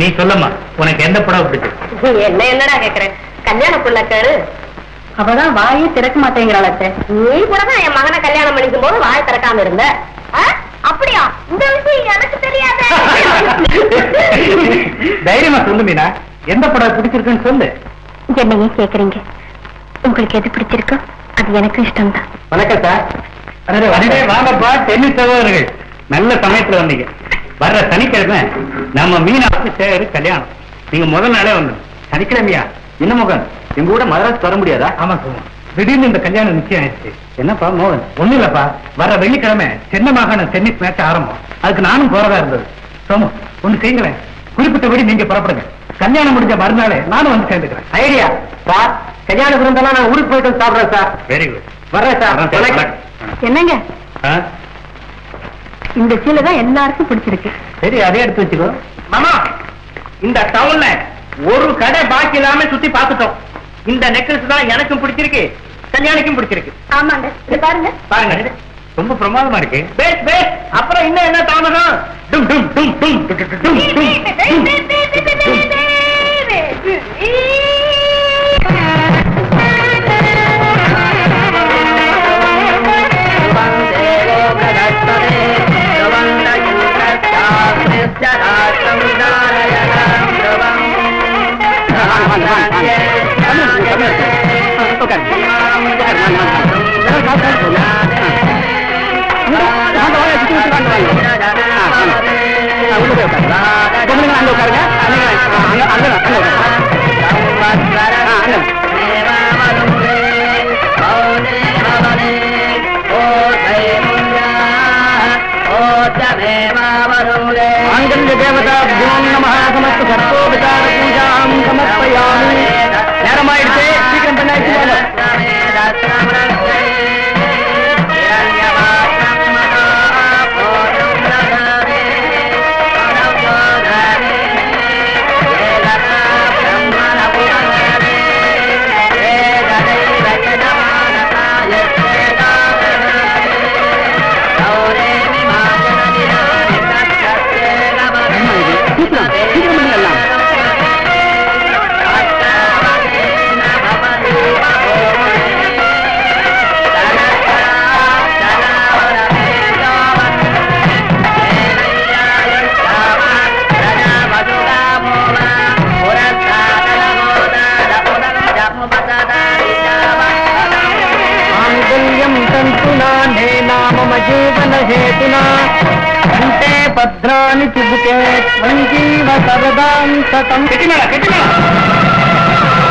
Speaker 5: நீ சொல்லம்மா உனக்கு எந்த படம் பிடிச்சது
Speaker 2: என்ன என்னடா கேக்குறேன் கல்யாண புள்ள கேளு அவதான் வாயே திறக்க மாட்டேங்கிறாள் அத்தை நீ கூட தான் என் மகனை கல்யாணம் பண்ணிக்கும் போது வாயை திறக்காம இருந்த ஆ? அப்படியா இந்த விஷயம் எனக்கு தெரியாது
Speaker 5: தைரியமா சொல்லு மீனா எந்த படம் பிடிச்சிருக்குன்னு சொல்லு
Speaker 3: என்னையே கேக்குறீங்க உங்களுக்கு எது பிடிச்சிருக்கோ அது எனக்கு இஷ்டம் தான்
Speaker 5: வணக்கம் சார் அடடே, வாங்கப்பா டென்னிஸ் சகோதரர்கள் நல்ல சமயத்துல வந்தீங்க வர்ற சனிக்கிழமை நம்ம மீனாவுக்கு சேகரு கல்யாணம் நீங்க முதல் நாளே வந்து சனிக்கிழமையா என்ன மோகன் எங்க கூட மதராஸ் வர முடியாதா ஆமா சார் திடீர்னு இந்த கல்யாணம் நிச்சயம் ஆயிடுச்சு என்னப்பா மோகன் ஒண்ணும் இல்லப்பா வர வெள்ளிக்கிழமை சென்னை மாகாண டென்னிஸ் மேட்ச் ஆரம்பம் அதுக்கு நானும் போறதா இருந்தது சோமு ஒண்ணு செய்யுங்களேன் குறிப்பிட்டபடி நீங்க புறப்படுங்க கல்யாணம் முடிஞ்ச மறுநாளே நானும் வந்து சேர்ந்துக்கிறேன் ஐடியா சார் கல்யாண விருந்தெல்லாம் நான் ஊருக்கு போயிட்டு வந்து சாப்பிடுறேன் சார் வெரி குட் வர்றேன் சார்
Speaker 2: என்னங்க இந்த சீலை தான் எல்லாருக்கும் பிடிச்சிருக்கு
Speaker 5: சரி அதே எடுத்து வச்சுக்கோ மாமா இந்த டவுன்ல ஒரு கடை பாக்கி இல்லாம சுத்தி பார்த்துட்டோம் இந்த நெக்லஸ் தான் எனக்கும் பிடிச்சிருக்கு கல்யாணிக்கும் பிடிச்சிருக்கு
Speaker 3: ஆமாங்க இது பாருங்க
Speaker 5: பாருங்க ரொம்ப பிரமாதமா இருக்கு பேஸ் பேஸ் அப்புறம் இன்னும் என்ன தாமதம் டும் டும் டும் டும் டு, டு, டு, டும் டும் டும் ஆங்கல்ய தேவதாபியோ நமः சமஸ்த சர்வோபசார பூஜாம் சமர்ப்பயாமி நேரமாயிடுச்சு சீக்கிரம் பண்ணாச்சு माङ्गल्यं तन्तुना नेनाम जीवन हेतुना अन्ते भद्राणि चिबुके मञ्जीव सरदां सतं कटिमेळ कटिमेळ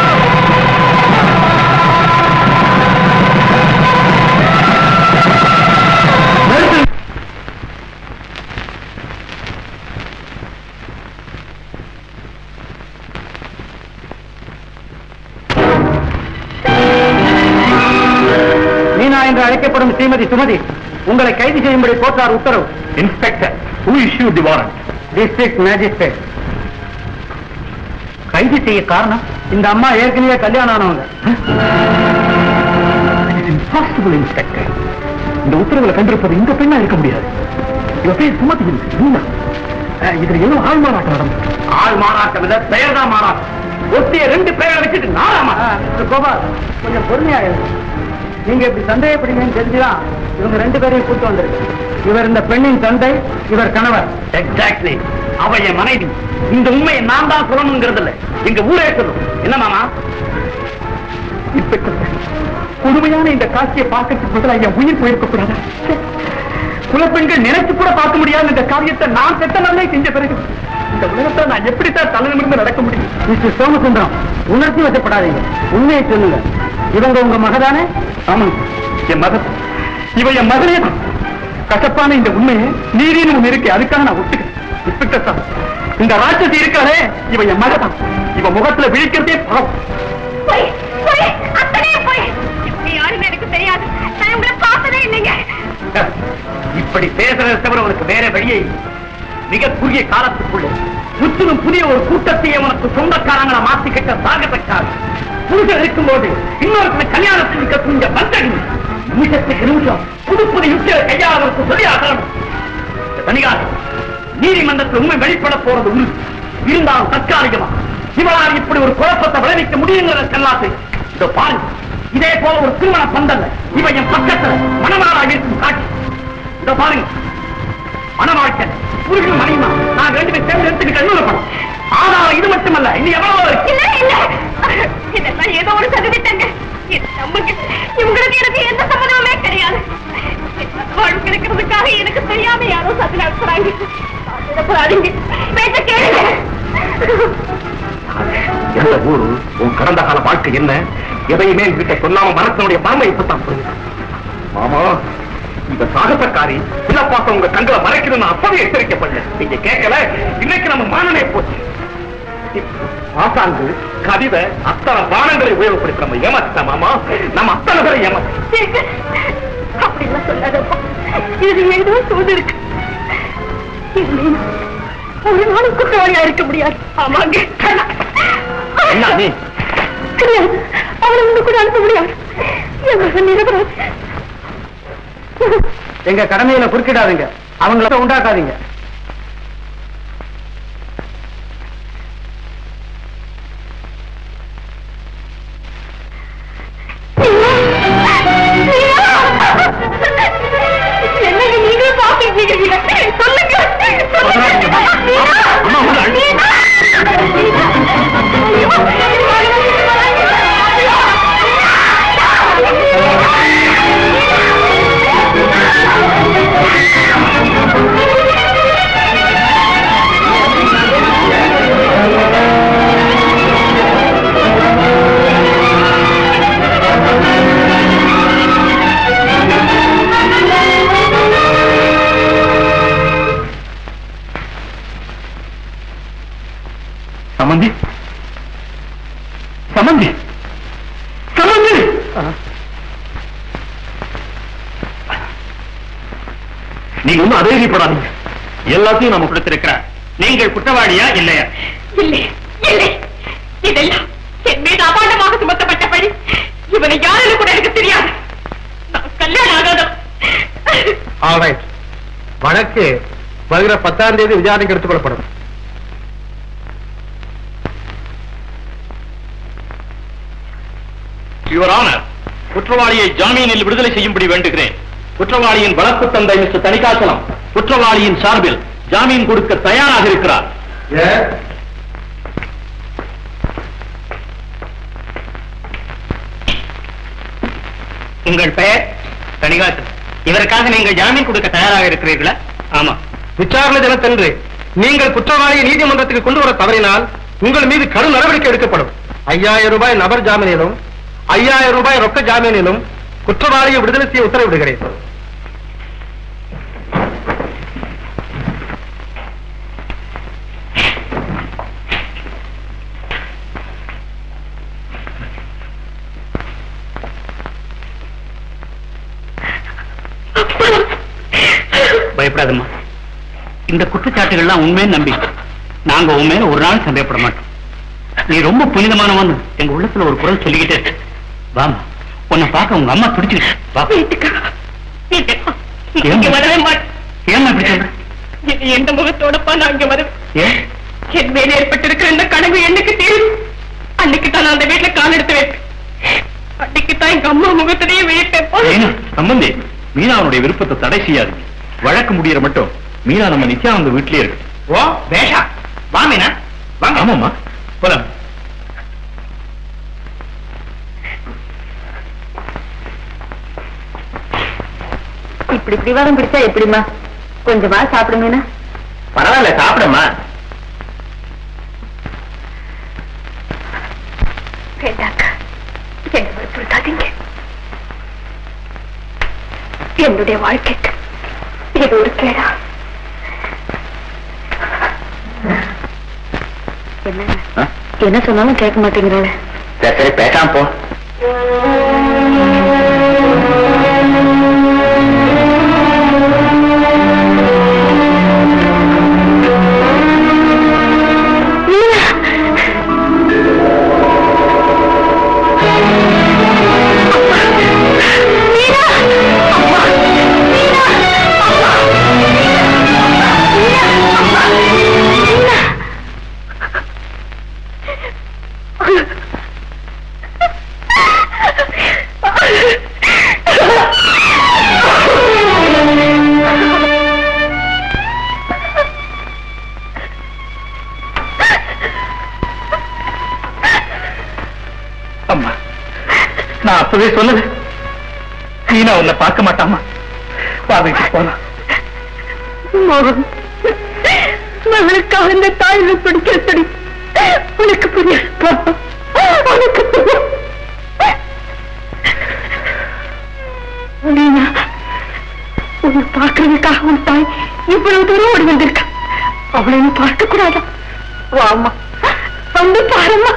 Speaker 5: மீனா என்று அழைக்கப்படும் ஸ்ரீமதி சுமதி உங்களை கைது செய்யும்படி கோட்டார் உத்தரவு inspector who issue the warrant district magistrate கைது செய்ய காரணம் இந்த அம்மா ஏற்கனவே கல்யாணம் ஆனவங்க இம்பாசிபிள் இன்ஸ்பெக்டர் இந்த உத்தரவுல கண்டிருப்பது இந்த பெண்ணா இருக்க முடியாது இவ பேர் சுமதி இல்லை, மீனா அஹ், இதுல ஏதோ ஆள் மாறாட்டம் நடந்தது ஆள் மாறாட்டம் இல்ல பெயர் தான் மாறாட்டம் ஒத்திய ரெண்டு பெயரை வச்சுட்டு நாலாமா கோபால் கொஞ்சம் பொறுமையா இரு. நீங்க இப்படி சந்தேகப்படுவீங்கன்னு தெரிஞ்சுதான் இவங்க ரெண்டு பேரையும் கூட்டு வந்திருக்கு இவர் இந்த பெண்ணின் தந்தை இவர் கணவர் எக்ஸாக்ட்லி அவ என் மனைவி இந்த உண்மையை நான் தான் சொல்லணுங்கிறது இல்ல எங்க ஊரே சொல்லும் என்ன மாமா இப்ப கொடுமையான இந்த காட்சியை பார்க்கறதுக்கு பதிலாக என் உயிர் போயிருக்க கூடாதா குலப்பெண்கள் நினைச்சு கூட பார்க்க முடியாத இந்த காரியத்தை நான் செத்த நல்லே செஞ்ச பிறகு இந்த உலகத்தை நான் எப்படித்தான் தலைநிமிர்ந்து நடக்க முடியும் மிஸ்டர் சோமசுந்தரம் உணர்ச்சி வசப்படாதீங்க உண்மையை சொல்லுங்க இவங்க உங்க மகதானே ஆமாங்க என் மகன் இவ என் மகனே தான் கசப்பான இந்த உண்மையை நீதினு ஒண்ணு இருக்கு அதுக்காக நான் ஒத்துக்கிறேன் இன்ஸ்பெக்டர் சார் இந்த ராட்சசி இருக்காளே இவ என் மகதான் இவ முகத்துல விழிக்கிறதே பாவம்
Speaker 3: போய் போய் அத்தனையே போய் இப்படி யாருன்னு எனக்கு தெரியாது நான் உங்களை பார்த்ததே இல்லைங்க
Speaker 5: இப்படி பேசுறதை தவிர உனக்கு வேற வழியே இல்லை. மிக குறுகிய காலத்துக்குள்ளே முற்றிலும் புதிய ஒரு கூட்டத்தையே உனக்கு சொந்தக்காரங்களை மாத்திக்கிட்ட சாகத்தக்காது புருஷன் இருக்கும்போது இன்னொரு கல்யாணத்தில் நிற்க துணிஞ்ச பந்தடி நிமிஷத்துக்கு நிமிஷம் புது புது யுக்திகளை கையாளருக்கு சொல்லி ஆகணும் தனிகாரம் நீதிமன்றத்தில் உண்மை வெளிப்பட போறது உறுதி
Speaker 7: இருந்தாலும் தற்காலிகமா இவளால் இப்படி ஒரு குழப்பத்தை விளைவிக்க முடியுங்கிற கல்லாசை இதோ பாருங்க இதே போல ஒரு திருமண பந்தல்ல இவன் என் பக்கத்துல மனமாரா இருக்கும் காட்சி இதோ பாருங்க மன வாழ்க்கை புருஷன் மனைவிமா நான் ரெண்டு பேரும் சேர்ந்து எடுத்துட்டு கண்ணூர் படம் ஆதாரம் இது மட்டுமல்ல இன்னும் எவ்வளவு இருக்கு
Speaker 3: இல்ல இல்ல இதெல்லாம் ஏதோ ஒரு சதவீதங்க இது நம்புங்க இவங்களுக்கு எனக்கு எந்த சம்மதமுமே கிடையாது வாழ்க்கை இருக்கிறதுக்காக எனக்கு தெரியாம யாரோ சதி நடத்துறாங்க போறாதீங்க பேச்ச கேளுங்க
Speaker 7: எந்த ஊரு உன் கடந்த கால வாழ்க்கை என்ன எதையுமே என்கிட்ட சொல்லாம மனசனுடைய பரமை இப்பதான் புரியுது மாமா இந்த சாகசக்காரி சில பாசம் உங்க கண்களை மறைக்கணும்னு அப்பவே எச்சரிக்கப்படல நீங்க கேட்கல இன்னைக்கு நம்ம மானமே போச்சு ஆசாந்து கவிதை அத்தனை பானங்களை உபயோகப்படுத்தி நம்ம ஏமாத்திட்ட மாமா நம்ம அத்தனை பேரை ஏமாத்தி
Speaker 3: அப்படிலாம் சொல்லாதப்பா இது ஏதோ சூது இருக்கு இல்லைன்னா ஒரு நாளும் குற்றவாளியா இருக்க முடியாது ஆமாங்க
Speaker 7: என்ன நீ
Speaker 3: கிடையாது அவளை உங்க கூட அனுப்ப முடியாது எங்க நிரபராதி
Speaker 4: எங்க கடமையில குறுக்கிடாதீங்க அவங்கள உண்டாக்காதீங்க
Speaker 3: என்னங்க நீங்களும் பாத்துருக்கீங்க சொல்லுங்க
Speaker 7: அம்மா, உள்ள அழு. சமந்தி சமந்தி சமந்தி நீங்க ஒன்றும் அதேறிப்படாதீங்க எல்லாத்தையும் நம்ம கொடுத்திருக்கிற நீங்கள் குற்றவாளியா இல்லையா
Speaker 3: இல்லை இல்லை இதெல்லாம் என் மீது அபாண்டமாக சுமத்தப்பட்ட பழி இவனை யாருன்னு கூட எனக்கு தெரியாது நான் கல்யாணம் ஆகாதவன்
Speaker 4: ஆல்ரைட் வழக்கு வருகிற பத்தாம் தேதி விசாரணைக்கு எடுத்துக் கொள்ளப்படும்
Speaker 7: யுவர் ஆனர் குற்றவாளியை ஜாமீனில் விடுதலை செய்யும்படி வேண்டுகிறேன் குற்றவாளியின் வழக்கு தந்தை மிஸ்டர் தணிகாசலம் குற்றவாளியின் சார்பில் ஜாமீன் கொடுக்க தயாராக இருக்கிறார் உங்கள் பெயர் தணிகாசலம் இவருக்காக நீங்கள் ஜாமீன் கொடுக்க தயாராக இருக்கிறீர்களா ஆமா
Speaker 4: விசாரணை தினத்தன்று நீங்கள் குற்றவாளியை நீதிமன்றத்துக்கு கொண்டு வர தவறினால் உங்கள் மீது கடும் நடவடிக்கை எடுக்கப்படும் ஐயாயிரம் ரூபாய் நபர் ஜாமீனிலும் ஐயாயிரம் ரூபாய் ரொக்க ஜாமீனிலும் குற்றவாளியை விடுதலை செய்ய உத்தரவிடுகிறேன்
Speaker 7: பயப்படாதம்மா இந்த குற்றச்சாட்டுகள்லாம் உண்மைன்னு நம்பி நாங்க உன் மேல ஒரு நாள் சந்தேகப்பட மாட்டோம் நீ ரொம்ப புனிதமானவன் எங்க உள்ளத்துல ஒரு குரல் சொல்லிக்கிட்டே இருக்கு வாமா உன்னை பார்க்க உங்க அம்மா துடிச்சுக்கிட்டு வா
Speaker 3: வீட்டுக்கா வீட்டுக்கா
Speaker 7: ஏன்?
Speaker 3: இங்க வரவே மாட்டேன்
Speaker 7: ஏன் அப்படி சொல்ற
Speaker 3: இது எந்த முகத்தோடப்பா நான் இங்க வருவேன்
Speaker 7: ஏன்
Speaker 3: என் மேல ஏற்பட்டிருக்கிற இந்த கனவு என்னைக்கு தீரும் அன்னைக்கு தான் நான் அந்த வீட்டுல கால் எடுத்து வைப்பேன் அன்னைக்கு தான் எங்க அம்மா முகத்திலேயே விழிப்பேன்
Speaker 7: ஏன்னா சம்பந்தி மீனா அவனுடைய விருப்பத்தை தடை செய்யாது வழக்கு முடியற மட்டும் மீனா நம்ம நித்யானந்த வீட்லயே இருக்கு ஓ பேஷா வா மீனா வாங்க ஆமாம்மா போலாம்
Speaker 2: இப்படி பிடிவாதம் பிடிச்சா எப்படிமா கொஞ்சமா சாப்பிடுங்கண்ணா
Speaker 7: பரவாயில்ல சாப்பிடுமா
Speaker 3: வேண்டாக்கா என்ன வற்புறுத்தாதீங்க என்னுடைய வாழ்க்கைக்கு இது ஒரு கேடா
Speaker 2: என்ன என்ன சொன்னாலும் கேட்க மாட்டேங்கிறாள்
Speaker 7: சரி பேசாம போ
Speaker 5: அம்மா நான் அப்பவே சொல்லல நீனா உன்னை பார்க்க மாட்டாமா வா வீட்டுக்கு போலாம்
Speaker 3: மோகன் மகளுக்காக இந்த தாழ்வு பிடிக்கிறபடி உனக்கு புரியாது உனக்கு புரியாது. நீனா உன்னை பார்க்கறதுக்காக உன் தாய் இவ்வளவு தூரம் ஓடி வந்திருக்கா அவளை நீ பார்க்க கூடாதா வாமா வந்து பாருமா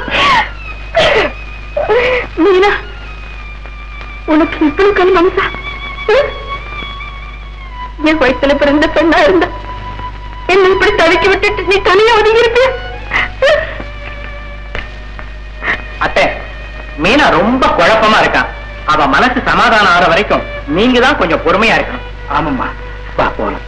Speaker 3: மீனா உனக்கு இவ்வளவு கல் மனசா ம்? என் வயிற்றுல பிறந்த பெண்ணா இருந்தா என்னை இப்படி தவிக்க விட்டுட்டு நீ தனியா ஒதுங்கி இருப்பிய
Speaker 7: அத்தை மீனா ரொம்ப குழப்பமா இருக்கான் அவ மனசு சமாதானம் ஆற வரைக்கும் நீங்க தான் கொஞ்சம் பொறுமையா இருக்கணும்
Speaker 5: ஆமாம்மா வா போலாம்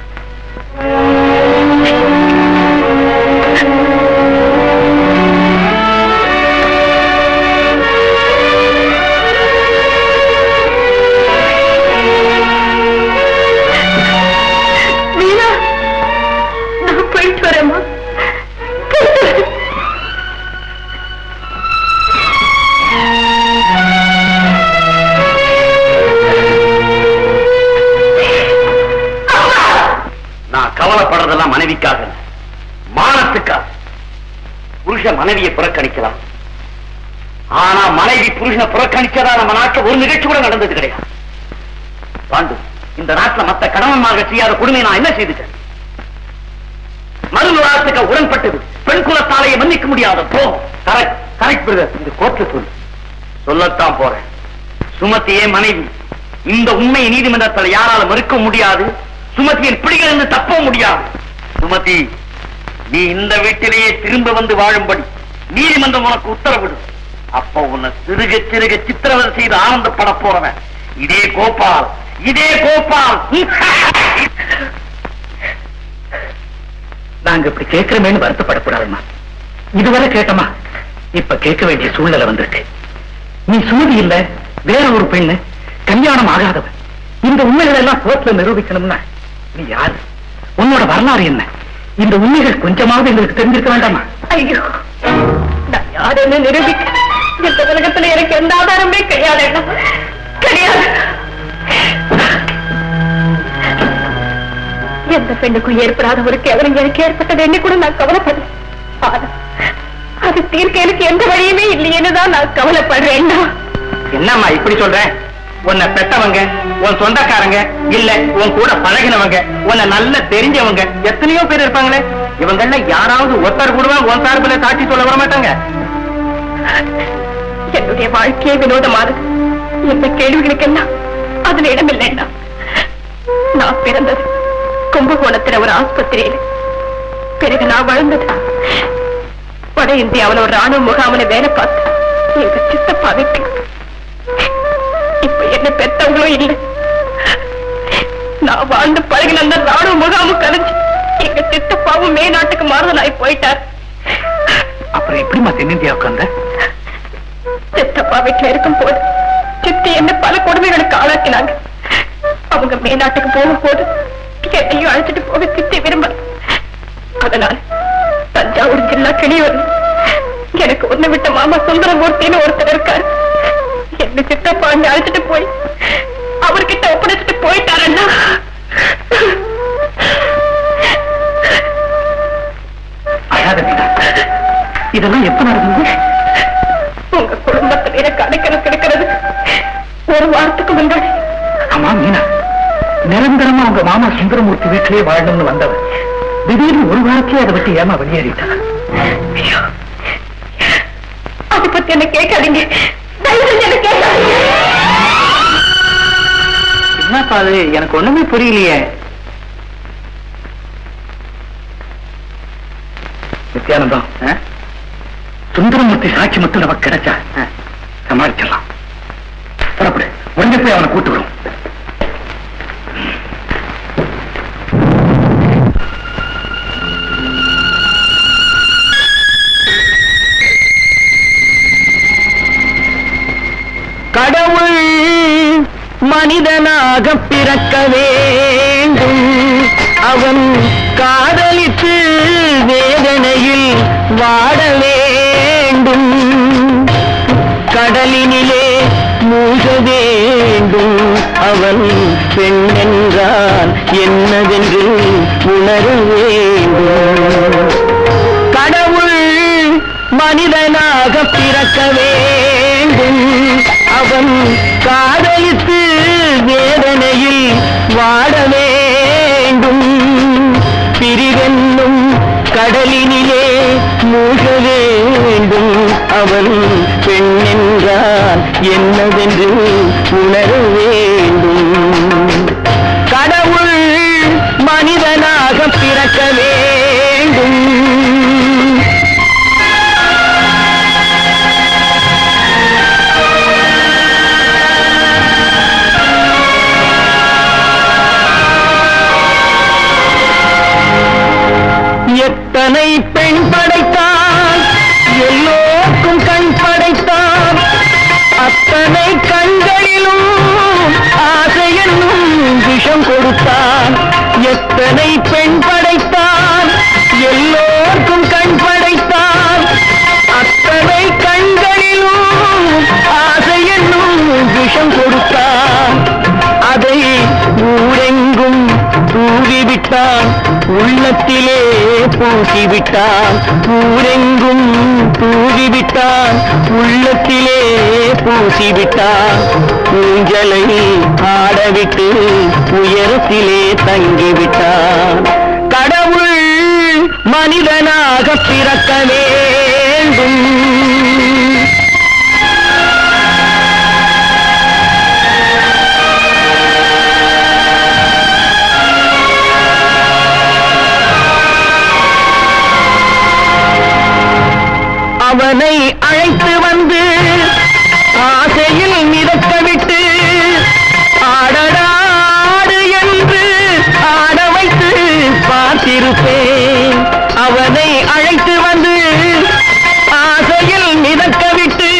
Speaker 3: மீனா நான் போயிட்டு வரேம்மா போயிட்டு வரேன்.
Speaker 1: நான் கவலைப்படுறதெல்லாம் மனைவிக்காக இல்ல. மானத்துக்காக புருஷன் மனைவியை புறக்கணிக்கலாம் ஆனா மனைவி புருஷனை புறக்கணிச்சதா நம்ம நாட்டுல ஒரு நிகழ்ச்சி கூட நடந்தது கிடையாது பாண்டு இந்த நாட்டுல மத்த கணவன்மார்கள் செய்யாத கொடுமை நான் என்ன செய்துட்டேன் மறுநூறாத்துக்கு உடன்பட்டது பெண் குலத்தாலையை மன்னிக்க முடியாத போ கரெக்ட் கரெக்ட் பிரதர் இந்த கோர்ட்ல சொல்லு சொல்லத்தான் போறேன் சுமதியே மனைவி இந்த உண்மை நீதிமன்றத்தில் யாரால மறுக்க முடியாது சுமதியின் பிடிகளிலிருந்து தப்ப முடியாது சுமதி நீ இந்த வீட்டிலேயே திரும்ப வந்து வாழும்படி நீதிமன்றம் உனக்கு உத்தரவிடும் அப்ப உன்னை சிறுக சிறுக சித்திரவதை செய்து ஆனந்தப்பட போறவன் இதே கோபால் இதே கோபால்
Speaker 5: நாங்க இப்படி கேட்கிறோமேன்னு வருத்தப்படக்கூடாதும்மா இதுவரை கேட்டோமா இப்ப கேட்க வேண்டிய சூழ்நிலை வந்திருக்கு நீ சுமதி இல்ல வேற ஒரு பெண்ணு கல்யாணம் ஆகாதவன் இந்த உண்மைகளை எல்லாம் கோர்ட்ல நிரூபிக்கணும்னா நீ யாரு உன்னோட வரலாறு என்ன இந்த உண்மைகள் கொஞ்சமாவது எங்களுக்கு தெரிஞ்சிருக்க வேண்டாமா
Speaker 3: ஐயோ நான் யாருன்னு நிரூபிக்க இந்த உலகத்துல எனக்கு எந்த ஆதாரமே கிடையாது அண்ணா. கிடையாது எந்த பெண்ணுக்கும் ஏற்படாத ஒரு கேவலம் எனக்கு ஏற்பட்டது என்ன கூட நான் கவலைப்படுறேன் ஆனா, அது தீர்க்க எனக்கு எந்த வழியுமே இல்லையேன்னு தான் நான் கவலைப்படுறேன் அண்ணா.
Speaker 7: என்னம்மா இப்படி சொல்றேன் உன்னை பெத்தவங்க உன் சொந்தக்காரங்க இல்ல உன் கூட பழகினவங்க உன்னை நல்லா தெரிஞ்சவங்க எத்தனையோ பேர் இருப்பாங்களே இவங்கள யாராவது ஒருத்தர் கூட உன் சார்பில் சாட்சி சொல்ல வர மாட்டாங்க
Speaker 3: என்னுடைய வாழ்க்கையே வினோதமானது இந்த கேள்விகளுக்கெல்லாம் அதுல இடமில்லைன்னா நான் பிறந்தது கும்பகோணத்துல ஒரு ஆஸ்பத்திரியில பிறகு நான் வளர்ந்தது வட இந்தியாவுல ஒரு ராணுவ முகாமில வேலை பார்த்து எங்க சித்தப்பா வீட்டுல இப்ப என்ன பெத்தவங்களும் இல்லை நான் வாழ்ந்து பழகின அந்த ராணுவ முகாமும் கலைஞ்சு எங்க சித்தப்பாவும் மேநாட்டுக்கு மாறுதலாகி போயிட்டார்
Speaker 5: அப்புறம் எப்படிமா தென்னிந்தியாவுக்கு வந்த
Speaker 3: சித்தப்பா வீட்டுல இருக்கும் போது சித்தி என்ன பல கொடுமைகளுக்கு ஆளாக்கினாங்க அவங்க மேநாட்டுக்கு போகும்போது என்னையும் அழைச்சிட்டு போக சித்தி விரும்பல அதனால தஞ்சாவூர் ஜில்லா கிளியூர் எனக்கு ஒண்ணு விட்ட மாமா சுந்தரமூர்த்தின்னு ஒருத்தர் இருக்காரு என்ன சித்தப்பா அங்க அழைச்சிட்டு போய் அவர்கிட்ட ஒப்படைச்சிட்டு போயிட்டாரண்ணா
Speaker 5: அழாத மீனா இதெல்லாம் எப்ப நடந்தது
Speaker 3: உங்க குடும்பத்துல எனக்கு அடைக்கலம் கிடைக்கிறது ஒரு வாரத்துக்கு முன்னாடி
Speaker 5: ஆமா மீனா நிரந்தரமா உங்க மாமா சுந்தரமூர்த்தி வீட்டிலேயே வாழணும்னு வந்தவன் திடீர்னு ஒரு வாரத்திலே அதை விட்டு ஏமா வெளியேறிட்டான்
Speaker 3: ஐயோ, அதை பத்தி என்ன கேட்காதீங்க தயவு செஞ்சு என்ன கேட்காதீங்க
Speaker 7: என்னப்பா அது எனக்கு ஒண்ணுமே புரியலையே
Speaker 5: நித்யானந்தம் சுந்தரமூர்த்தி சாட்சி மட்டும் நமக்கு கிடைச்சா சமாளிச்சிடலாம் புறப்படு உடனே போய் அவனை கூட்டு வரும்
Speaker 8: மனிதனாக பிறக்க வேண்டும் அவன் காதலித்து வேதனையில் வாட வேண்டும் கடலினிலே மூழ்க வேண்டும் அவன் பெண் என்றால் என்னவென்று உணர வேண்டும் கடவுள் மனிதனாக பிறக்க வேண்டும் அவன் காதலித்து வேதனையில் வாட வேண்டும் பிரிவென்னும் கடலினிலே மூழ்க வேண்டும் அவன் பெண் என்றால் என்னவென்று உணர வேண்டும் கடவுள் மனிதனாக பிறக்க வேண்டும் எத்தனை பெண் படைத்தான் எல்லோருக்கும் கண் படைத்தான் அத்தனை கண்களிலும் ஆசை என்னும் விஷம் கொடுத்தான் எத்தனை பெண் படைத்தான் எல்லோருக்கும் கண் படைத்தான் அத்தனை கண்களிலும் ஆசை என்னும் விஷம் கொடுத்தான் அதை ஊரெங்கும் தூவிவிட்டான் உள்ளத்திலே பூசிவிட்டான் ஊரெங்கும் தூவிவிட்டான் உள்ளத்திலே பூசிவிட்டான் ஊஞ்சலை ஆடவிட்டு உயரத்திலே தங்கிவிட்டான் கடவுள் மனிதனாக பிறக்க வேண்டும் அவனை அழைத்து வந்து ஆசையில் மிதக்க விட்டு ஆடடாடு என்று ஆட வைத்து பார்த்திருப்பேன் அவனை அழைத்து வந்து ஆசையில் மிதக்க விட்டு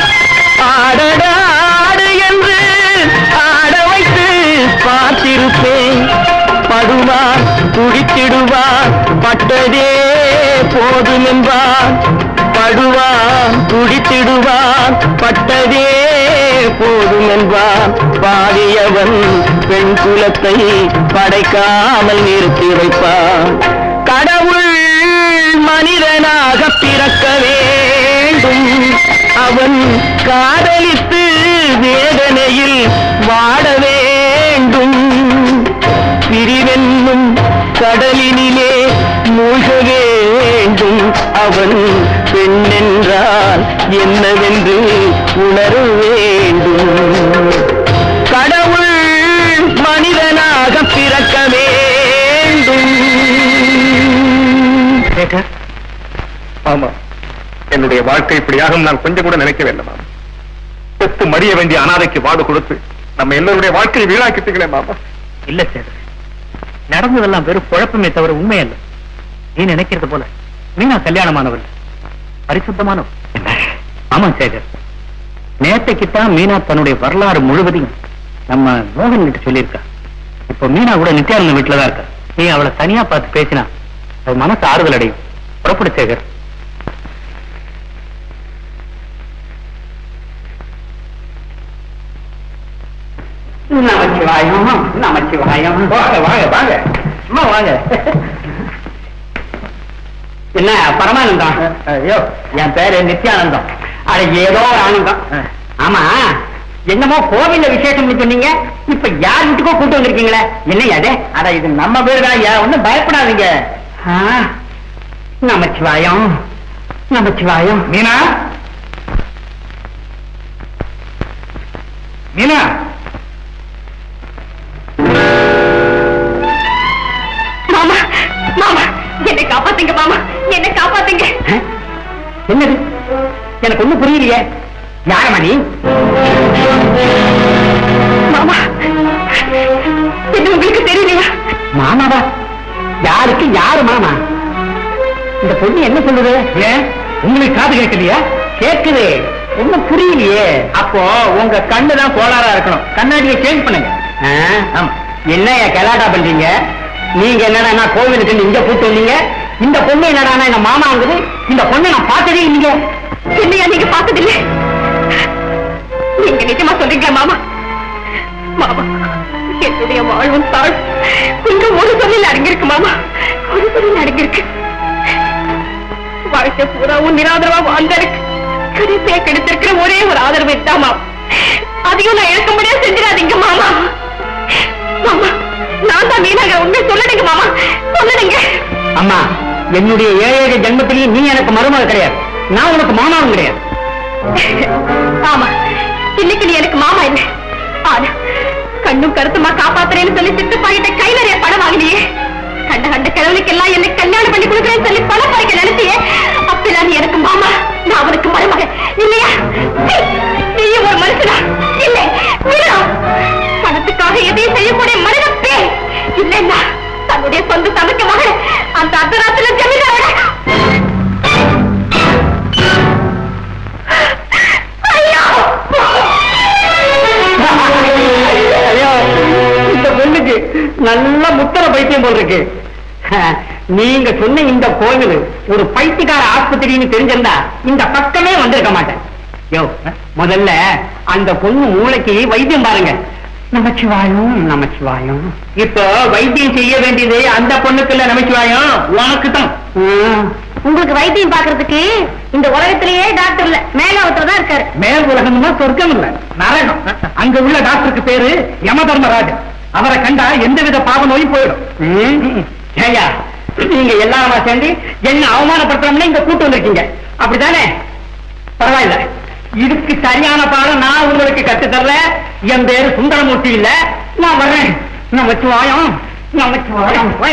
Speaker 8: ஆடடாடு என்று ஆட வைத்து பார்த்திருப்பேன் படுவார் துடித்திடுவார் பட்டதே போதும் என்பார் படுவான் துடித்திடுவான் பட்டதே போதும் என்பான் பாடியவன் பெண் குலத்தை படைக்காமல் நிறுத்தி வைப்பான் கடவுள் மனிதனாக பிறக்க வேண்டும் அவன் காதலித்து வேதனையில் வாட வேண்டும் பிரிவென்னும் கடலினிலே மூழ்க வேண்டும் அவன் பெண்ணென்றால் என்னவென்று உணர வேண்டும் கடவுள் மனிதனாக பிறக்க வேண்டும்
Speaker 5: ஆமா என்னுடைய வாழ்க்கை இப்படியாகும் நான் கொஞ்சம் கூட நினைக்கவே இல்லை மாமா செத்து மடிய வேண்டிய அனாதைக்கு வாடு கொடுத்து நம்ம எல்லாருடைய வாழ்க்கையை வீணாக்கிட்டீங்களே மாமா
Speaker 7: இல்ல சேகர் நடந்ததெல்லாம் வெறும் குழப்பமே தவிர உண்மை அல்ல நீ நினைக்கிறது போல மீனா கல்யாணமானவள் பரிசுத்தமானவள் ஆமா சேகர் நேத்தைக்குத்தான் மீனா தன்னுடைய வரலாறு முழுவதையும் நம்ம மோகன் கிட்ட சொல்லியிருக்கா இப்போ மீனா கூட நித்யானந்த வீட்டுல தான் இருக்கா நீ அவளை தனியா பார்த்து பேசினா அவ மனசு ஆறுதல் அடையும் புறப்படு சேகர்
Speaker 1: நமச்சிவாயம் நமச்சிவாயம்
Speaker 7: வாங்க வாங்க வாங்க சும்மா வாங்க
Speaker 1: என்ன பரமானந்தம்
Speaker 7: ஐயோ என் பேரு நித்யானந்தம்
Speaker 1: அட ஏதோ ஒரு ஆனந்தம் ஆமா என்னமோ கோவில்ல விசேஷம்னு சொன்னீங்க இப்ப யார் வீட்டுக்கோ கூட்டு வந்திருக்கீங்களே என்ன அது
Speaker 7: அட இது நம்ம பேரு தான் ஐயா ஒண்ணும் பயப்படாதீங்க
Speaker 1: ஆ, நமச்சிவாயம் நமச்சிவாயம்
Speaker 7: மீனா மீனா
Speaker 3: மாமா மாமா என்னை காப்பாத்துங்க மாமா என்னை காப்பாத்துங்க
Speaker 1: ஆ? என்னது எனக்கு ஒண்ணும் புரியலையே யாரம்மா நீ
Speaker 3: மாமா இது உங்களுக்கு தெரியலையா
Speaker 1: மாமாவா யாருக்கு யாரு மாமா இந்த பொண்ணு என்ன சொல்லுது
Speaker 7: ஏன் உங்களுக்கு காது கேட்கலையா
Speaker 1: கேக்குது ஒண்ணும் புரியலையே
Speaker 7: அப்போ உங்க கண்ணு தான் கோளாறா இருக்கணும் கண்ணாடியை சேஞ்ச் பண்ணுங்க
Speaker 1: ஆ?
Speaker 7: ஆமா
Speaker 1: என்னய்யா கலாட்டா பண்றீங்க நீங்க என்னடா கோவிலுக்கு இங்க கூட்டு வந்தீங்க இந்த பொண்ணு என்னடா எங்க மாமாங்குது இந்த பொண்ணை நான் பார்த்ததே இல்லைங்க
Speaker 3: என்னையா நீங்க பார்த்ததில்லை நீங்க நிஜமா சொல்றீங்களா மாமா மாமா என்னுடைய வாழ்வும் தாழ் உங்க ஒரு சொல்லில் அடங்கியிருக்கு மாமா ஒரு சொல்லில் அடங்கியிருக்கு வாழ்க்கை பூராவும் நிராதரவா வாழ்ந்தருக்கு கடைசியா கிடைத்திருக்கிற ஒரே ஒரு ஆதரவு தான் மாமா அதையும் நான் இழக்க முடியாது செஞ்சிடாதீங்க மாமா மாமா நான் தான் மீனாக உண்மை சொல்லணுங்க மாமா சொல்லணுங்க
Speaker 1: அம்மா என்னுடைய ஏழு ஜென்மத்திலேயே நீ எனக்கு மருமக கிடையாது நான் உனக்கு மாமாவும் கிடையாது
Speaker 3: ஆமா இன்னைக்கு நீ எனக்கு மாமா இல்ல ஆனா கண்ணும் கருத்துமா காப்பாத்துறேன்னு சொல்லி சித்தப்பாகிட்ட கை நிறைய பணம் வாங்கினியே கண்ட கண்ட கிழவனுக்கெல்லாம் என்ன கல்யாணம் பண்ணி கொடுக்குறேன்னு சொல்லி பணம் பறிக்க நினைச்சியே அப்பெல்லாம் நீ எனக்கு மாமா நான் அவனுக்கு மருமக இல்லையா சீ, நீயும் ஒரு மனுஷனா இல்லை விடா பணத்துக்காக எதையும் செய்யக்கூடிய மனிதப்பே இல்லைன்னா தன்னுடைய சொந்த சமைக்க மகள் அந்த அர்த்தராத்துல ஜமீனாரோட ஐயோ
Speaker 1: ஐயோ, இந்த பொண்ணுக்கு நல்ல முத்திர பைத்தியம் போல் இருக்கு நீங்க சொன்ன இந்த கோவில் ஒரு பைத்தியக்கார ஆஸ்பத்திரின்னு தெரிஞ்சிருந்தா இந்த பக்கமே வந்திருக்க மாட்டேன் யோ முதல்ல அந்த பொண்ணு மூளைக்கு வைத்தியம் பாருங்க நமச்சிவாயம் நமச்சிவாயம்
Speaker 7: இப்போ வைத்தியம் செய்ய வேண்டியது அந்த பொண்ணுக்கு இல்ல நமச்சிவாயம் உனக்கு தான்
Speaker 3: உங்களுக்கு வைத்தியம் பாக்குறதுக்கு இந்த உலகத்திலேயே டாக்டர் இல்ல மேலாவத்துல தான் இருக்காரு
Speaker 7: மேல் உலகம்னா சொர்க்கம் இல்ல நரகம் அங்க உள்ள டாக்டருக்கு பேரு யம தர்மராஜன் அவரை கண்டா எந்தவித பாவ நோயும் போயிடும்
Speaker 1: ம். ஏய்யா நீங்க எல்லாருமா சேர்ந்து என்ன அவமானப்படுத்தணும்னு இங்க கூட்டு வந்திருக்கீங்க அப்படித்தானே பரவாயில்ல இதுக்கு சரியான பாடம் நான் உங்களுக்கு கத்து தர்றேன் என் பேரு சுந்தரமூர்த்தி இல்ல நான் வர்றேன் நான் வச்சு வாயம் நான் வச்சு வாயம் போய்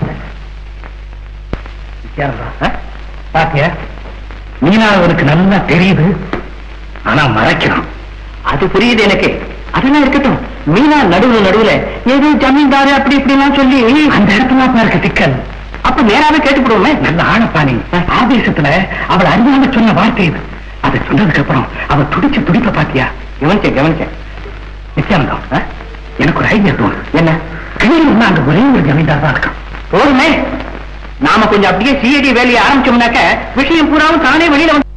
Speaker 7: பாத்தியா மீனா அவருக்கு நல்லா தெரியுது ஆனா மறைக்கிறான்
Speaker 1: அது புரியுது எனக்கு அதெல்லாம் இருக்கட்டும் மீனா நடுவுல நடுவுல ஏதோ ஜமீன்தாரு அப்படி இப்படிலாம் சொல்லி
Speaker 7: அந்த இடத்துல பாருக்க சிக்கல்
Speaker 1: அப்ப நேராவே கேட்டுப்படுவோமே
Speaker 7: நல்ல ஆணப்பானி ஆவேசத்துல அவள் அறியாம சொன்ன வார்த்தை இது அதை சொன்னதுக்கு அப்புறம் அவ துடிச்ச துடிப்ப பாத்தியா
Speaker 1: கவனிச்சேன் கவனிச்சேன்
Speaker 7: நித்யானந்தம் ஆ? எனக்கு ஒரு ஐடியா தோணும் என்ன கையில் உள்ள அந்த ஒரே ஒரு ஜமீன்தார் தான் இருக்கான்
Speaker 1: போதுமே நாம கொஞ்சம் அப்படியே சிஐடி வேலையை ஆரம்பிச்சோம்னாக்க விஷயம் பூராவும் தானே வெளியில வந்து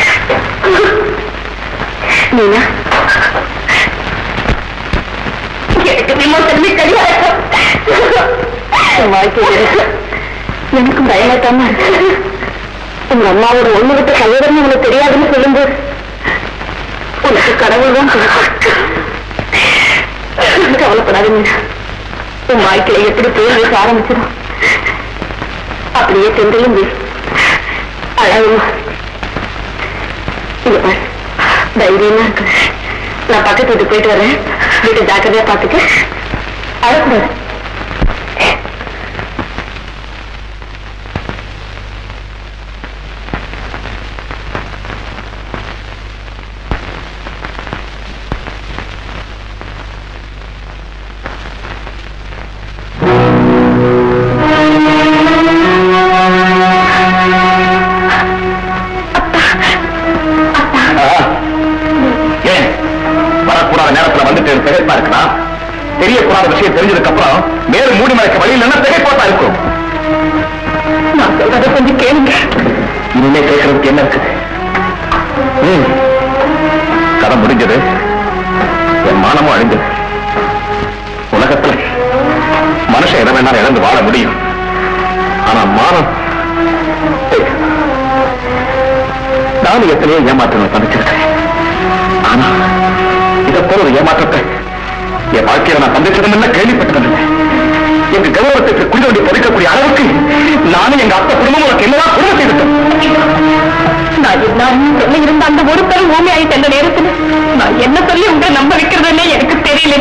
Speaker 3: மீனா எனக்கு விமோசனமே கிடையாது வாழ்க்கை எனக்கு எனக்கும் பயமாட்டாம உங்க அம்மாவோட ஒண்ணு விட்டு கையிடம் உனக்கு தெரியாதுன்னு சொல்லும்போது உனக்கு கடவுள் தான் கவலைப்படாத மீனா உன் வாழ்க்கையில எப்படி பேர் வைக்க ஆரம்பிச்சிடும் அப்படியே சென்றையும் அழகுமா இது பாரு தைரியமா இருக்கு நான் பக்கத்து வீட்டுக்கு போயிட்டு வரேன் வீட்டு ஜாக்கிரதையா பாத்துக்க அழக்கூடாது
Speaker 5: ஏன் வரக்கூடாத நேரத்துல வந்துட்டு திகைப்பா இருக்கலாம் தெரியக்கூடாத விஷயம் தெரிஞ்சதுக்கு அப்புறம் மேலும் மூடி மறைக்க வழி இல்லைன்னா திகைப்பா இருக்கும்
Speaker 3: நான் சொல்றத கொஞ்சம் கேளுங்க
Speaker 5: இனிமே கேட்கறதுக்கு என்ன இருக்குது ம். கதை முடிஞ்சது என் மானமும் அழிஞ்சது உலகத்துல மனுஷன் எதை வேணாலும் இழந்து வாழ முடியும் ஆனா மானம் ஏய், நானும் எத்தனையோ ஏமாற்றங்களை சந்திச்சிருக்கேன் ஆனா இதை போல ஒரு ஏமாற்றத்தை என் வாழ்க்கையில நான் சந்திச்சதும் இல்லை கேள்விப்பட்டதும் இல்லை எங்க கௌரவத்துக்கு குடிவண்டி பொறிக்கக்கூடிய அளவுக்கு நானும் எங்க அத்தை குடும்பம் உனக்கு என்னதான் குடும்பம் செய்திருக்கோம்
Speaker 3: நான் என்ன சொல்ல இருந்த அந்த ஒரு பெரும் பூமி ஆயிட்டு அந்த நேரத்துல நான் என்ன சொல்லி உங்களை நம்ப வைக்கிறதுன்னே எனக்கு தெரியல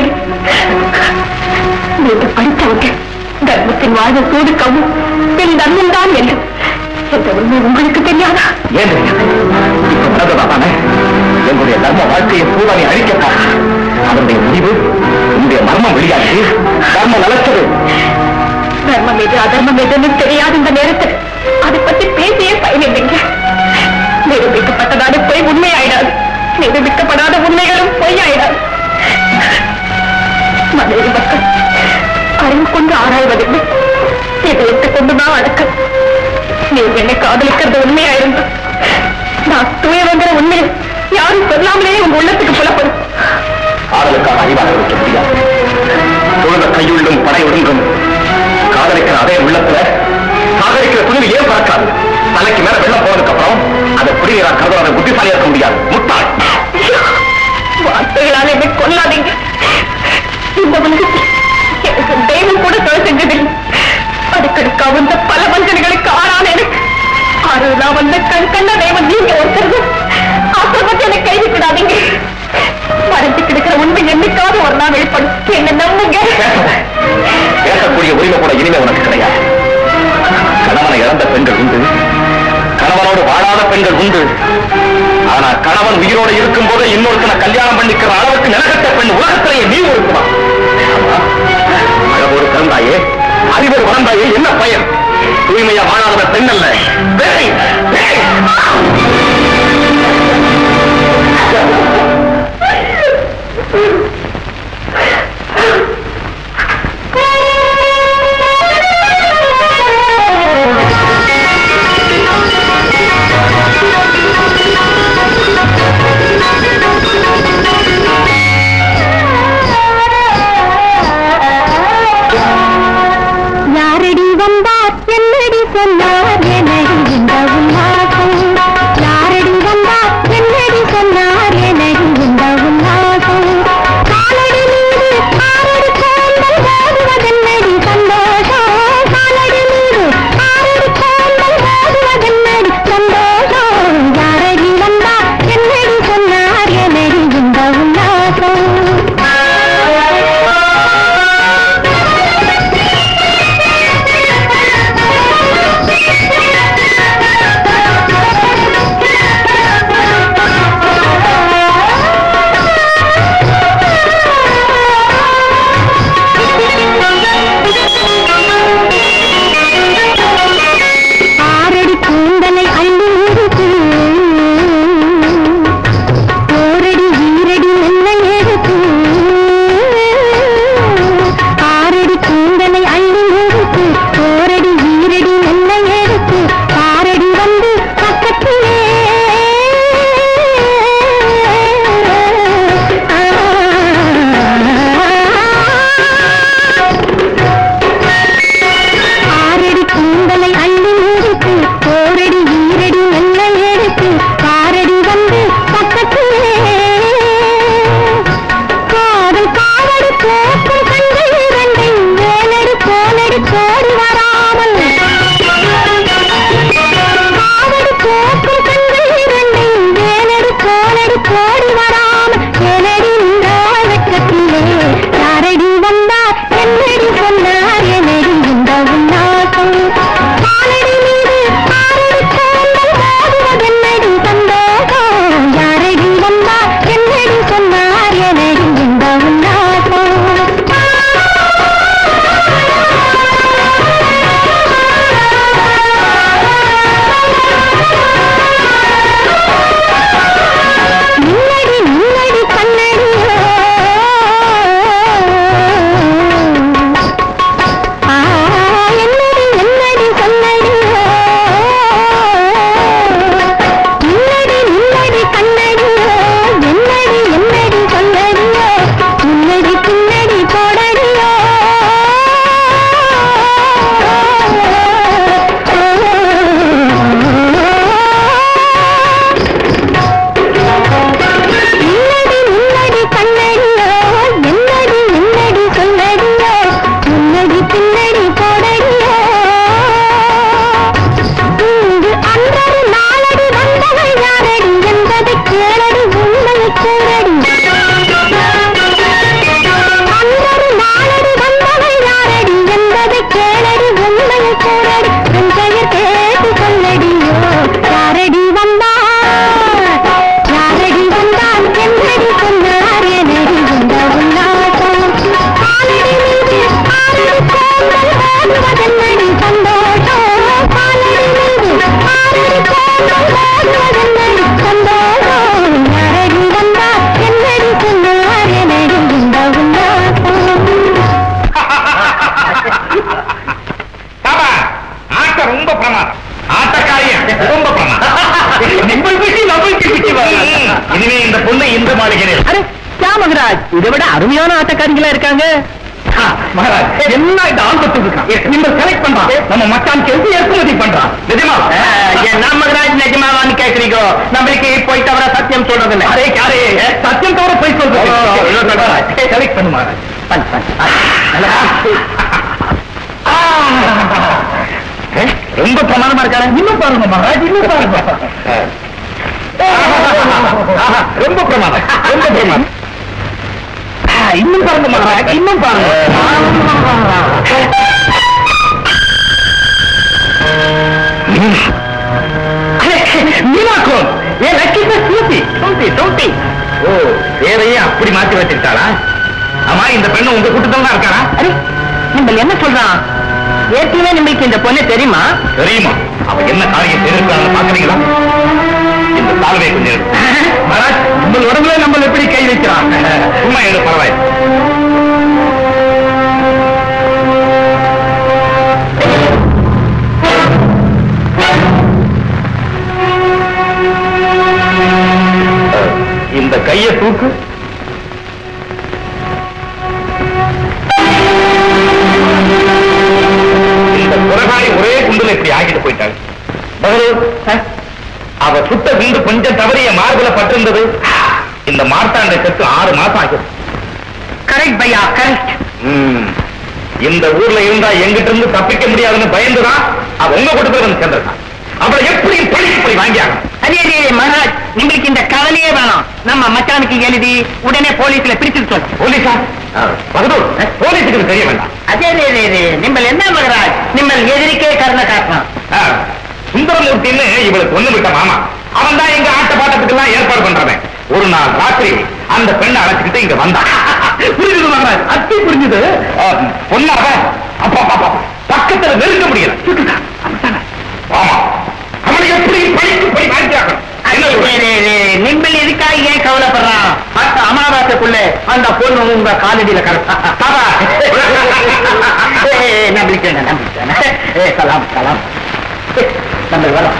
Speaker 3: நீங்க படித்தவங்க தர்மத்தின் வாழ்வு சூடு கவும் பின் தர்மம் தான் என்று இந்த உண்மை உங்களுக்கு தெரியாதா
Speaker 5: ஏன் தெரியாது? இப்ப நடந்ததானே என்னுடைய தர்ம வாழ்க்கையை பூரா நீ அழிக்கப்பா அதனுடைய முடிவு உன்னுடைய மர்மம் வெளியாச்சு தர்மம் நிலைச்சது
Speaker 3: தர்மம் எது அதர்மம் எதுன்னு தெரியாத இந்த நேரத்தில் அதை பத்தி பேசியே பயனில்லைங்க நிரூபிக்கப்பட்டதான போய் உண்மையாயிடாது நிரூபிக்கப்படாத உண்மைகளும் பொய்யாயிடாது மனைவி மக்கள் அறிவு கொண்டு ஆராய்வதில்லை இதயத்தை கொண்டுதான் அடக்கம் நீ என்னை காதலிக்கிறது உண்மையா இருந்து நான் தூயவங்கிற உண்மையை யாரும் சொல்லாமலே உங்க உள்ளத்துக்கு புலப்படும்
Speaker 5: காதலுக்காக அறிவாக இருக்க முடியாது தொழுத கையுள்ளும் படை ஒடுங்கும் காதலிக்கிற அதே உள்ளத்துல காதலிக்கிற துணிவு ஏன் பறக்காது தலைக்கு மேல வெள்ளம் போனதுக்கு அப்புறம் அதை புரிகிறார் கருதுறதை புத்திசாலியா இருக்க முடியாது முட்டாள்
Speaker 3: வார்த்தைகளால் என்னை கொல்லாதீங்க இந்த உலகத்தில் எனக்கு தெய்வம் கூட தொலை செஞ்சதில்லை அடுக்கடுக்கா வந்த பல வஞ்சனைகளுக்கு ஆளான எனக்கு ஆறுதலா வந்த கண் கண்ட தெய்வம் நீங்க ஒருத்தர் ஆசிரமத்தை என்னை கைவிட்டுடாதீங்க மறைஞ்சு கிடக்கிற உண்மை என்னைக்காவது ஒரு நாள் வெளிப்படும் என்ன நம்புங்க
Speaker 5: பேசாத. பேசக்கூடிய உரிமை கூட இனிமே உனக்கு கிடையாது கணவனை இழந்த பெண்கள் உண்டு கணவனோடு வாழாத பெண்கள் உண்டு ஆனா கணவன் உயிரோடு இருக்கும் போது இன்னொருத்தனை கல்யாணம் பண்ணிக்கிற அளவுக்கு நிலகட்ட பெண் உலகத்திலேயே நீ ஒருத்தமா அழகோடு பிறந்தாயே அறிவோடு வளர்ந்தாயே என்ன பயன் தூய்மையா வாழாத பெண் அல்ல பேய், பேய்.
Speaker 3: யாரடி வந்தார் என்னடி சொன்னார் எனடி இந்த உண்மை
Speaker 5: இனிமே இந்த பொண்ணு இந்த மாளிகையில்
Speaker 8: அரே யா மகராஜ் இதை விட அருமையான ஆட்டக்காரிகளா இருக்காங்க
Speaker 5: மகாராஜ் என்ன இந்த ஆல்பத்து இருக்கான் இந்த செலக்ட் பண்றான் நம்ம மச்சானுக்கு எது இறக்குமதி பண்றான் நிஜமா
Speaker 8: என்ன மகராஜ் நிஜமாவான்னு கேக்குறீங்க நம்மளுக்கு போய் தவிர சத்தியம் சொல்றது இல்ல
Speaker 5: அரே யாரே சத்தியம் தவிர போய் சொல்றது செலக்ட் பண்ணு மகாராஜ்
Speaker 8: பண்ணு, பண்ணு.
Speaker 5: ரொம்ப பிரமாதமா இருக்காரு இன்னும் பாருங்க மகாராஜ் இன்னும் பாருங்க ஆஹா, ரொம்ப பிரமாதம் ரொம்ப பிரமாதம் ஆ, இன்னும் பாருங்க மகாராஜ் இன்னும் பாருங்க மீனாக்கும் ஏன் லக்கி சூட்டி சூட்டி சூட்டி ஓ பேரையே அப்படி மாத்தி வச்சிருக்காளா ஆமா இந்த பெண்ணு உங்க கூட்டத்தில் தான் இருக்காளா
Speaker 8: அரே நம்ம என்ன சொல்றான் ஏற்கனவே நம்மளுக்கு இந்த பொண்ணு தெரியுமா
Speaker 5: தெரியுமா அவ என்ன காரியம் செய்திருக்காங்க பாக்குறீங்களா இந்த சால்வை கொஞ்சம் எடு. மகாராஜ் உங்கள் உடம்புல நம்ம எப்படி கை வைக்கிறான் சும்மா எடு பரவாயில்ல இந்த கையை தூக்கு இந்த குரகாய் ஒரே குண்டுல இப்படி ஆகிட்டு போயிட்டாங்க பகலூர், சார், அவ சுத்த வீடு கொஞ்சம் தவறிய மார்புல பட்டிருந்தது இந்த மார்த்தாண்ட செத்து ஆறு மாசம் ஆகும்
Speaker 8: கரெக்ட் பையா கரெக்ட்
Speaker 5: இந்த ஊர்ல இருந்தா எங்கிட்ட இருந்து தப்பிக்க முடியாதுன்னு பயந்துதான் அவ உங்க கூட்டத்துல வந்து சேர்ந்திருக்கான் அவளை எப்படி பழி இப்படி வாங்கியாங்க
Speaker 8: அதே அதே மகாராஜ் உங்களுக்கு இந்த கவலையே வேணாம் நம்ம மச்சானுக்கு எழுதி உடனே போலீஸ்ல பிடிச்சு சொல்லு
Speaker 5: போலீஸா பகதூர் போலீஸுக்கு இது தெரிய வேண்டாம்
Speaker 8: அதே அதே அதே அதே நிம்மல் என்ன மகராஜ் நிம்மல் எதிரிக்கே கருணை காட்டலாம்
Speaker 5: ஆ, சுந்தரமூர்த்தின்னு இவளுக்கு ஒண்ணு விட்ட மாமா அவன் தான் எங்க ஆட்ட பாட்டத்துக்கு எல்லாம் ஏற்பாடு பண்றவன் ஒரு நாள் ராத்திரி அந்த பெண்ணை அழைச்சிக்கிட்டு இங்க வந்தான் புரிஞ்சுது மகராஜ் அத்தி புரிஞ்சுது ஆ, பொண்ணாவ அப்பா அப்பா, அப்பா பக்கத்துல நெருங்க முடியல சுட்டுட்டான். அவன்தானே? ஆமா அவனை எப்படி படித்து படி வாங்கியாக்கணும் என்ன சொல்றேன்?
Speaker 8: நிம்பல் எதுக்காக ஏன் கவலைப்படுறான் மத்த அமாவாசைக்குள்ள அந்த பொண்ணு உங்க காலடியில கரெக்டா நம்பிக்கை வேண்டாம், நம்பிக்கை வேண்டாம். ஏ சலாம் சலாம் நம்ம வரோம்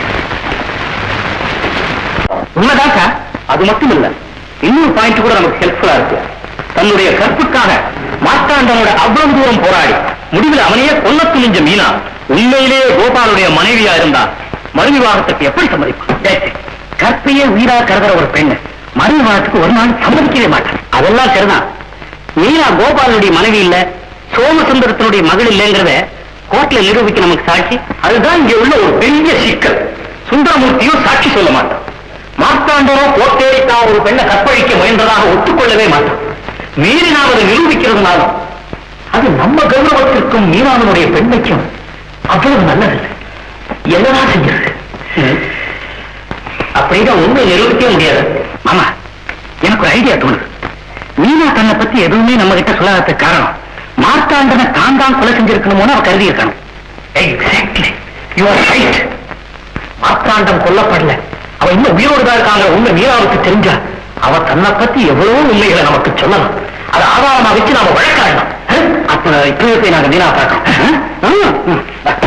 Speaker 8: உண்மைதான் சார் அது மட்டும் இல்ல இன்னொரு பாயிண்ட் கூட நமக்கு ஹெல்ப்ஃபுல்லா இருக்கு தன்னுடைய கற்புக்காக மார்த்தாண்டனோட அவ்வளவு தூரம் போராடி முடிவில் அவனையே கொல்ல துணிஞ்ச மீனா உண்மையிலேயே கோபாலுடைய மனைவியா இருந்தா மறு விவாகத்துக்கு எப்படி சம்மதிப்பான் கற்பையே உயிரா கருதுற ஒரு பெண்ணு மறு விவாகத்துக்கு ஒரு நாள் சம்மதிக்கவே மாட்டான் அதெல்லாம் சரிதான் மீனா கோபாலுடைய மனைவி இல்ல சோமசுந்தரத்தினுடைய மகள் இல்லைங்கிறத கோர்ட்ல நிரூபிக்க நமக்கு சாட்சி அதுதான் இங்க உள்ள ஒரு பெரிய சிக்கல் சுந்தரமூர்த்தியும் சாட்சி சொல்ல மாட்டான் மார்த்தாண்டனோ கோட்டேரி தான் ஒரு பெண்ணை கற்பழிக்க முயன்றதாக ஒத்துக்கொள்ளவே மாட்டான் மீறி நாம் அதை நிரூபிக்கிறதுனாலும் அது நம்ம கௌரவத்திற்கும் மீனானனுடைய பெண்மைக்கும் அவ்வளவு நல்லதில்லை என்னதான் செஞ்சிருக்கு அப்படிதான் உண்மை நிரூபிக்கவே முடியாது மாமா எனக்கு ஒரு ஐடியா தோணுது மீனா தன்னை பத்தி எதுவுமே நம்ம கிட்ட சொல்லாததுக்கு காரணம் மார்த்தாண்டனை தான் தான் கொலை செஞ்சிருக்கணுமோன்னு அவ கருதி இருக்கணும் exactly you are right Marthandam கொல்லப்படல அவ இன்னும் உயிரோடு தான் இருக்காங்க உண்மை மீனாவுக்கு தெரிஞ்சா அவ தன்னை பத்தி எவ்வளவோ உண்மைகளை நமக்கு சொல்லலாம் அதை ஆதாரமா வச்சு நாம வழக்காடலாம் அஹ்? அப்ப இப்பவே போய் நாங்க மீனா பார்க்கணும்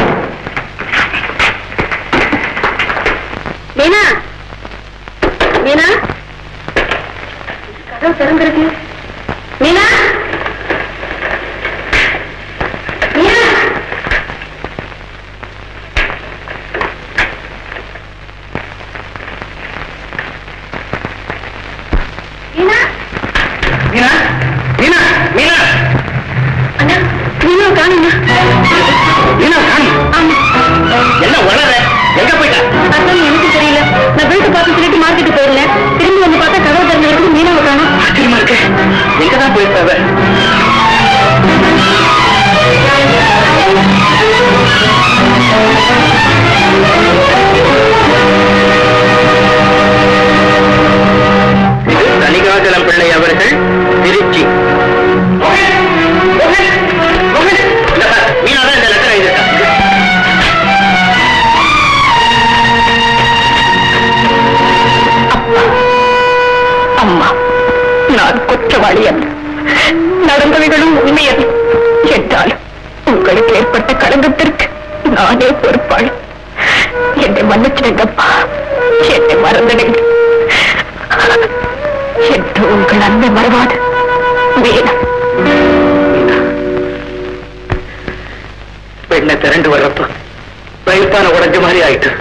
Speaker 2: மீனா மீனா கதவு திறந்திருக்கு மீனா மீனா மீனா
Speaker 5: மீனா மீனா மீனா
Speaker 2: அண்ணா மீனா காணுங்க
Speaker 5: மீனா காணி என்ன வளர எங்க போயிட்ட
Speaker 2: அதான் எனக்கு தெரியல நான் வீட்டு பார்த்து சொல்லிட்டு மார்க்கெட்டு போயிருந்தேன் திரும்பி வந்து பார்த்தா கதவு திறந்து கிடக்கு மீனாவை காணும்
Speaker 5: ஆச்சரியமா இருக்கு எங்கதான் போயிருக்காவ இது தணிகாசலம் பிள்ளை அவர்கள் திருச்சி மீனாதான் இந்த லெட்டர் எழுதியிருக்காங்க
Speaker 8: அம்மா நான் குற்றவாளி அல்ல நடந்தவைகளும் உண்மையது என்றாலும் உங்களுக்கு ஏற்பட்ட களங்கத்திற்கு நானே பொறுப்பாளி என்னை மன்னிச்சிடுங்கப்பா என்னை மறந்துடுங்க
Speaker 2: நன்மை மறவாது மீனா
Speaker 8: பெண்ணை திரண்டு வர்றப்ப வயிற்றான உடஞ்ச மாதிரி ஆயிட்டு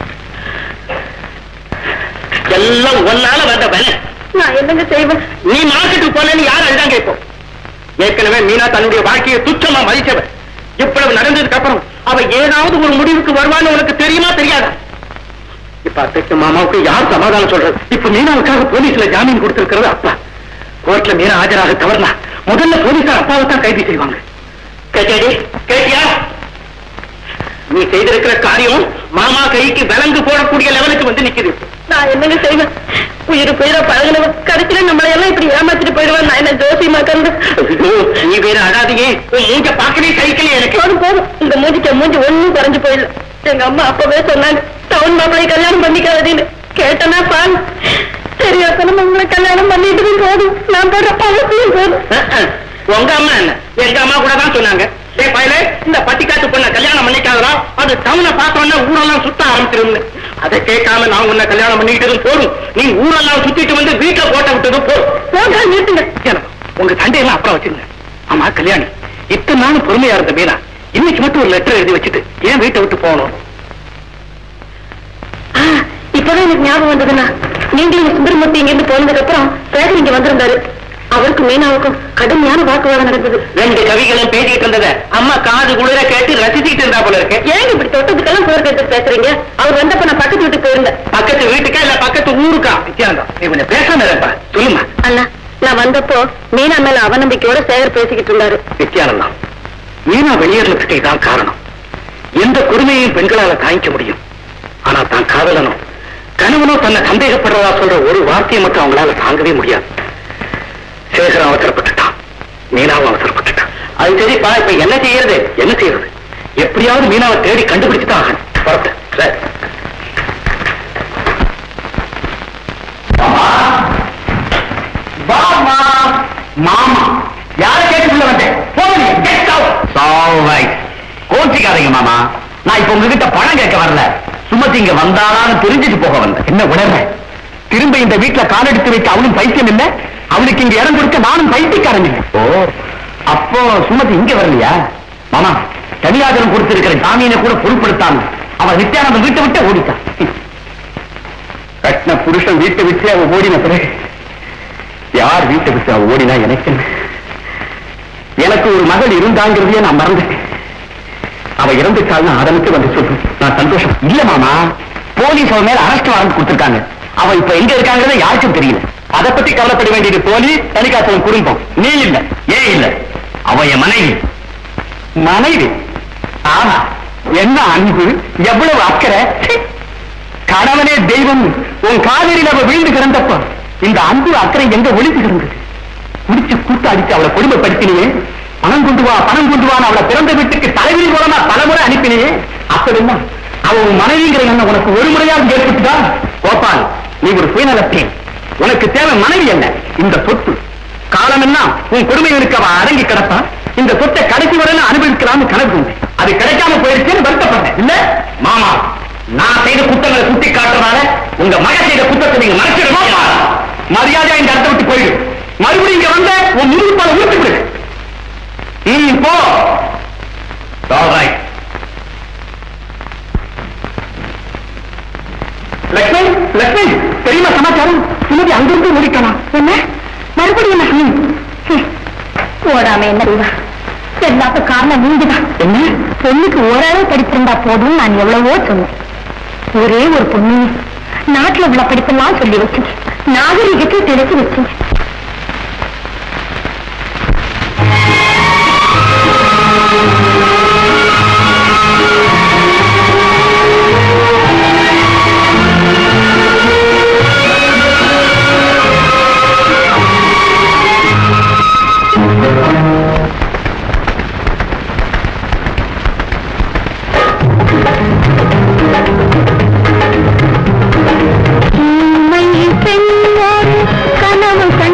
Speaker 8: எல்லாம் ஒன்னால வந்த வேலை
Speaker 2: நான் என்னங்க செய்வேன்
Speaker 8: நீ மார்க்கெட்டுக்கு போனேன்னு யார் அழுதான் கேட்போம் ஏற்கனவே மீனா தன்னுடைய வாழ்க்கையை துச்சமா மதிச்சவன் இவ்வளவு நடந்ததுக்கு அப்புறம் அவ ஏதாவது ஒரு முடிவுக்கு வருவான்னு உனக்கு தெரியுமா தெரியாதா இப்ப அத்தைக்கு மாமாவுக்கு யார் சமாதானம் சொல்றது இப்ப மீனாவுக்காக போலீஸ்ல ஜாமீன் கொடுத்திருக்கிறது அப்பா கோர்ட்ல மீனா ஆஜராக தவறுனா முதல்ல போலீசார் அப்பாவை தான் கைது செய்வாங்க கேட்டியாடி கேட்டியா நீ செய்திருக்கிற காரியம் மாமா கைக்கு விலங்கு போடக்கூடிய லெவலுக்கு வந்து நிக்குது
Speaker 2: நான் என்னங்க செய்வேன் உயிர் உயிரை பழகினவன் கடைசியில நம்மளை எல்லாம் இப்படி ஏமாத்திட்டு போயிடுவான் நான் என்ன ஜோசியமா கண்டு
Speaker 8: ஐயோ, நீ வேற அழாதீங்க உன் மூஞ்ச பார்க்கவே சைக்கிள் எனக்கு
Speaker 2: போதும் போதும் இந்த மூஞ்சிக்க மூஞ்சி ஒண்ணும் குறைஞ்சு போயிடல எங்க அம்மா அப்பவே சொன்னாங்க டவுன் மாப்பிளை கல்யாணம் பண்ணிக்காதீன்னு கேட்டனா பால் தெரியாதனம் உங்களை கல்யாணம் பண்ணிட்டு போதும் நான் போடுற பழத்தையும் போதும்
Speaker 8: அஹ், அஹ். உங்க அம்மா என்ன எங்க அம்மா கூட தான் சொன்னாங்க டேய் பயலே இந்த பட்டிக்காட்டு பொண்ண கல்யாணம் பண்ணிக்காதடா அது டவுனை பார்த்தோன்னா ஊரெல்லாம் சுத்த ஆரம்பிச்சிரும்னு அதை கேட்காம நான் உன்னை கல்யாணம் பண்ணிக்கிட்டதும் போதும் நீ ஊரெல்லாம் சுத்திட்டு வந்து வீட்டுல போட்ட விட்டதும் போதும்
Speaker 2: போங்க நிறுத்துங்க
Speaker 8: எனக்கு உங்க சண்டையெல்லாம் அப்புறம் வச்சிருங்க ஆமா கல்யாணி இத்தனை நாள் பொறுமையா இருந்த மீனா இன்னைக்கு மட்டும் ஒரு லெட்டர் எழுதி வச்சுட்டு ஏன் வீட்டை விட்டு போகணும்
Speaker 2: ஆ, இப்பதான் எனக்கு ஞாபகம் வந்ததுண்ணா நீங்களும் சுந்தரமூர்த்தி இங்க இருந்து போனதுக்கு அப்புறம் சேகர் இங்க வந்திருந்தாரு அவருக்கும் மீனாவுக்கும் கடுமையான வாக்குவாதம் நடந்தது
Speaker 8: ரெண்டு கவிகளும் பேசிட்டு இருந்தத அம்மா காது குளிர கேட்டு ரசிச்சுட்டு இருந்தா போல இருக்கு
Speaker 2: ஏங்க இப்படி தொட்டதுக்கெல்லாம் போர் கேட்டு பேசுறீங்க அவர் வந்தப்ப நான் பக்கத்து வீட்டுக்கு போயிருந்தேன்
Speaker 8: பக்கத்து வீட்டுக்கா இல்ல பக்கத்து ஊருக்கா நித்யானந்தம் நீ கொஞ்சம் பேசாம இருப்பா சொல்லுமா
Speaker 2: அண்ணா நான் வந்தப்போ மீனா மேல அவநம்பிக்கையோட சேகர் பேசிக்கிட்டு இருந்தாரு
Speaker 8: நித்யானந்தம் மீனா வெளியேறதுக்கு தான் காரணம் எந்த கொடுமையையும் பெண்களால தாங்கிக்க முடியும் ஆனா தான் காதலனும் கணவனும் தன்னை சந்தேகப்படுறதா சொல்ற ஒரு வார்த்தையை மட்டும் அவங்களால தாங்கவே முடியாது சேகரம் அவசரப்பட்டுட்டான் மீனாவும் அவசரப்பட்டுட்டான் அது சரிப்பா இப்ப என்ன செய்யறது என்ன செய்யறது எப்படியாவது மீனாவை தேடி கண்டுபிடிச்சு தான் ஆகணும் புறப்பட்டு சரி. வாமா மாமா யார கேட்டுக்குள்ள வந்தேன் போங்க கெட் அவுட் கோச்சிக்காதீங்க மாமா நான் இப்ப உங்ககிட்ட பணம் கேட்க வரல சுமதி இங்க வந்தாலான்னு தெரிஞ்சுட்டு போக வந்தேன் என்ன உணர்வு திரும்ப இந்த வீட்டுல காலெடுத்து வைக்க அவனும் பைத்தியம் இல்ல அவனுக்கு இங்க இடம் கொடுக்க நானும் பைத்தியக்காரன் இல்லை ஓ அப்போ சுமதி இங்க வரலையா மாமா தனியாதரம் கொடுத்திருக்கிற ஜாமீனை கூட பொருட்படுத்தாம அவன் நித்யானந்தம் வீட்டை விட்டு ஓடிட்டான் கட்டின புருஷன் வீட்டை விட்டு அவன் ஓடின பிறகு யார் வீட்டை விட்டு அவ ஓடினா எனக்கு என்ன? எனக்கு ஒரு மகள் இருந்தாங்கிறதையே நான் மறந்துட்டேன் அவ இறந்துட்டாள்னு அதனுக்கு வந்து சொல்லு நான் சந்தோஷம் இல்ல மாமா போலீஸ் அவன் மேல அரெஸ்ட் வாரண்ட் கொடுத்திருக்காங்க அவ இப்ப எங்க இருக்காங்கிறது யாருக்கும் தெரியல அதை பத்தி கவலைப்பட வேண்டியது போலீஸ் தனிக்காசலம் குடும்பம் நீ இல்ல ஏன் இல்ல அவ என் மனைவி மனைவி ஆமா என்ன அன்பு எவ்வளவு அக்கறை ச்சீ. கணவனே தெய்வம் உன் காவிரியில் அவ வீழ்ந்து கிடந்தப்ப இந்த அன்பு அக்கறை எங்க ஒளிந்து கிடந்தது குடிச்சு கூட்டு அடிச்சு அவளை கொடுமைப்படுத்தினியே பணம் கொண்டு வா பணம் கொண்டு வா அவளை பிறந்த வீட்டுக்கு தலைவிரி மூலமா பலமுறை அனுப்பினியே அப்படின்னா அவ உன் மனைவிங்கிற எண்ணம் உனக்கு ஒரு முறையாக ஏற்பட்டுதா கோபால் நீ ஒரு சுயநலத்தேன் உனக்கு தேவை மனைவி என்ன இந்த சொத்து காலம் என்ன உன் கொடுமைகளுக்கு அவ அடங்கி கிடப்பான் இந்த சொத்தை கடைசி வரை நான் அனுபவிக்கலாம்னு கனவு கொண்டேன். அது கிடைக்காம போயிருச்சுன்னு வருத்தப்பட்டேன் இல்ல மாமா நான் செய்த குத்தங்களை சுட்டி காட்டுறதால உங்க மக செய்த குத்தத்தை நீங்க மறைச்சிடுவோம் மரியாதையா இந்த இடத்தை விட்டு போயிடு மறுபடியும் இங்க வந்த உன் முதுகு பால ஊற்றி விடு ம் போ All right. லட்சுமி லட்சுமி தெரியுமா சமாச்சாரம் சுமதி அங்கிருந்து ஓடிக்கலாம்
Speaker 2: என்ன மறுபடியும் என்ன? ம். ஓடாம என்ன செய்வா எல்லாத்துக்கும் காரணம் நீங்கதான்
Speaker 8: என்ன
Speaker 2: பொண்ணுக்கு ஓரளவு படிச்சிருந்தா போதும் நான் எவ்வளவோ சொன்னேன் ஒரே ஒரு பொண்ணு நாட்டுல உள்ள படிப்பெல்லாம் சொல்லி வச்சேன் நாகரிகத்தை தெரிஞ்சு வச்சேன் பெண்ணோடு கனவு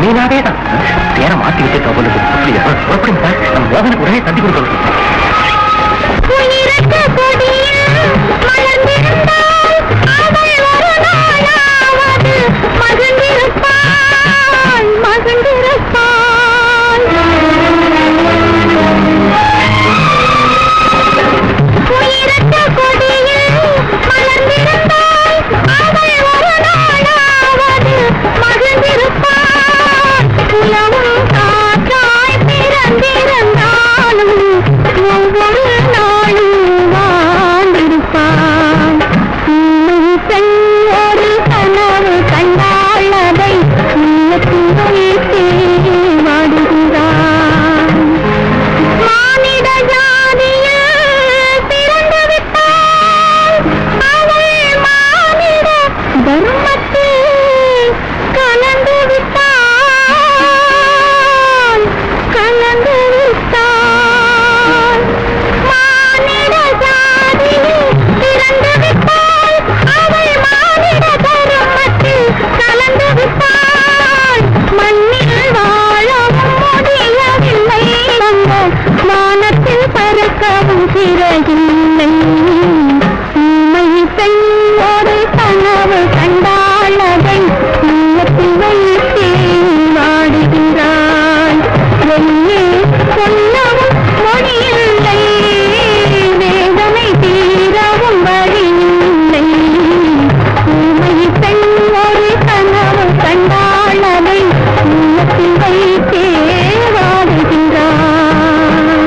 Speaker 8: மீனாவே தான் பேர மாத்தி வச்சிருக்க போல இருக்கு. அப்படியா புறப்படுங்க சார் நம்ம மோகனுக்கு உடனே தந்தி கொடுக்கணும்
Speaker 3: உயிரற்ற கொடியில் மலர்ந்திருந்தால் அவள் ஒரு நாளாவது மகிழ்ந்திருப்பாள் மகிழ்ந்திருப்பாள் உயிரற்ற கொடியில் மலர்ந்திருந்தால் அவள் ஒரு நாளாவது மகிழ்ந்திருப்பாள் உலவும் காற்றாய் பிறந்திருந்தாலும் ஒவ்வொரு நாளும் வாழ்ந்திருப்பான் உண்மை பெண் ஒரு கனவு கண்டாள் அதை உள்ளத்தில் வைத்தே வாடுகிறான் மானிட ஜாதியில் பிறந்து விட்டாள் அவள் மானிட தர்மத்தில் கலந்து விட்டாள் கலந்து விட்டாள் மானிட ஜாதியில் பிறந்து விட்டாள் அவள் மானிட தர்மத்தில் கலந்து விட்டாள் மண்ணில் வாழவும் முடியவில்லை அந்த வானத்தில் பறக்கவும் சிறகில்லை உண்மை பெண் ஒரு கனவு கண்டாள் அதை உள்ளத்தில் வைத்தே வாடுகிறாள் வெளியே சொல்லவும் மொழியில்லை வேதனை தீரவும் வழியில்லை உண்மை பெண் ஒரு கனவு கண்டாள் அதை உள்ளத்தில் வைத்தே வாடுகிறாள்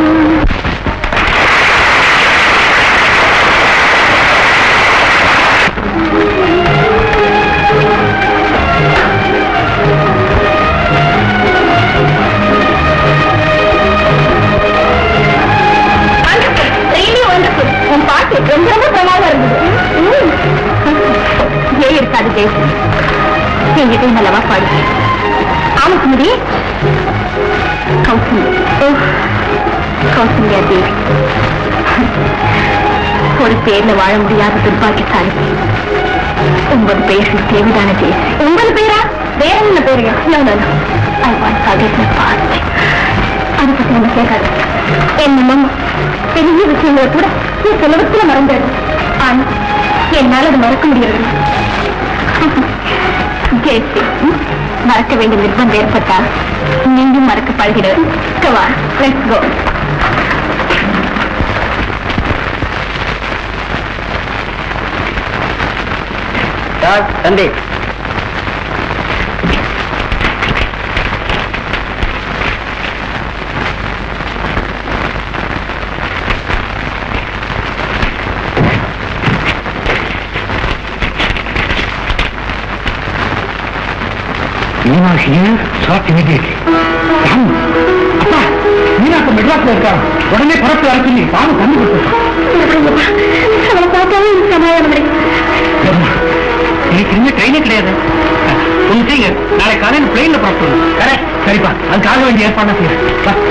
Speaker 3: really wonderful. உன் பாட்டு ரொம்ப ரொம்ப பிரமாதம் இருந்தது ஏன் இருக்காது பேசு என்கிட்ட நல்லவா பாடு ஆமா சுமதி கௌசல்யா ஓ கௌசல்யா தேவி ஒரு பேர்ல வாழ முடியாத துர்பாக்கியசாலி ஒன்பது பெயர்கள் தேவைதான தேசி ஒன்பது பேரா வேற என்ன பேருங்க no no I want forget my past அதை பத்தி நம்ம கேட்காது என் மாமா பெரிய விஷயங்களை கூட என் செலவத்துல மறந்தாரு ஆனா என்னால அது மறக்க முடியாது ஜெயஸ்ரீ மறக்க வேண்டிய நிர்பந்தம் ஏற்பட்டால் நீங்களும் மறக்க பழகிறது கவா லெட்ஸ் கோ
Speaker 8: சார் தந்தை மீனா ஹியர் ஷார்ட் இமிடியேட்லி அப்பா மீனாக்கு மெட்ராஸ்ல இருக்கான் உடனே பரப்பு வர சொல்லி பாவம் கண்டு கொடுத்துருக்கான்
Speaker 3: அவளை பார்த்தாவே எனக்கு சமாதானம்
Speaker 8: இன்னைக்கு இனிமே ட்ரெயினே கிடையாது ஒன்று செய்யுங்க நாளை காலையில் பிளெயின்ல புறப்படணும் கரெக்ட் சரிப்பா அதுக்காக வேண்டிய ஏற்பாடு செய்யறேன்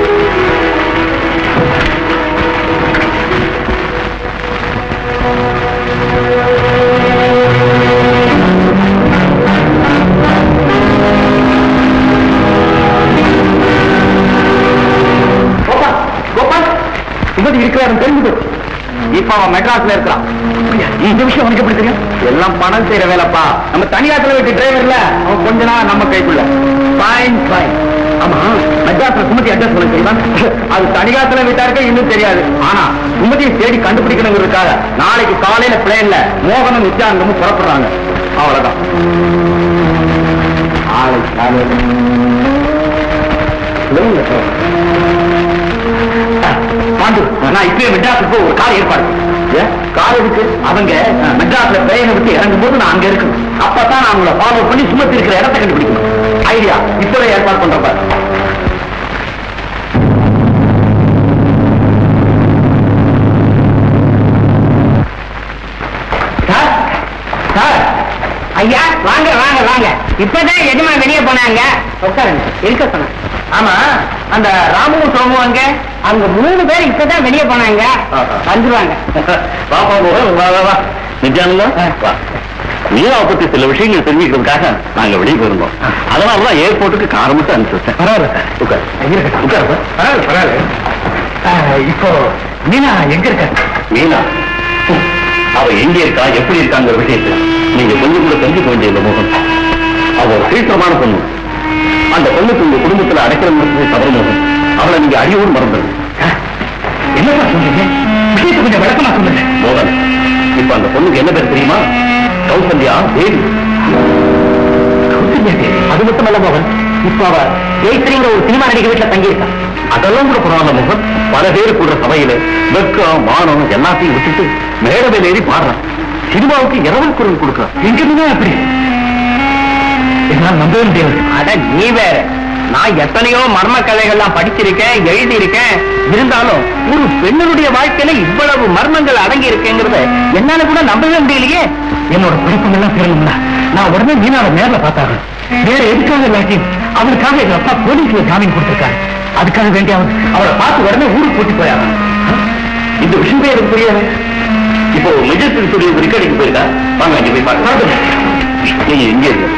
Speaker 8: கோபால் கோபால் சுமதி இருக்கிறாரு தெரிஞ்சு இப்ப அவன் மெட்ராஸ்ல இருக்கிறான் இந்த விஷயம் உனக்கு எப்படி தெரியும் எல்லாம் பணம் செய்யற வேலைப்பா நம்ம தனியாத்துல வீட்டு டிரைவர்ல அவன் கொஞ்ச நாள் நம்ம கைக்குள்ள ஃபைன் ஃபைன் ஆமா மெட்ராஸ்ல சுமதி அட்ரஸ் உனக்கு தெரியுமா அது தனியாத்துல வீட்டாருக்கு இன்னும் தெரியாது ஆனா சுமதியை தேடி கண்டுபிடிக்கணுங்கிறதுக்காக நாளைக்கு காலையில பிளேன்ல மோகனும் நித்யானந்தமும் புறப்படுறாங்க அவ்வளவுதான் நாளைக்கு காலையில பிளேன்ல பாண்டு நான் இப்பவே மெட்ராஸுக்கு ஒரு கார் ஏற்பாடு ஏன்? கார் இருக்கு அவங்க மெட்ராஸ்ல ட்ரெயினை விட்டு இறங்கும் போது நான் அங்க இருக்கணும் அப்பதான் நான் உங்களை ஃபாலோ பண்ணி சுமத்தி இருக்கிற இடத்தை கண்டுபிடிக்கணும் ஐடியா இப்பவே ஏற்பாடு பண்றப்ப சார் சார் ஐயா வாங்க வாங்க வாங்க இப்பதான் எஜமா வெளியே போனாங்க உட்காருங்க இருக்க சொன்னேன் ஆமா அந்த ராமுவும் சோமும் அங்க அவங்க மூணு பேர் இப்பதான் வெளியே போனாங்க வந்துருவாங்க வா வா வா வா வா நித்யானந்தம் வா மீனாவை பத்தி சில விஷயங்கள் தெரிவிக்கிறதுக்காக நாங்க வெளியே போயிருந்தோம் அதனாலதான் ஏர்போர்ட்டுக்கு காரை மட்டும் அனுப்பிச்சு வச்சேன் பரவாயில்ல சார் உட்கார் இருக்கட்டும் உட்கார் சார் பரவாயில்ல பரவாயில்ல இப்போ மீனா எங்க இருக்க மீனா ஹம், அவ எங்க இருக்கா எப்படி இருக்காங்கிற விஷயத்தை நீங்க கொஞ்சம் கூட தெரிஞ்சுக்க வேண்டிய இந்த முகம் அவ ஒரு சீக்கிரமான பொண்ணு அந்த பொண்ணுக்கு உங்க குடும்பத்துல அடைக்கலம் இருக்கிறது தவறு முகம் அவளை நீங்க அடியோடு மறந்துடுங்க என்னப்பா சொல்றீங்க விஷயத்தை கொஞ்சம் விளக்கமா சொல்லுங்க மோகன் இப்ப அந்த பொண்ணுக்கு என்ன பேர் தெரியுமா கௌசல்யா தேவி கௌசல்யா தேவி அது மட்டும் அல்ல மோகன் இப்ப அவ ஜெயஸ்ரீங்கிற ஒரு சினிமா நடிகை வீட்டுல தங்கியிருக்கா அதெல்லாம் கூட பரவாயில்ல மோகன் பல பேர் கூடுற சபையில வெக்கம் மானம் எல்லாத்தையும் விட்டுட்டு மேடமையில் ஏறி பாடுறான் சினிமாவுக்கு இரவல் குரல் கொடுக்குறான் எங்க அப்படி என்னால் நம்பவே முடியாது
Speaker 7: அட நீ வேற நான் எத்தனையோ மர்ம கதைகள்லாம் படிச்சிருக்கேன் எழுதியிருக்கேன் இருந்தாலும் ஒரு பெண்ணுடைய வாழ்க்கையில இவ்வளவு மர்மங்கள் அடங்கி இருக்குங்கிறத என்னால கூட நம்பவே முடியலையே
Speaker 8: என்னோட குழப்பங்கள்லாம் தீரணும்னா நான் உடனே மீனாவை நேர்ல பார்த்தாங்க வேற எதுக்காக இல்லாட்டி அவனுக்காக எங்க அப்பா போலீஸ்ல ஜாமீன் கொடுத்திருக்காரு அதுக்காக வேண்டி அவன் அவரை பார்த்து உடனே ஊருக்கு கூட்டி போயாங்க இந்த விஷயமே எனக்கு புரியாது இப்போ மெஜஸ்டிக் ஸ்டுடியோ ரிக்கார்டிங் போயிருக்கா வாங்க அங்கே போய் பார்க்க நீங்க இங்க இருங்க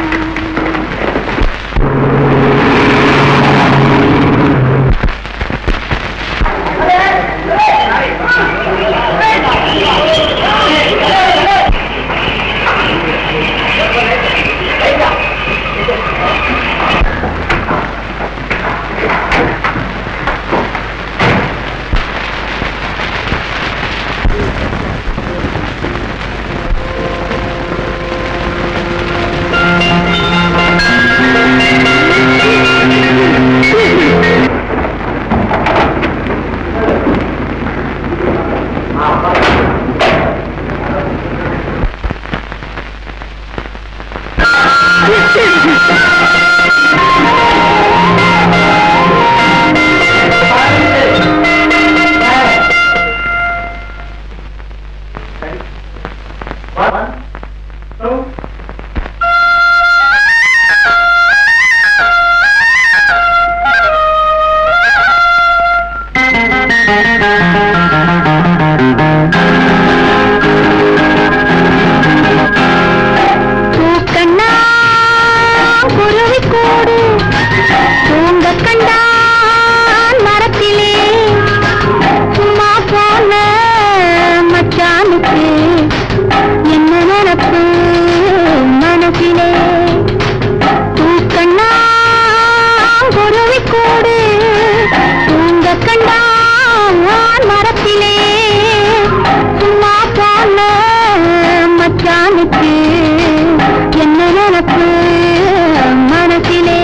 Speaker 3: பூக்கண்ணா குருவி கூடு தூங்க கண்டான் மரத்திலே சும்மா போன மச்சானுக்கு என்ன நினப்பு மனசிலே பூக்கண்ணா குருவி கூடு தூங்க கண்டான் மரத்திலே சும்மா போன மச்சானுக்கு என்ன நினப்பு மனசிலே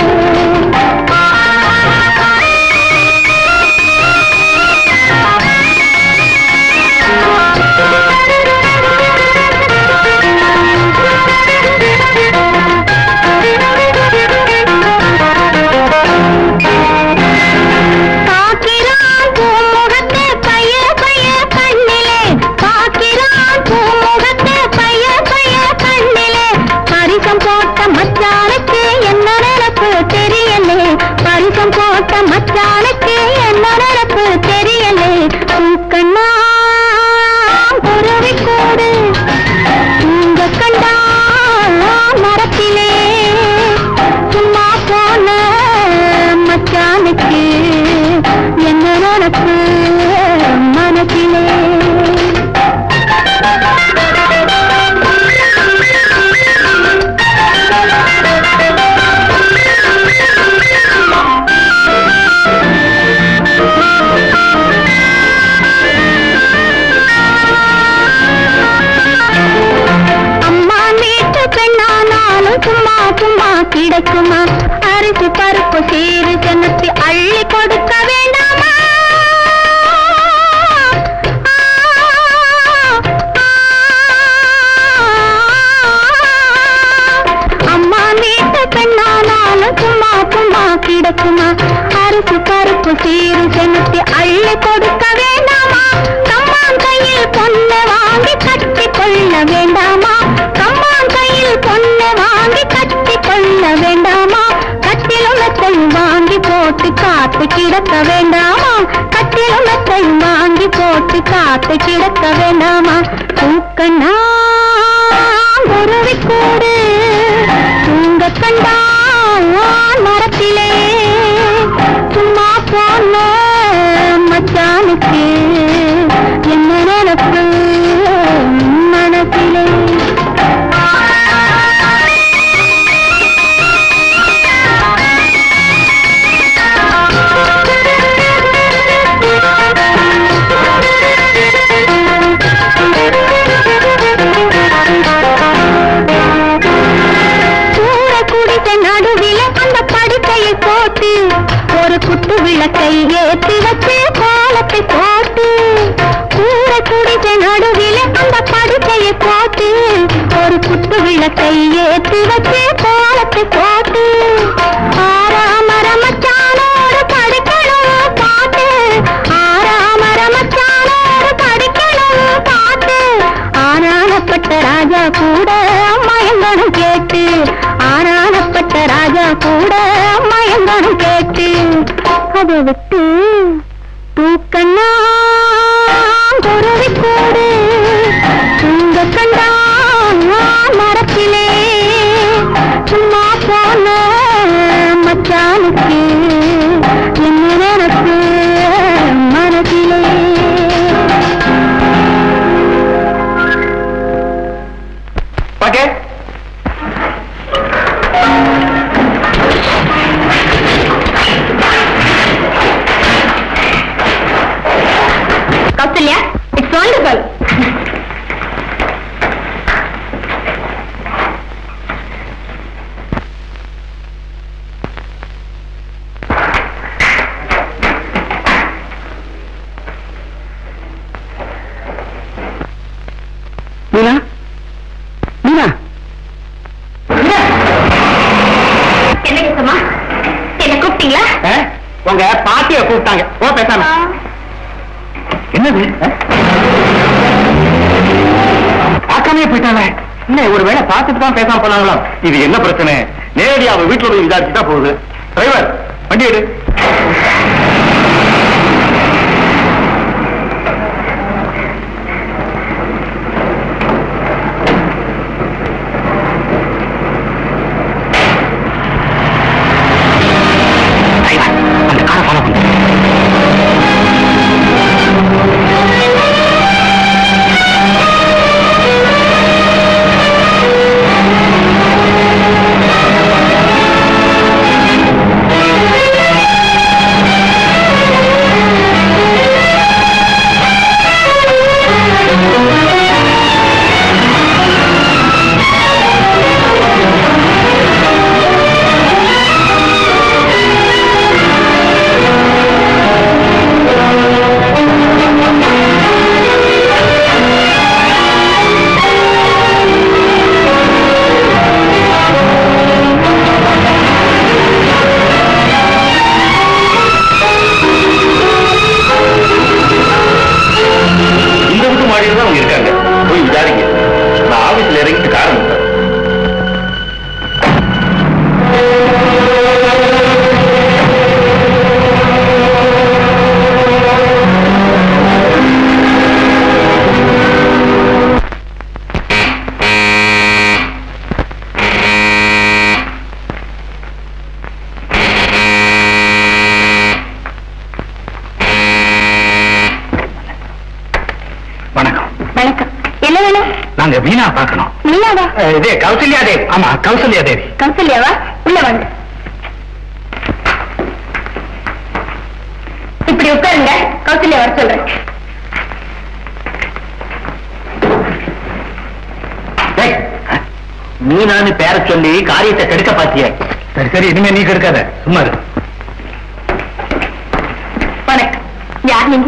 Speaker 3: காக்கிறான் பூமுகத்தை பைய பைய கண்ணிலே காக்கிறான் பூமுகத்தை பைய பைய கண்ணிலே பரிசம் போட்ட மச்சானுக்கு என்ன நினப்பு தெரியலே பரிசம் போட்ட மச்சானுக்கு என்ன நினப்பு தெரியலே பூக்கண்ணா குருவி கூடு உங்க கண்டா மரத்திலே சும்மா போன மச்சானுக்கு என்ன நினப்பு மனசிலே அம்மா வீட்டு பெண்ணானாலும் சும்மா சும்மா கிடைக்குமா அரிசி பருப்பு சீரு செனுத்தி அள்ளி கொடுக்க வேண்டாமா அம்மா வீட்டு பெண்ணானாலும் சும்மா சும்மா கிடக்குமா அரிசி பருப்பு சீரு செனுத்தி அள்ளி கொடுக்க வேண்டாமா கம்மான் கையில் பொண்ணு வாங்கி கட்டி கொள்ள வேண்டாமா கம்மான் கையில் பொண்ணு வாங்கி கட்டி கொள்ள வேண்டாமா கட்டிலுள்ளத்தை வாங்கி போட்டு காத்து கிடக்க வேண்டாமா கட்டிலுள்ளத்தை வாங்கி போட்டு காத்து கிடக்க வேண்டாமா பூக்கண்ணா குருவிக்கூடு தூங்க கண்டான் மரத்திலே சும்மா போன மச்சானுக்கு என்ன நினப்பு மனத்திலே கூற குடித்த நடுவில அந்த படுக்கையை போட்டு ஒரு குத்து விளக்கை ஏற்றி வச்சு கோலத்தை போட்டு கூற குடித்த நடுவில அந்த படுக்கையை போட்டு ஒரு குத்து விளக்கை ஏற்றி வச்சு கோலத்தை போட்டு ஆறாமர மச்சானோடு படிக்கணும் பாட்டு ஆறாமர மச்சானோடு படிக்கணும் பாட்டு ஆனானப்பட்ட ராஜா கூட மயங்கணும் கேட்டு ஆனானப்பட்ட ராஜா கூட மயங்கணும் கேட்டு அதை விட்டு தூக்கண்ணா குருவி கூடு தூங்க கண்டான் மரத்திலே சும்மா போன மச்சானுக்கு என்ன நினப்பு மனதிலே
Speaker 7: பாக்கே
Speaker 3: கௌசல்யா இட்ஸ் வண்டர்ஃபுல்
Speaker 1: மீனா மீனா
Speaker 3: என்ன கேசமா என்ன கூப்பிட்டீங்களா
Speaker 1: உங்க பாட்டிய கூப்பிட்டாங்க ஓ பேசாம என்னது பார்க்காமே போயிட்டாங்க என்ன ஒருவேளை பார்த்துட்டு தான் பேசாம போனாங்களோ
Speaker 7: இது என்ன பிரச்சனை நேரடியா அவ வீட்டுல போய் விசாரிச்சுட்டா போகுது டிரைவர் வண்டி எடு
Speaker 1: அந்த காரை ஃபாலோ பண்ணு
Speaker 7: இந்த வீட்டு மாடியில தான் அவங்க இருக்காங்க போய் விசாரிங்க நான் ஆபீஸ்ல இறங்கிட்டு காரணம்
Speaker 1: வணக்கம்
Speaker 3: வணக்கம் என்ன வேணும்
Speaker 1: நாங்க மீனா பார்க்கணும்
Speaker 3: நீயாவா
Speaker 1: அஹ், இதே கௌசல்யா தேவி ஆமா கௌசல்யா தேவி
Speaker 3: கௌசல்யாவா உள்ள வாங்க இப்படி உட்காருங்க கௌசல்யா வர சொல்றேன்
Speaker 1: டேய், மீனான்னு பேர சொல்லி காரியத்தை கெடுக்க பாத்திய சரி சரி இனிமே நீ கெடுக்காத சும்மா இரு
Speaker 3: வணக்கம் யார் நீங்க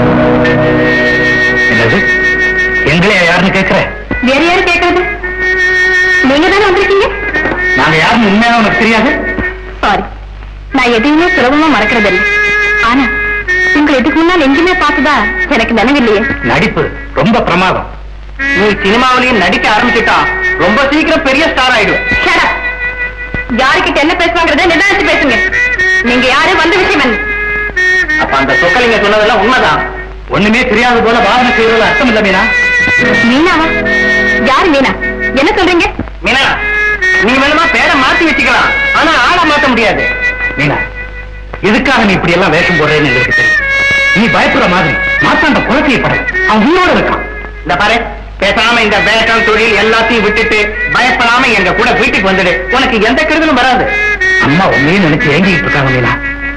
Speaker 1: என்னது எங்களே யாருன்னு கேக்குற
Speaker 3: வேற யாரு கேட்கறது நீங்க தானே வந்திருக்கீங்க
Speaker 1: நாங்க யாருன்னு உண்மையா உனக்கு தெரியாது
Speaker 3: சாரி நான் எதையுமே சுலபமா மறக்கிறது இல்லை ஆனா உங்களை இதுக்கு முன்னால் எங்கேயுமே பார்த்ததா எனக்கு நினைவில்லையே
Speaker 1: நடிப்பு ரொம்ப பிரமாதம் நீ சினிமாவிலையும் நடிக்க ஆரம்பிச்சுட்டா ரொம்ப சீக்கிரம் பெரிய ஸ்டார் ஆயிடும்
Speaker 3: Shut up. யாருக்கிட்ட என்ன பேசுவாங்கிறத நிதானிச்சு பேசுங்க நீங்க யாரு வந்த விஷயம் என்ன
Speaker 1: அப்ப அந்த சொக்கலிங்க சொன்னதெல்லாம் உண்மைதான் ஒண்ணுமே தெரியாத போல பாவனை செய்யறதுல அர்த்தம் இல்ல மீனா
Speaker 3: மீனாவா யாரு மீனா என்ன சொல்றீங்க
Speaker 7: மீனா நீ வேணுமா பேரை மாத்தி வச்சுக்கலாம் ஆனா ஆளை மாத்த முடியாது
Speaker 8: மீனா எதுக்காக நீ இப்படி எல்லாம் வேஷம் போடுறேன்னு எங்களுக்கு தெரியும் நீ பயப்படுற மாதிரி மாத்தாண்ட குழந்தைய பட அவன் உயிரோட இருக்கான்
Speaker 7: இந்த பாரு பேசாம இந்த வேஷம் தொழில் எல்லாத்தையும் விட்டுட்டு பயப்படாம எங்க கூட வீட்டுக்கு வந்துடு உனக்கு எந்த கெடுதலும் வராது
Speaker 8: அம்மா உண்மையே நினைச்சு ஏங்கிட்டு இருக்காங்க மீனா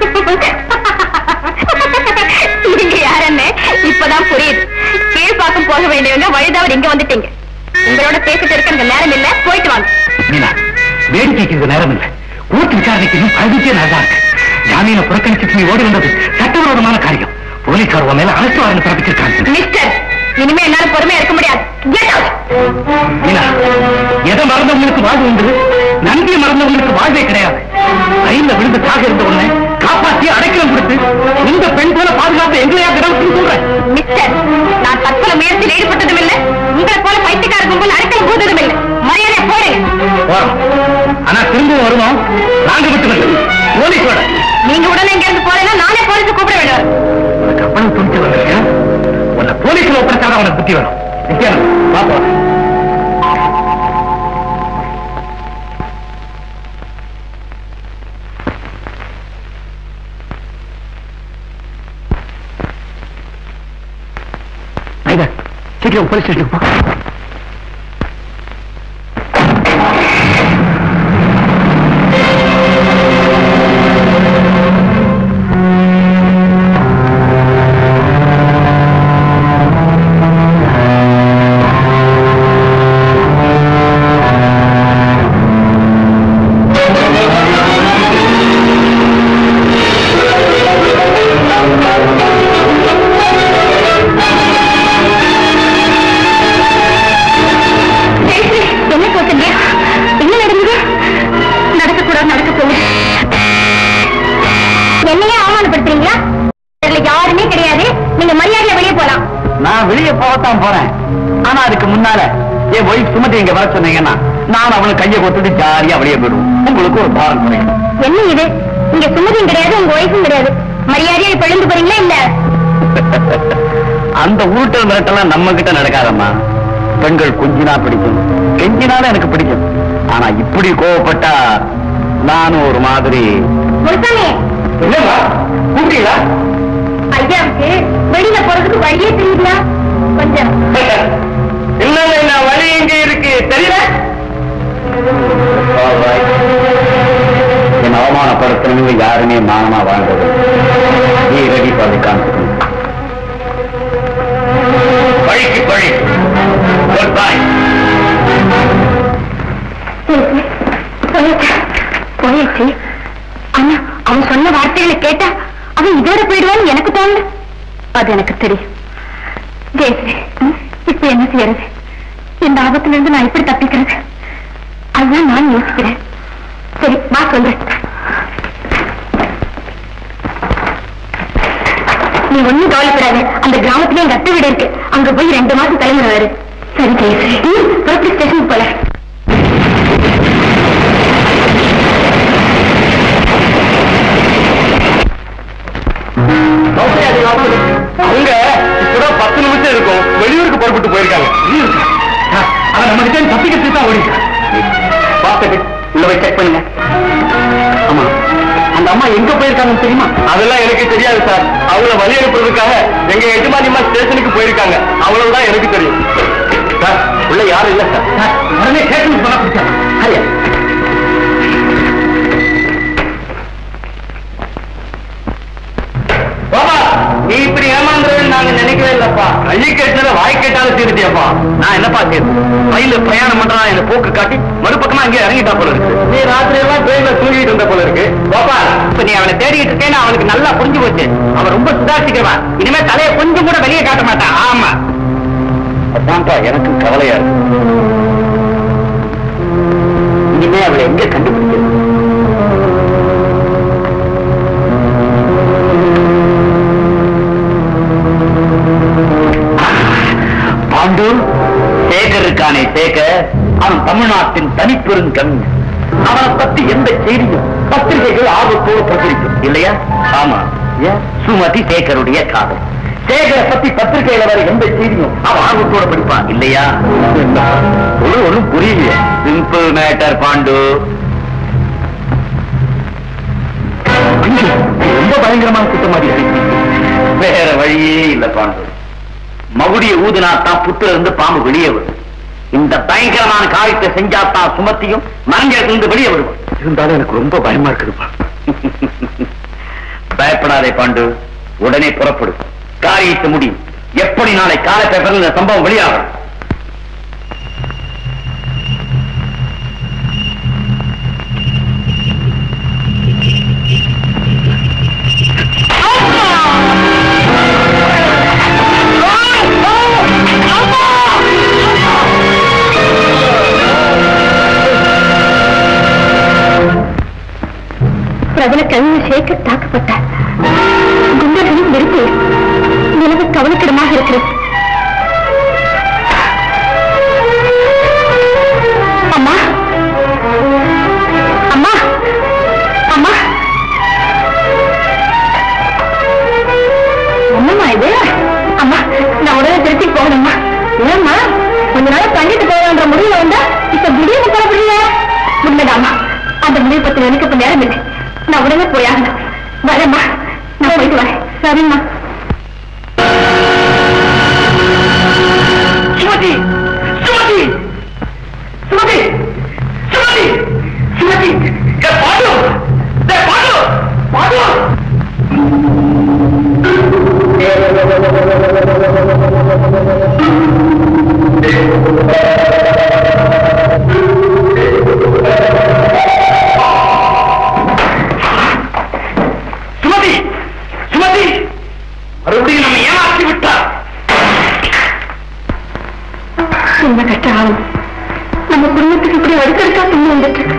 Speaker 3: நீங்க யாருன்னு இப்பதான் புரியுது கீழ்பாக்கம் போக வேண்டியவங்க வழிதவர் இங்க வந்துட்டீங்க உங்களோட பேசிட்டு இருக்க நேரம் இல்ல போயிட்டு வாங்க
Speaker 8: மீனா வேடிக்கைக்கு இது நேரம் இல்லை கோர்ட் விசாரணைக்கு இன்னும் பதினஞ்சே நாள் தான் இருக்கு ஜாமீனை புறக்கணிச்சுட்டு நீ ஓடி வந்தது சட்டவிரோதமான காரியம் போலீசார் உன் மேல அரசு வாரண்ட் பிறப்பிச்சிருக்காங்க
Speaker 3: மிஸ்டர் இனிமே என்னால பொறுமையா இருக்க முடியாது Get out!
Speaker 8: மீனா எதை மறந்தவங்களுக்கு வாழ்வு உண்டு நன்றி மறந்தவங்களுக்கு வாழ்வே கிடையாது ரயில்ல விழுந்து சாக இருந்த உடனே காப்பாத்தி அடைக்கலம் கொடுத்து இந்த பெண் போல பாதுகாப்பு எங்களையா கிடவுன்னு சொல்றேன்
Speaker 3: மிஸ்டர் நான் தற்கொலை முயற்சியில் ஈடுபட்டதும் இல்ல உங்களை போல பைத்தியக்கார கும்பல் அடைக்கல் போததும் இல்ல மரியாதை போடுங்க
Speaker 8: போறோம் ஆனா திரும்பவும் வருவோம் நாங்க விட்டு வந்து போலீஸோட
Speaker 3: நீங்க உடனே இங்க இருந்து போறேன்னா நானே போலீஸ் கூப்பிட வேண்டாம்
Speaker 8: உனக்கு அவ்வளவு துணிச்சு வந்திருக்க உன்னை போலீஸ்ல ஒப்படைச்சாதான் உனக்கு புத்தி வரும் நித்யானந்த் பாப்போம் ஐயா சீக்கிரம் போலீஸ் ஸ்டேஷனுக்கு போ
Speaker 3: என்ன போச்சுங்க என்ன நடந்தது நடக்கக்கூடாது நடக்க போகுது என்னையே அவமானப்படுத்துறீங்களா இதுல யாருமே கிடையாது நீங்க மரியாதையா வெளியே போலாம்
Speaker 8: நான் வெளியே போகத்தான் போறேன் ஆனா அதுக்கு முன்னால என் ஒய்ஃப் சுமதி இங்க வர சொன்னீங்கன்னா நான் அவனுக்கு கையை கொடுத்துட்டு ஜாலியா வெளியே போயிடுவோம் உங்களுக்கு ஒரு பாரம் குறையும்
Speaker 3: என்ன இது இங்க சுமதியும் கிடையாது உங்க ஒய்ஃபும் கிடையாது மரியாதையா இப்ப எழுந்து போறீங்களா இல்ல
Speaker 8: அந்த ஊட்டல் மிரட்டெல்லாம் நம்ம கிட்ட நடக்காதம்மா பெண்கள் கொஞ்சினா பிடிக்கும் கெஞ்சினாலும் எனக்கு பிடிக்கும் ஆனா இப்படி கோவப்பட்டா நானும் ஒரு மாதிரி
Speaker 3: முருசாமி
Speaker 8: என்னம்மா கூப்பிட்டீங்களா
Speaker 3: ஐயாவுக்கு வெளியில போறதுக்கு வழியே தெரியுங்களா கொஞ்சம்
Speaker 8: இல்ல இல்ல வழி எங்க இருக்கு தெரியல என் அவமானப்படுத்தணுங்க யாருமே மானமா வாழ்ந்தது நீ ரெடி பண்ணி காமிக்கணும் பழிக்கு பழி குட் பாய்
Speaker 3: போயிடுச்சு ஆனா அவன் சொன்ன வார்த்தைகளை கேட்டா அவன் இதோட போயிடுவான்னு எனக்கு தோணல அது எனக்கு தெரியும் ஜெயஸ்ரீ இப்ப என்ன செய்யறது இந்த ஆபத்துல இருந்து நான் எப்படி தப்பிக்கிறது அதுதான் நான் யோசிக்கிறேன் சரி வா சொல்றேன் நீ ஒண்ணும் கவலைப்படாத அந்த கிராமத்துல எங்க அத்தை வீடு இருக்கு அங்க போய் ரெண்டு மாசம் தலைமுறை சரி ஜெயஸ்ரீ புறப்பட்டு ஸ்டேஷனுக்கு போல
Speaker 8: அவங்க இப்பதான் பத்து நிமிஷம் இருக்கும் வெளியூருக்கு புறப்பட்டு போயிருக்காங்க அவன் நம்ம கிட்ட தப்பிக்கிறதுக்கு தான் ஓடிருக்கான் பார்த்துட்டு உள்ள போய் செக் பண்ணுங்க ஆமா அந்த அம்மா எங்க போயிருக்காங்கன்னு தெரியுமா அதெல்லாம் எனக்கு தெரியாது சார் அவங்கள வழி அனுப்புறதுக்காக எங்க எஜமானியம்மா ஸ்டேஷனுக்கு போயிருக்காங்க அவ்வளவுதான் எனக்கு தெரியும் சார் உள்ள யாரும் இல்ல சார் உடனே ஸ்டேஷனுக்கு போனா பிடிச்சாங்க ஹரியா பாபா நீ இப்படி ஏமாந்துருவேன்னு நாங்க நினைக்கவே இல்லப்பா கையை கேட்டத வாய் கேட்டாலும் தீர்த்தியப்பா நான் என்னப்பா செய்யுது ரயில பிரயாணம் பண்றா என்ன போக்கு காட்டி மறுபக்கமா அங்கே இறங்கிட்டா போல இருக்கு நீ ராத்திரி எல்லாம் ட்ரெயின்ல தூங்கிட்டு இருந்த போல இருக்கு பாப்பா இப்ப நீ அவனை தேடிட்டு இருக்கேன்னு அவனுக்கு நல்லா புரிஞ்சு போச்சு அவன் ரொம்ப சுதாரிச்சுக்கிறவன் இனிமே தலையை கொஞ்சம் கூட வெளியே காட்ட மாட்டான் ஆமா அதான்ப்பா எனக்கு கவலையா இருக்கு இனிமே அவளை எங்க கண்டுபிடிக்கிறது பாண்டு சேகர் இருக்கானே சேகர் அவன் தமிழ்நாட்டின் தனிப்பெரும் கவிஞன் அவனை பத்தி எந்த செய்தியும் பத்திரிகைகள் ஆபத்தோடு பிரசுரிக்கும் இல்லையா ஆமா ஏன் சுமதி சேகருடைய காதல் சேகரை பத்தி பத்திரிகையில வர எந்த செய்தியும் அவன் ஆர்வத்தோட படிப்பான் இல்லையா ஒரு ஒண்ணும் புரியலையே சிம்பிள் மேட்டர் பாண்டு ஐயோ, ரொம்ப பயங்கரமான குத்த மாதிரி இருக்கு. வேற வழியே இல்ல பாண்டு மகுடிய ஊதுனா தான் புத்துல இருந்து பாம்பு வெளியே வரும் இந்த பயங்கரமான காரியத்தை செஞ்சா தான் சுமத்தியும் மரஞ்சத்திலிருந்து வெளியே வருவான் இருந்தாலும் எனக்கு ரொம்ப பயமா இருக்குதுப்பா பயப்படாதே பாண்டு உடனே புறப்படு காரியத்தை முடி எப்படி நாளை காலை பேப்பர்ல இந்த சம்பவம் வெளியாகும்
Speaker 2: பிரபல கவிஞர் சேகர் தாக்கப்பட்டார் குண்டர்களின் வெறுப்பு நிலவு கவலைக்கிடமாக இருக்கிறது அம்மா அம்மா அம்மா என்னம்மா இது அம்மா நான் உடனே திருச்சி போகணும்மா ஏம்மா கொஞ்ச நாள் தங்கிட்டு போகலான்ற முடிவுல வந்தா இப்ப திடீர்னு புறப்படுறீங்க உண்மைதாம்மா அந்த முடிவு பத்தி எனக்கு இப்ப நேரம் இல்லை நான் உடனே போயாகணும் வரேம்மா நான் போயிட்டு வரேன் சரிம்மா
Speaker 8: சுமதி சுமதி சுமதி சுமதி சுமதி ஏ, பாண்டு ஏ, பாண்டு பாண்டு சுமதி சுமதி மறுபடியும் நம்ம ஏமாற்றி விட்டார்
Speaker 2: என்ன கஷ்டம் ஆகும் நம்ம குடும்பத்துக்கு இப்படி அடுக்கடுக்கா துணி வந்துட்டு இருக்கு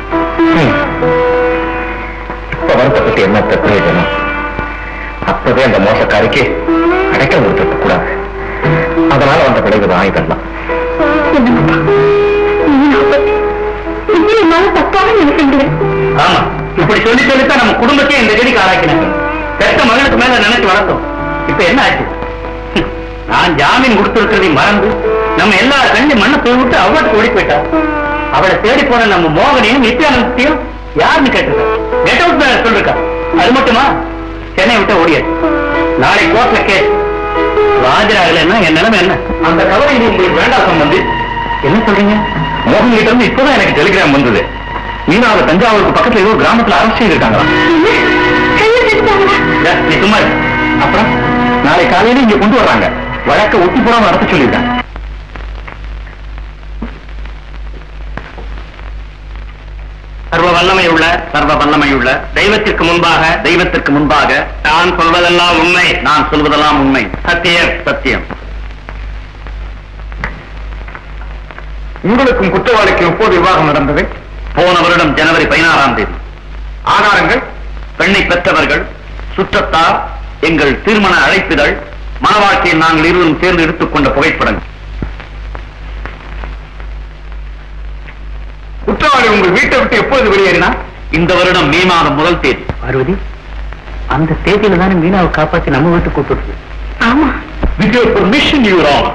Speaker 8: இப்ப வருத்தப்பட்டு என்ன பிரயோஜனம் அப்பவே அந்த மோசக்காரிக்கு அடைக்க கொடுத்துருக்க கூடாது அதனால வந்த விளைவுதான் இதெல்லாம்
Speaker 2: என்னப்பா நீ ஆபத்து நிச்சயமாக தப்பாக நினைக்கின்றேன்
Speaker 8: ஆமா இப்படி சொல்லி சொல்லித்தான் நம்ம குடும்பத்தையே இந்த கதிக்கு ஆளாக்கினாங்க பெத்த மகனுக்கு மேல நினைச்சு வளர்த்தோம் இப்ப என்ன ஆச்சு ஹம், நான் ஜாமீன் கொடுத்திருக்கிறதை மறந்து நம்ம எல்லா கண்ணி மண்ணை போய் விட்டு அவளுக்கு ஓடி போயிட்டா அவளை தேடி போன நம்ம மோகனையும் நித்யானந்தையும் யாருன்னு கேட்டிருக்கா கெட் அவுட் மேல சொல்லிருக்கா அது மட்டுமா சென்னை விட்டு ஓடியாச்சு நாளை கோர்ட்ல கேஸ் ராஜராகலன்னா என் நிலைமை என்ன அந்த கவலை இது உங்களுக்கு வேண்டாம் சம்பந்தி என்ன சொல்றீங்க மோகன் கிட்ட இருந்து இப்பதான் எனக்கு டெலிகிராம் வந்தது மீனாவை தஞ்சாவூருக்கு பக்கத்துல ஏதோ கிராமத்துல அரசு செய்திருக்காங்களா ஏ, நீ சும்மா இரு. அப்புறம் நாளை காலையில இங்க கொண்டு வர்றாங்க வழக்க ஒட்டி போடாம நடத்த சொல்லியிருக்காங்க சர்வ வல்லமை உள்ள சர்வ வல்லமை உள்ள தெய்வத்திற்கு முன்பாக தெய்வத்திற்கு முன்பாக நான் சொல்வதெல்லாம் உண்மை நான் சொல்வதெல்லாம் உண்மை சத்தியம் சத்தியம் உங்களுக்கும் குற்றவாளிக்கும் எப்போது விவாகம் நடந்தது போன வருடம் ஜனவரி பதினாறாம் தேதி ஆதாரங்கள் பெண்ணை பெற்றவர்கள் சுற்றத்தார் எங்கள் திருமண அழைப்பிதழ் மன வாழ்க்கையில் நாங்கள் இருவரும் சேர்ந்து எடுத்துக்கொண்ட புகைப்படங்கள் குற்றவாளி உங்கள் வீட்டை விட்டு எப்பொழுது வெளியேறினா இந்த வருடம் மே மாதம் முதல் தேதி பார்வதி அந்த தேதியில தானே மீனாவை காப்பாத்தி நம்ம வீட்டுக்கு கூப்பிட்டு
Speaker 2: ஆமா
Speaker 8: with your permission your honour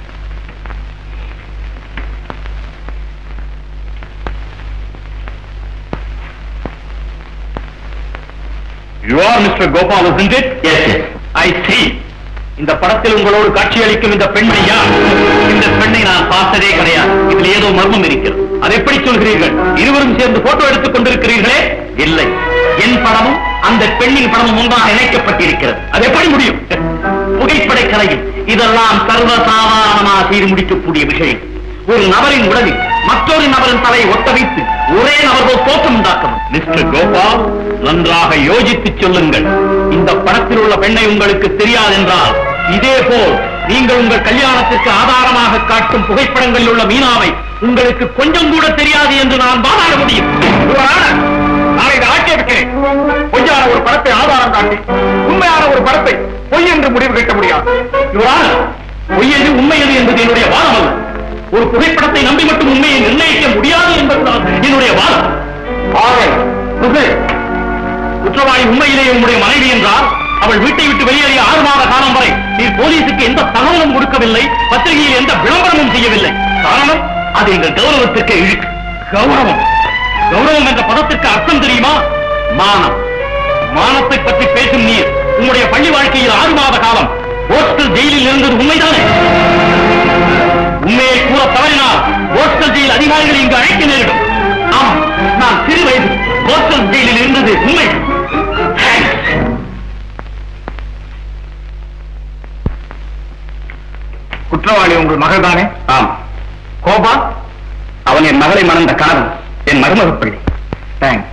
Speaker 8: You are Mr. Gopal, isn't it? Yes, yes. I see. இந்த படத்தில் உங்களோடு காட்சியளிக்கும் இந்த பெண்ணை யார் இந்த பெண்ணை நான் பார்த்ததே கிடையாது இதில் ஏதோ மர்மம் இருக்கிறது அதை எப்படி சொல்கிறீர்கள் இருவரும் சேர்ந்து போட்டோ எடுத்துக் கொண்டிருக்கிறீர்களே இல்லை என் படமும் அந்த பெண்ணின் படமும் முன்பாக இணைக்கப்பட்டிருக்கிறது அது எப்படி முடியும் புகைப்பட கலையில் இதெல்லாம் சர்வசாதாரணமாக செய்து முடிக்கக்கூடிய விஷயம் ஒரு நபரின் உடலில் மற்றொரு நபரின் தலையை ஒட்ட வைத்து ஒரே நபர்கள் தோற்றம் உண்டாக்கும் மிஸ்டர் கோபால் நன்றாக யோசித்து சொல்லுங்கள் இந்த படத்தில் உள்ள பெண்ணை உங்களுக்கு தெரியாதென்றால் இதே போல் நீங்கள் உங்கள் கல்யாணத்திற்கு ஆதாரமாக காட்டும் புகைப்படங்களில் உள்ள மீனாவை உங்களுக்கு கொஞ்சம் கூட தெரியாது என்று நான் வாதாட முடியும் நான் இதை ஆட்சேபிக்கிறேன் பொய்யான ஒரு படத்தை ஆதாரம் காட்டி உண்மையான ஒரு படத்தை பொய் என்று முடிவு கட்ட முடியாது இவரான பொய் எது உண்மை எது என்பது என்னுடைய வாதம் அல்ல ஒரு புகைப்படத்தை நம்பி மட்டும் உண்மையை நிர்ணயிக்க முடியாது என்பதுதான் என்னுடைய வாதம் குற்றவாளி உண்மையிலேயே உங்களுடைய மனைவி என்றால் அவள் வீட்டை விட்டு வெளியேறிய ஆறு மாத காலம் வரை நீர் போலீசுக்கு எந்த தகவலும் கொடுக்கவில்லை பத்திரிகையில் எந்த விளம்பரமும் செய்யவில்லை காரணம் அது எங்கள் கௌரவத்திற்கு இழுக்கு கௌரவம் கௌரவம் என்ற பதத்திற்கு அர்த்தம் தெரியுமா மானம் மானத்தை பற்றி பேசும் நீர் உங்களுடைய பள்ளி வாழ்க்கையில் ஆறு மாத காலம் ஹோஸ்டல் ஜெயிலில் இருந்தது உண்மைதானே உண்மையை கூற தவறினால் ஹோஸ்டல் ஜெயில் அதிகாரிகள் இங்கு அழைக்க நேரிடும் ஆம் நான் சிறு வயது ஹோஸ்டல் ஜெயிலில் இருந்தது உண்மை Thanks. குற்றவாளி உங்கள் மகள் தானே ஆம் கோபா அவன் என் மகளை மணந்த கணவன் என் மருமக பிள்ளை தேங்க்ஸ்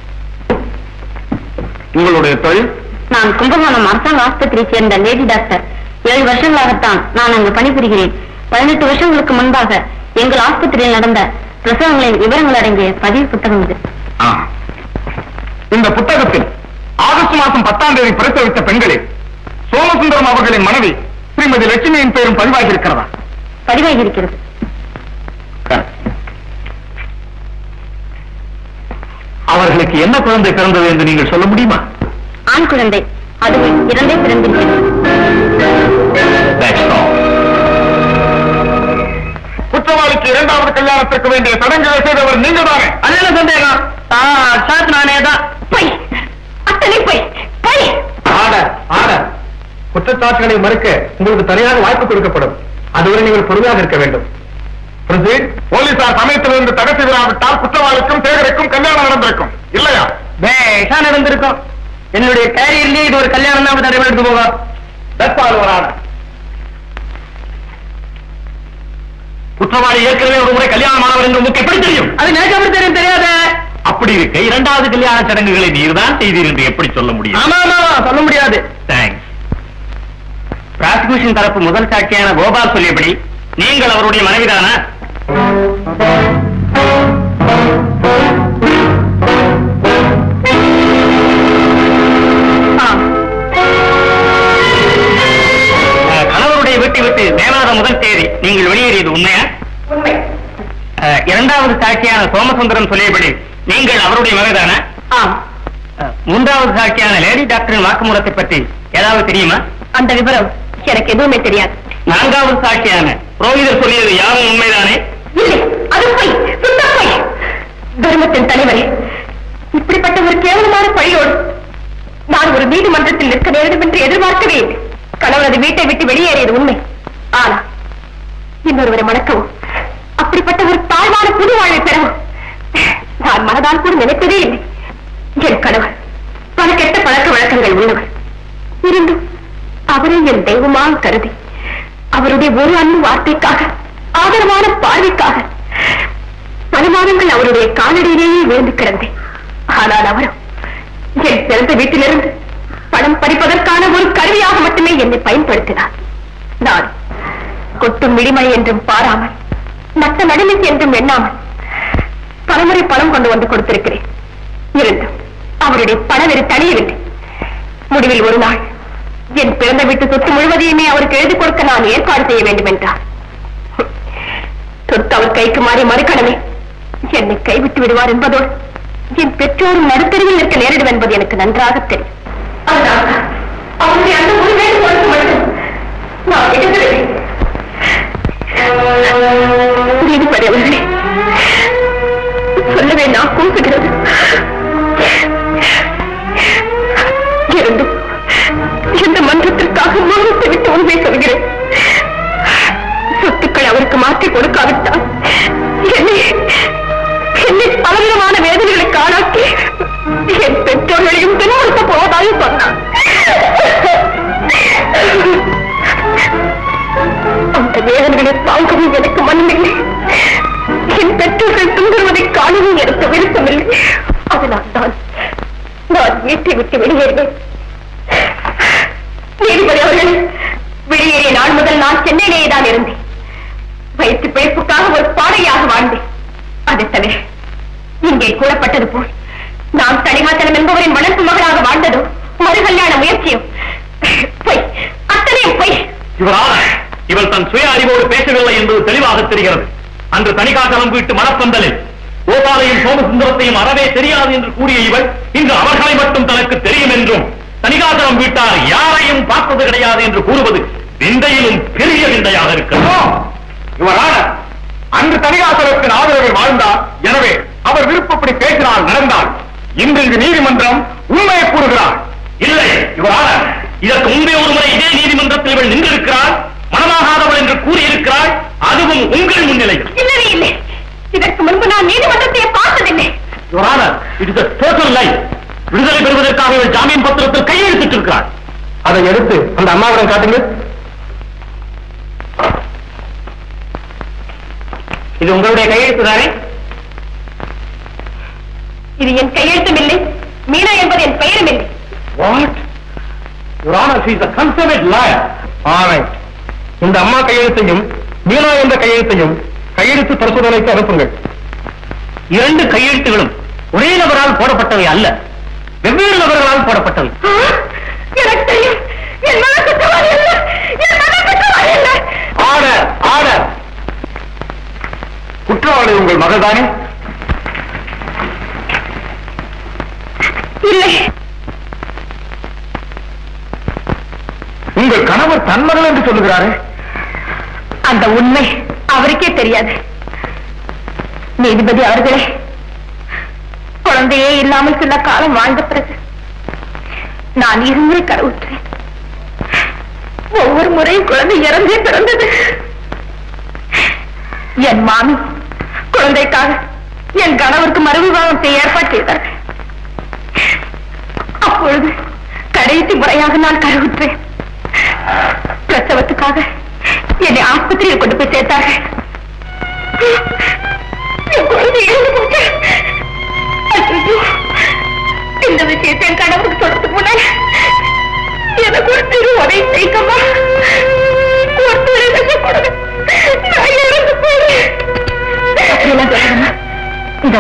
Speaker 8: உங்களுடைய தொழில்
Speaker 6: நான் கும்பகோணம் அரசாங்க ஆஸ்பத்திரியை சேர்ந்த லேடி டாக்டர் ஏழு வருஷங்களாகத்தான் நான் அங்கு பணிபுரிகிறேன் பதினெட்டு வருஷங்களுக்கு முன்பாக எங்கள் ஆஸ்பத்திரியில் நடந்த பிரசவங்களின் விவரங்கள் அடங்கிய பதிவு புத்தகம் இது
Speaker 8: ஆ. இந்த புத்தகத்தில் ஆகஸ்ட் மாதம் பத்தாம் தேதி பிரசவித்த பெண்களில் சோமசுந்தரம் அவர்களின் மனைவி ஸ்ரீமதி லட்சுமியின் பெயரும் பதிவாகி இருக்கிறதா
Speaker 6: பதிவாகி இருக்கிறது
Speaker 8: அவர்களுக்கு என்ன குழந்தை பிறந்தது என்று நீங்கள் சொல்ல முடியுமா
Speaker 6: ஆண் குழந்தை அதுவும் இரண்டே பிறந்திருக்கிறது
Speaker 8: That's all. குற்றவாளிக்கு இரண்டாவது கல்யாணத்திற்கு வேண்டிய சடங்குகளை செய்தவர் நீங்க தானே
Speaker 1: அது என்ன சந்தேகம் சாத் நானே தான்
Speaker 3: பொய் அத்தனை பொய் பொய்
Speaker 8: ஆர்டர் ஆர்டர் குற்றச்சாட்டுகளை மறுக்க உங்களுக்கு தனியாக வாய்ப்பு கொடுக்கப்படும் அதுவரை நீங்கள் பொறுமையாக இருக்க வேண்டும் போலீசார் சமயத்திலிருந்து தடை செய்திராவிட்டால் குற்றவாளிக்கும் சேகரிக்கும் கல்யாணம் நடந்திருக்கும் இல்லையா
Speaker 1: பேஷா நடந்திருக்கும் என்னுடைய கேரியர்லயே இது ஒரு கல்யாணம் தான் தடவை எடுத்து போகும்
Speaker 8: That's all, Your Honor. குற்றவாளி ஏற்கனவே ஒரு முறை கல்யாணமானவர் என்று உங்களுக்கு எப்படி தெரியும்
Speaker 1: அது எனக்கு எப்படி தெரியும் தெரியாத
Speaker 8: அப்படி இருக்க இரண்டாவது கல்யாண சடங்குகளை நீர்தான் செய்தீர் என்று எப்படி சொல்ல முடியும்
Speaker 1: ஆமா ஆமா சொல்ல முடியாது
Speaker 8: தேங்க்ஸ் பிராசிகியூஷன் தரப்பு முதல் சாட்சியான கோபால் சொல்லியபடி நீங்கள் அவருடைய மனைவிதானா அஹ், கணவருடைய வீட்டை விட்டு மேலாத முதல் தேதி நீங்கள் வெளியேறியது உண்மையா
Speaker 3: உண்மை
Speaker 8: அஹ், இரண்டாவது சாட்சியான சோமசுந்தரம் சொல்லியபடி நீங்கள் அவருடைய மகதானா
Speaker 3: ஆம்
Speaker 8: அஹ், மூன்றாவது சாட்சியான லேடி டாக்டரின் வாக்குமூலத்தை பற்றி ஏதாவது தெரியுமா
Speaker 3: அந்த விவரம் எனக்கு எதுவுமே தெரியாது
Speaker 8: நான்காவது சாட்சியான புரோகிதர் சொல்லியது யாரும் உண்மைதானே
Speaker 3: இல்லை அது பொய் சுத்த பொய் தர்மத்தின் தலைவரே இப்படிப்பட்ட ஒரு கேவலமான பழியோடு நான் ஒரு நீதிமன்றத்தில் நிற்க நேரிடும் என்று எதிர்பார்க்கவே இல்லை கணவரது வீட்டை விட்டு வெளியேறியது உண்மை ஆனா இன்னொருவரை மணக்கவும் அப்படிப்பட்ட ஒரு தாழ்வான புது வாழ்வை பெறவும் நான் மனதால் கூட நினைப்பதே இல்லை என் கணவர் பல கெட்ட பழக்க வழக்கங்கள் உள்ளவர் இருந்தும் அவரை என் தெய்வமாக கருதி அவருடைய ஒரு அன்பு வார்த்தைக்காக ஆதரவான பார்வைக்காக பல மாதங்கள் அவருடைய காலடியிலேயே விழுந்து கிடந்தேன் ஆனால் அவரும் என் பிறந்த வீட்டிலிருந்து பணம் பறிப்பதற்கான ஒரு கருவியாக மட்டுமே என்னை பயன்படுத்தினார் நான் கொட்டும் விடிமலை என்றும் பாராமல் மற்ற நடுநிலை என்றும் எண்ணாமல் பலமுறை பணம் கொண்டு வந்து கொடுத்திருக்கிறேன் இருந்தும் அவருடைய பணவெறி தனியவில்லை முடிவில் ஒரு நாள் என் பிறந்த வீட்டு சொத்து முழுவதையுமே அவருக்கு எழுதி கொடுக்க நான் ஏற்பாடு செய்ய வேண்டும் என்றார் சொத்து அவர் கைக்கு மாறி மறுக்கணமே என்னை கைவிட்டு விடுவார் என்பதோடு என் பெற்றோரும் நடுத்தருவில் நிற்க நேரிடும் என்பது எனக்கு நன்றாக தெரியும் அதனால்தான் அவருடைய அந்த ஒரு வேண்டுகோளுக்கு மட்டும் நான் எழுதுகிறேன் நீதிபதி அவர்களே சொல்லவே நான் கூப்பிடுகிறது இருந்தும் இந்த மன்றத்திற்காக மௌனத்தை விட்டு உண்மை சொல்கிறேன் சொத்துக்களை அவருக்கு மாற்றி கொடுக்காவிட்டால் என்னை என்னை பலவிதமான வேதனைகளுக்கு ஆளாக்கி என் பெற்றோர்களையும் துன்புறுத்த போவதாக சொன்னார் அந்த வேதனைகளை தாங்கவும் எனக்கு மனமில்லை என் பெற்றோர்கள் துன்புறுவதை காணவும் எனக்கு விருப்பமில்லை அதனால் தான் நான் வீட்டை விட்டு வெளியேறினேன் நீதிபதி அவர்களே வெளியேறிய நாள் முதல் நான் சென்னையிலேயே தான் இருந்தேன் வயிற்று பிழைப்புக்காக ஒரு பாடையாக வாழ்ந்தேன் அதை தவிர இங்கே கூறப்பட்டது போல் நாம் தனிகாத்தனம் என்பவரின் வளர்ப்பு மகளாக வாழ்ந்ததும் மறு கல்யாண முயற்சியும் பொய் அத்தனையும் பொய்
Speaker 8: இவரால் இவள் தன் சுய அறிவோடு பேசவில்லை என்பது தெளிவாக தெரிகிறது அன்று தனிகாசலம் வீட்டு மனப்பந்தலில் கோபாலையும் சோமசுந்தரத்தையும் அறவே தெரியாது என்று கூறிய இவள் இன்று அவர்களை மட்டும் தனக்கு தெரியும் என்றும் தனிகாசலம் வீட்டார் யாரையும் பார்த்தது கிடையாது என்று கூறுவது விந்தையிலும் பெரிய விந்தையாக இருக்கிறது
Speaker 5: இவரான அன்று தனிகாசலத்தின் ஆதரவில் வாழ்ந்தார் எனவே அவர் விருப்பப்படி பேசினால் நடந்தால் இன்று இது நீதிமன்றம் உண்மையை கூறுகிறார்
Speaker 8: இல்லை இவரான இதற்கு முன்பே ஒரு முறை இதே நீதிமன்றத்தில் இவள் நின்றிருக்கிறாள் மனமாகாதவள் என்று கூறியிருக்கிறாள் அதுவும் உங்கள் முன்னிலையில்
Speaker 3: இல்லவே இல்லை இதற்கு முன்பு நான் நீதிமன்றத்தை பார்த்ததில்லை
Speaker 8: your honour it is total life விடுதலை பெறுவதற்காக இவள் ஜாமீன் பத்திரத்தில் கையெழுத்திட்டிருக்கிறாள்
Speaker 5: அதை எடுத்து அந்த அம்மாவிடம் காட்டுங்க
Speaker 8: இது உங்களுடைய கையெழுத்து தானே
Speaker 3: இது என் கையெழுத்தும் இல்லை மீனா என்பது என் பெயரும் இல்லை
Speaker 8: what your honour she is a consummate liar
Speaker 5: ஆமை இந்த அம்மா கையெழுத்தையும் மீனா என்ற கையெழுத்தையும் கையெழுத்து பரிசோதனைக்கு அனுப்புங்கள்
Speaker 8: இரண்டு கையெழுத்துகளும் ஒரே நபரால் போடப்பட்டவை அல்ல வெவ்வேறு நபர்களால் போடப்பட்டவை
Speaker 3: ஆ, எனக்கு தெரியும் என் மன குற்றவாளி அல்ல என் மன குற்றவாளி அல்ல
Speaker 5: ஆர்டர் ஆர்டர் குற்றவாளி உங்கள் மகள் தானே
Speaker 3: இல்லை
Speaker 5: உங்கள் கணவர் தன் மகள் என்று சொல்லுகிறாரே
Speaker 3: அந்த உண்மை அவருக்கே தெரியாது நீதிபதி அவர்களே குழந்தையே இல்லாமல் சில காலம் வாழ்ந்த பிறகு நான் இருமுறை கருவுற்றேன் ஒவ்வொரு முறையும் குழந்தை இறந்தே பிறந்தது என் மாமி குழந்தைக்காக என் கணவருக்கு மறுவிவாகம் செய்ய ஏற்பாடு செய்தார்கள் அப்பொழுது கடைசி முறையாக நான் கருவுற்றேன் பிரசவத்துக்காக என்னை ஆஸ்பத்திரியில் கொண்டு போய் சேர்த்தார்கள் என் குழந்தை இறந்து போச்சு. ஐயையோ, இந்த விஷயத்தை என் கணவருக்கு சொல்றதுக்கு முன்னால எனக்கு ஒரு திரு உதவி செய்யக்கம்மா ஒரு துணை வச்சு கொடுங்க நான் இறந்து போறேன் அப்படியெல்லாம் சொல்லணுமா இத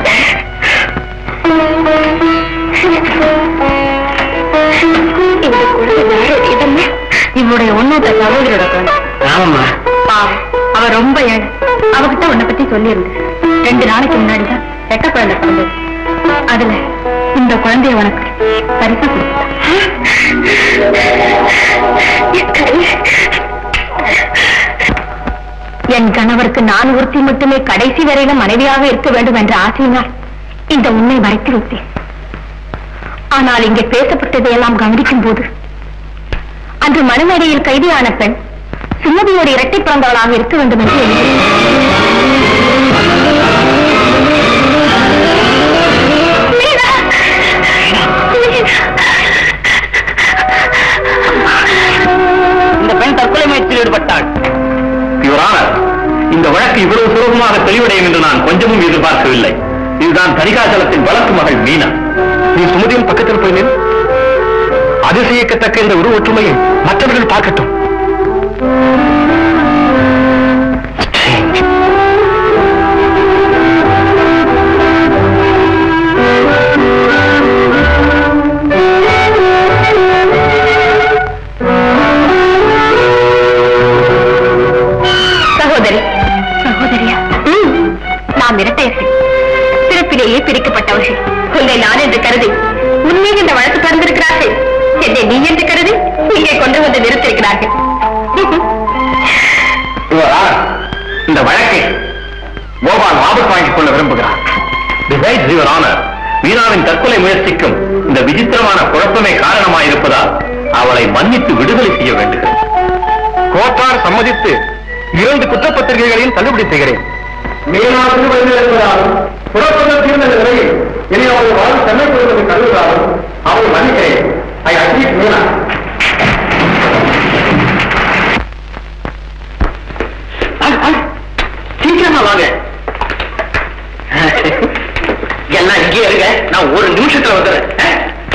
Speaker 3: இந்த குழந்தை யாருடையதம்மா இவருடைய ஒன்னோட சகோதரோட குழந்தை
Speaker 8: ஆமாம்மா
Speaker 3: பாவம் அவ ரொம்ப ஏழை அவகிட்ட உன்னை பத்தி சொல்லியிருந்து ரெண்டு நாளைக்கு முன்னாடி தான் ரெட்ட குழந்தை பிறந்தது அதுல இந்த குழந்தைய உனக்கு பரிசா என் கணவருக்கு நான் ஒருத்தி மட்டுமே கடைசி வரையில மனைவியாக இருக்க வேண்டும் என்ற ஆசையினால் இந்த உண்மை மறைத்து வைத்தேன் ஆனால் இங்கே பேசப்பட்டதையெல்லாம் கவனிக்கும் போது அன்று மனநடையில் கைதியான பெண் சுமதியோடு இரட்டை பிறந்தவளாக இருக்க வேண்டும் என்று எண்ணுகிறேன். மீனா! மீனா!
Speaker 8: இந்த பெண் தற்கொலை முயற்சியில் ஈடுபட்டாள் யுவரானர் இந்த வழக்கு இவ்வளவு சுலபமாக தெளிவடையும் என்று நான் கொஞ்சமும் எதிர்பார்க்கவில்லை இதுதான் தனிகாசலத்தின் வளர்ப்பு மகள் மீனா
Speaker 5: நீ சுமதியின் பக்கத்தில் போய் நில் அதிசயிக்கத்தக்க இந்த உருவ ஒற்றுமையை மற்றவர்கள் பார்க்கட்டும்
Speaker 3: சகோதரி சகோதரியா ம், நாம் இரட்டையர்கள் பிறப்பிலேயே பிரிக்கப்பட்டவர்கள் உன்னை நான் என்று கருதி உண்மை இந்த வழக்கு திறந்திருக்கிறார்கள் என்னை நீ என்று கருதி இங்கே கொண்டு வந்து நிறுத்திருக்கிறார்கள்
Speaker 8: யுவரானர் இந்த வழக்கை கோபால் வாபஸ் வாங்கிக் கொள்ள விரும்புகிறார் பிசைட்ஸ் யுவர் ஆனர் மீனாவின் தற்கொலை முயற்சிக்கும் இந்த விசித்திரமான குழப்பமே காரணமாயிருப்பதால் அவளை மன்னித்து விடுதலை செய்ய வேண்டுகிறேன்
Speaker 5: கோட்டார் சம்மதித்து இரண்டு குற்றப்பத்திரிகைகளையும் தள்ளுபடி செய்கிறேன் மீனா திருவள்ளுவர் என்பதாலும் புறப்பதம் தீர்ந்த நிலையில் இனி அவள் வாழ் தன்மை கொள்வதை கருதுவதாலும் அவளை மன்னிக்கிறேன் ஐ அட்மிட் மீனா
Speaker 8: சீக்கிரமா வாங்க எல்லாம் இங்கே இருங்க நான் ஒரு நிமிஷத்துல வந்துடுறேன் ஆ?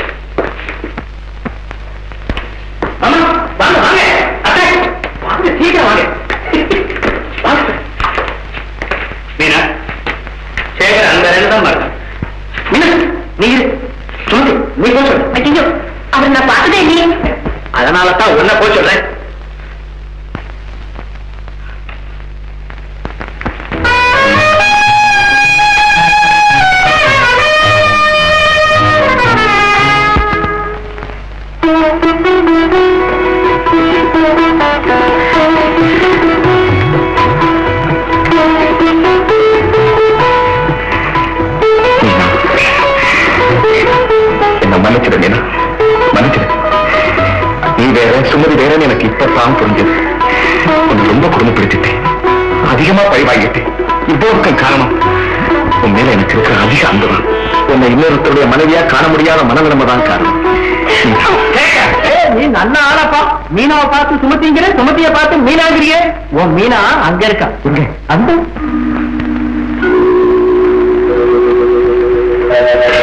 Speaker 8: மாமா, வாங்க வாங்க அத்தை, வாங்க சீக்கிரம் வாங்க வாங்க. மீனா சேகர் அந்த ரெண்டு தான் பாருங்க மீனா நீ இரு சொல்லு நீ போ சொல்லு
Speaker 3: ஐயோ அவர் நான் பார்த்ததே இல்லையே
Speaker 8: அதனால தான் உன்னை போய் சொல்றேன் என்ன மன்னிச்சிடு மீனா மன்னிச்சிடு நீ வேற சுமதி வேறன்னு எனக்கு இப்பதான் புரிஞ்சது உன்னை ரொம்ப குடும்பப்படுத்திட்டேன் அதிகமா பழி வாங்கிட்டேன் இவ்வளவுக்கும் காரணம் உன் மேல எனக்கு இருக்கிற அதிக அன்புதான் உன்னை இன்னொருத்தருடைய மனைவியா காண முடியாத மனநிலைமை தான் காரணம்
Speaker 1: நீ நல்ல ஆளாப்பா மீனாவை பார்த்து சுமத்திங்கிற சுமத்திய பார்த்து மீனாங்கிறியே உன் மீனா அங்க இருக்கா
Speaker 8: எங்க?
Speaker 1: அந்த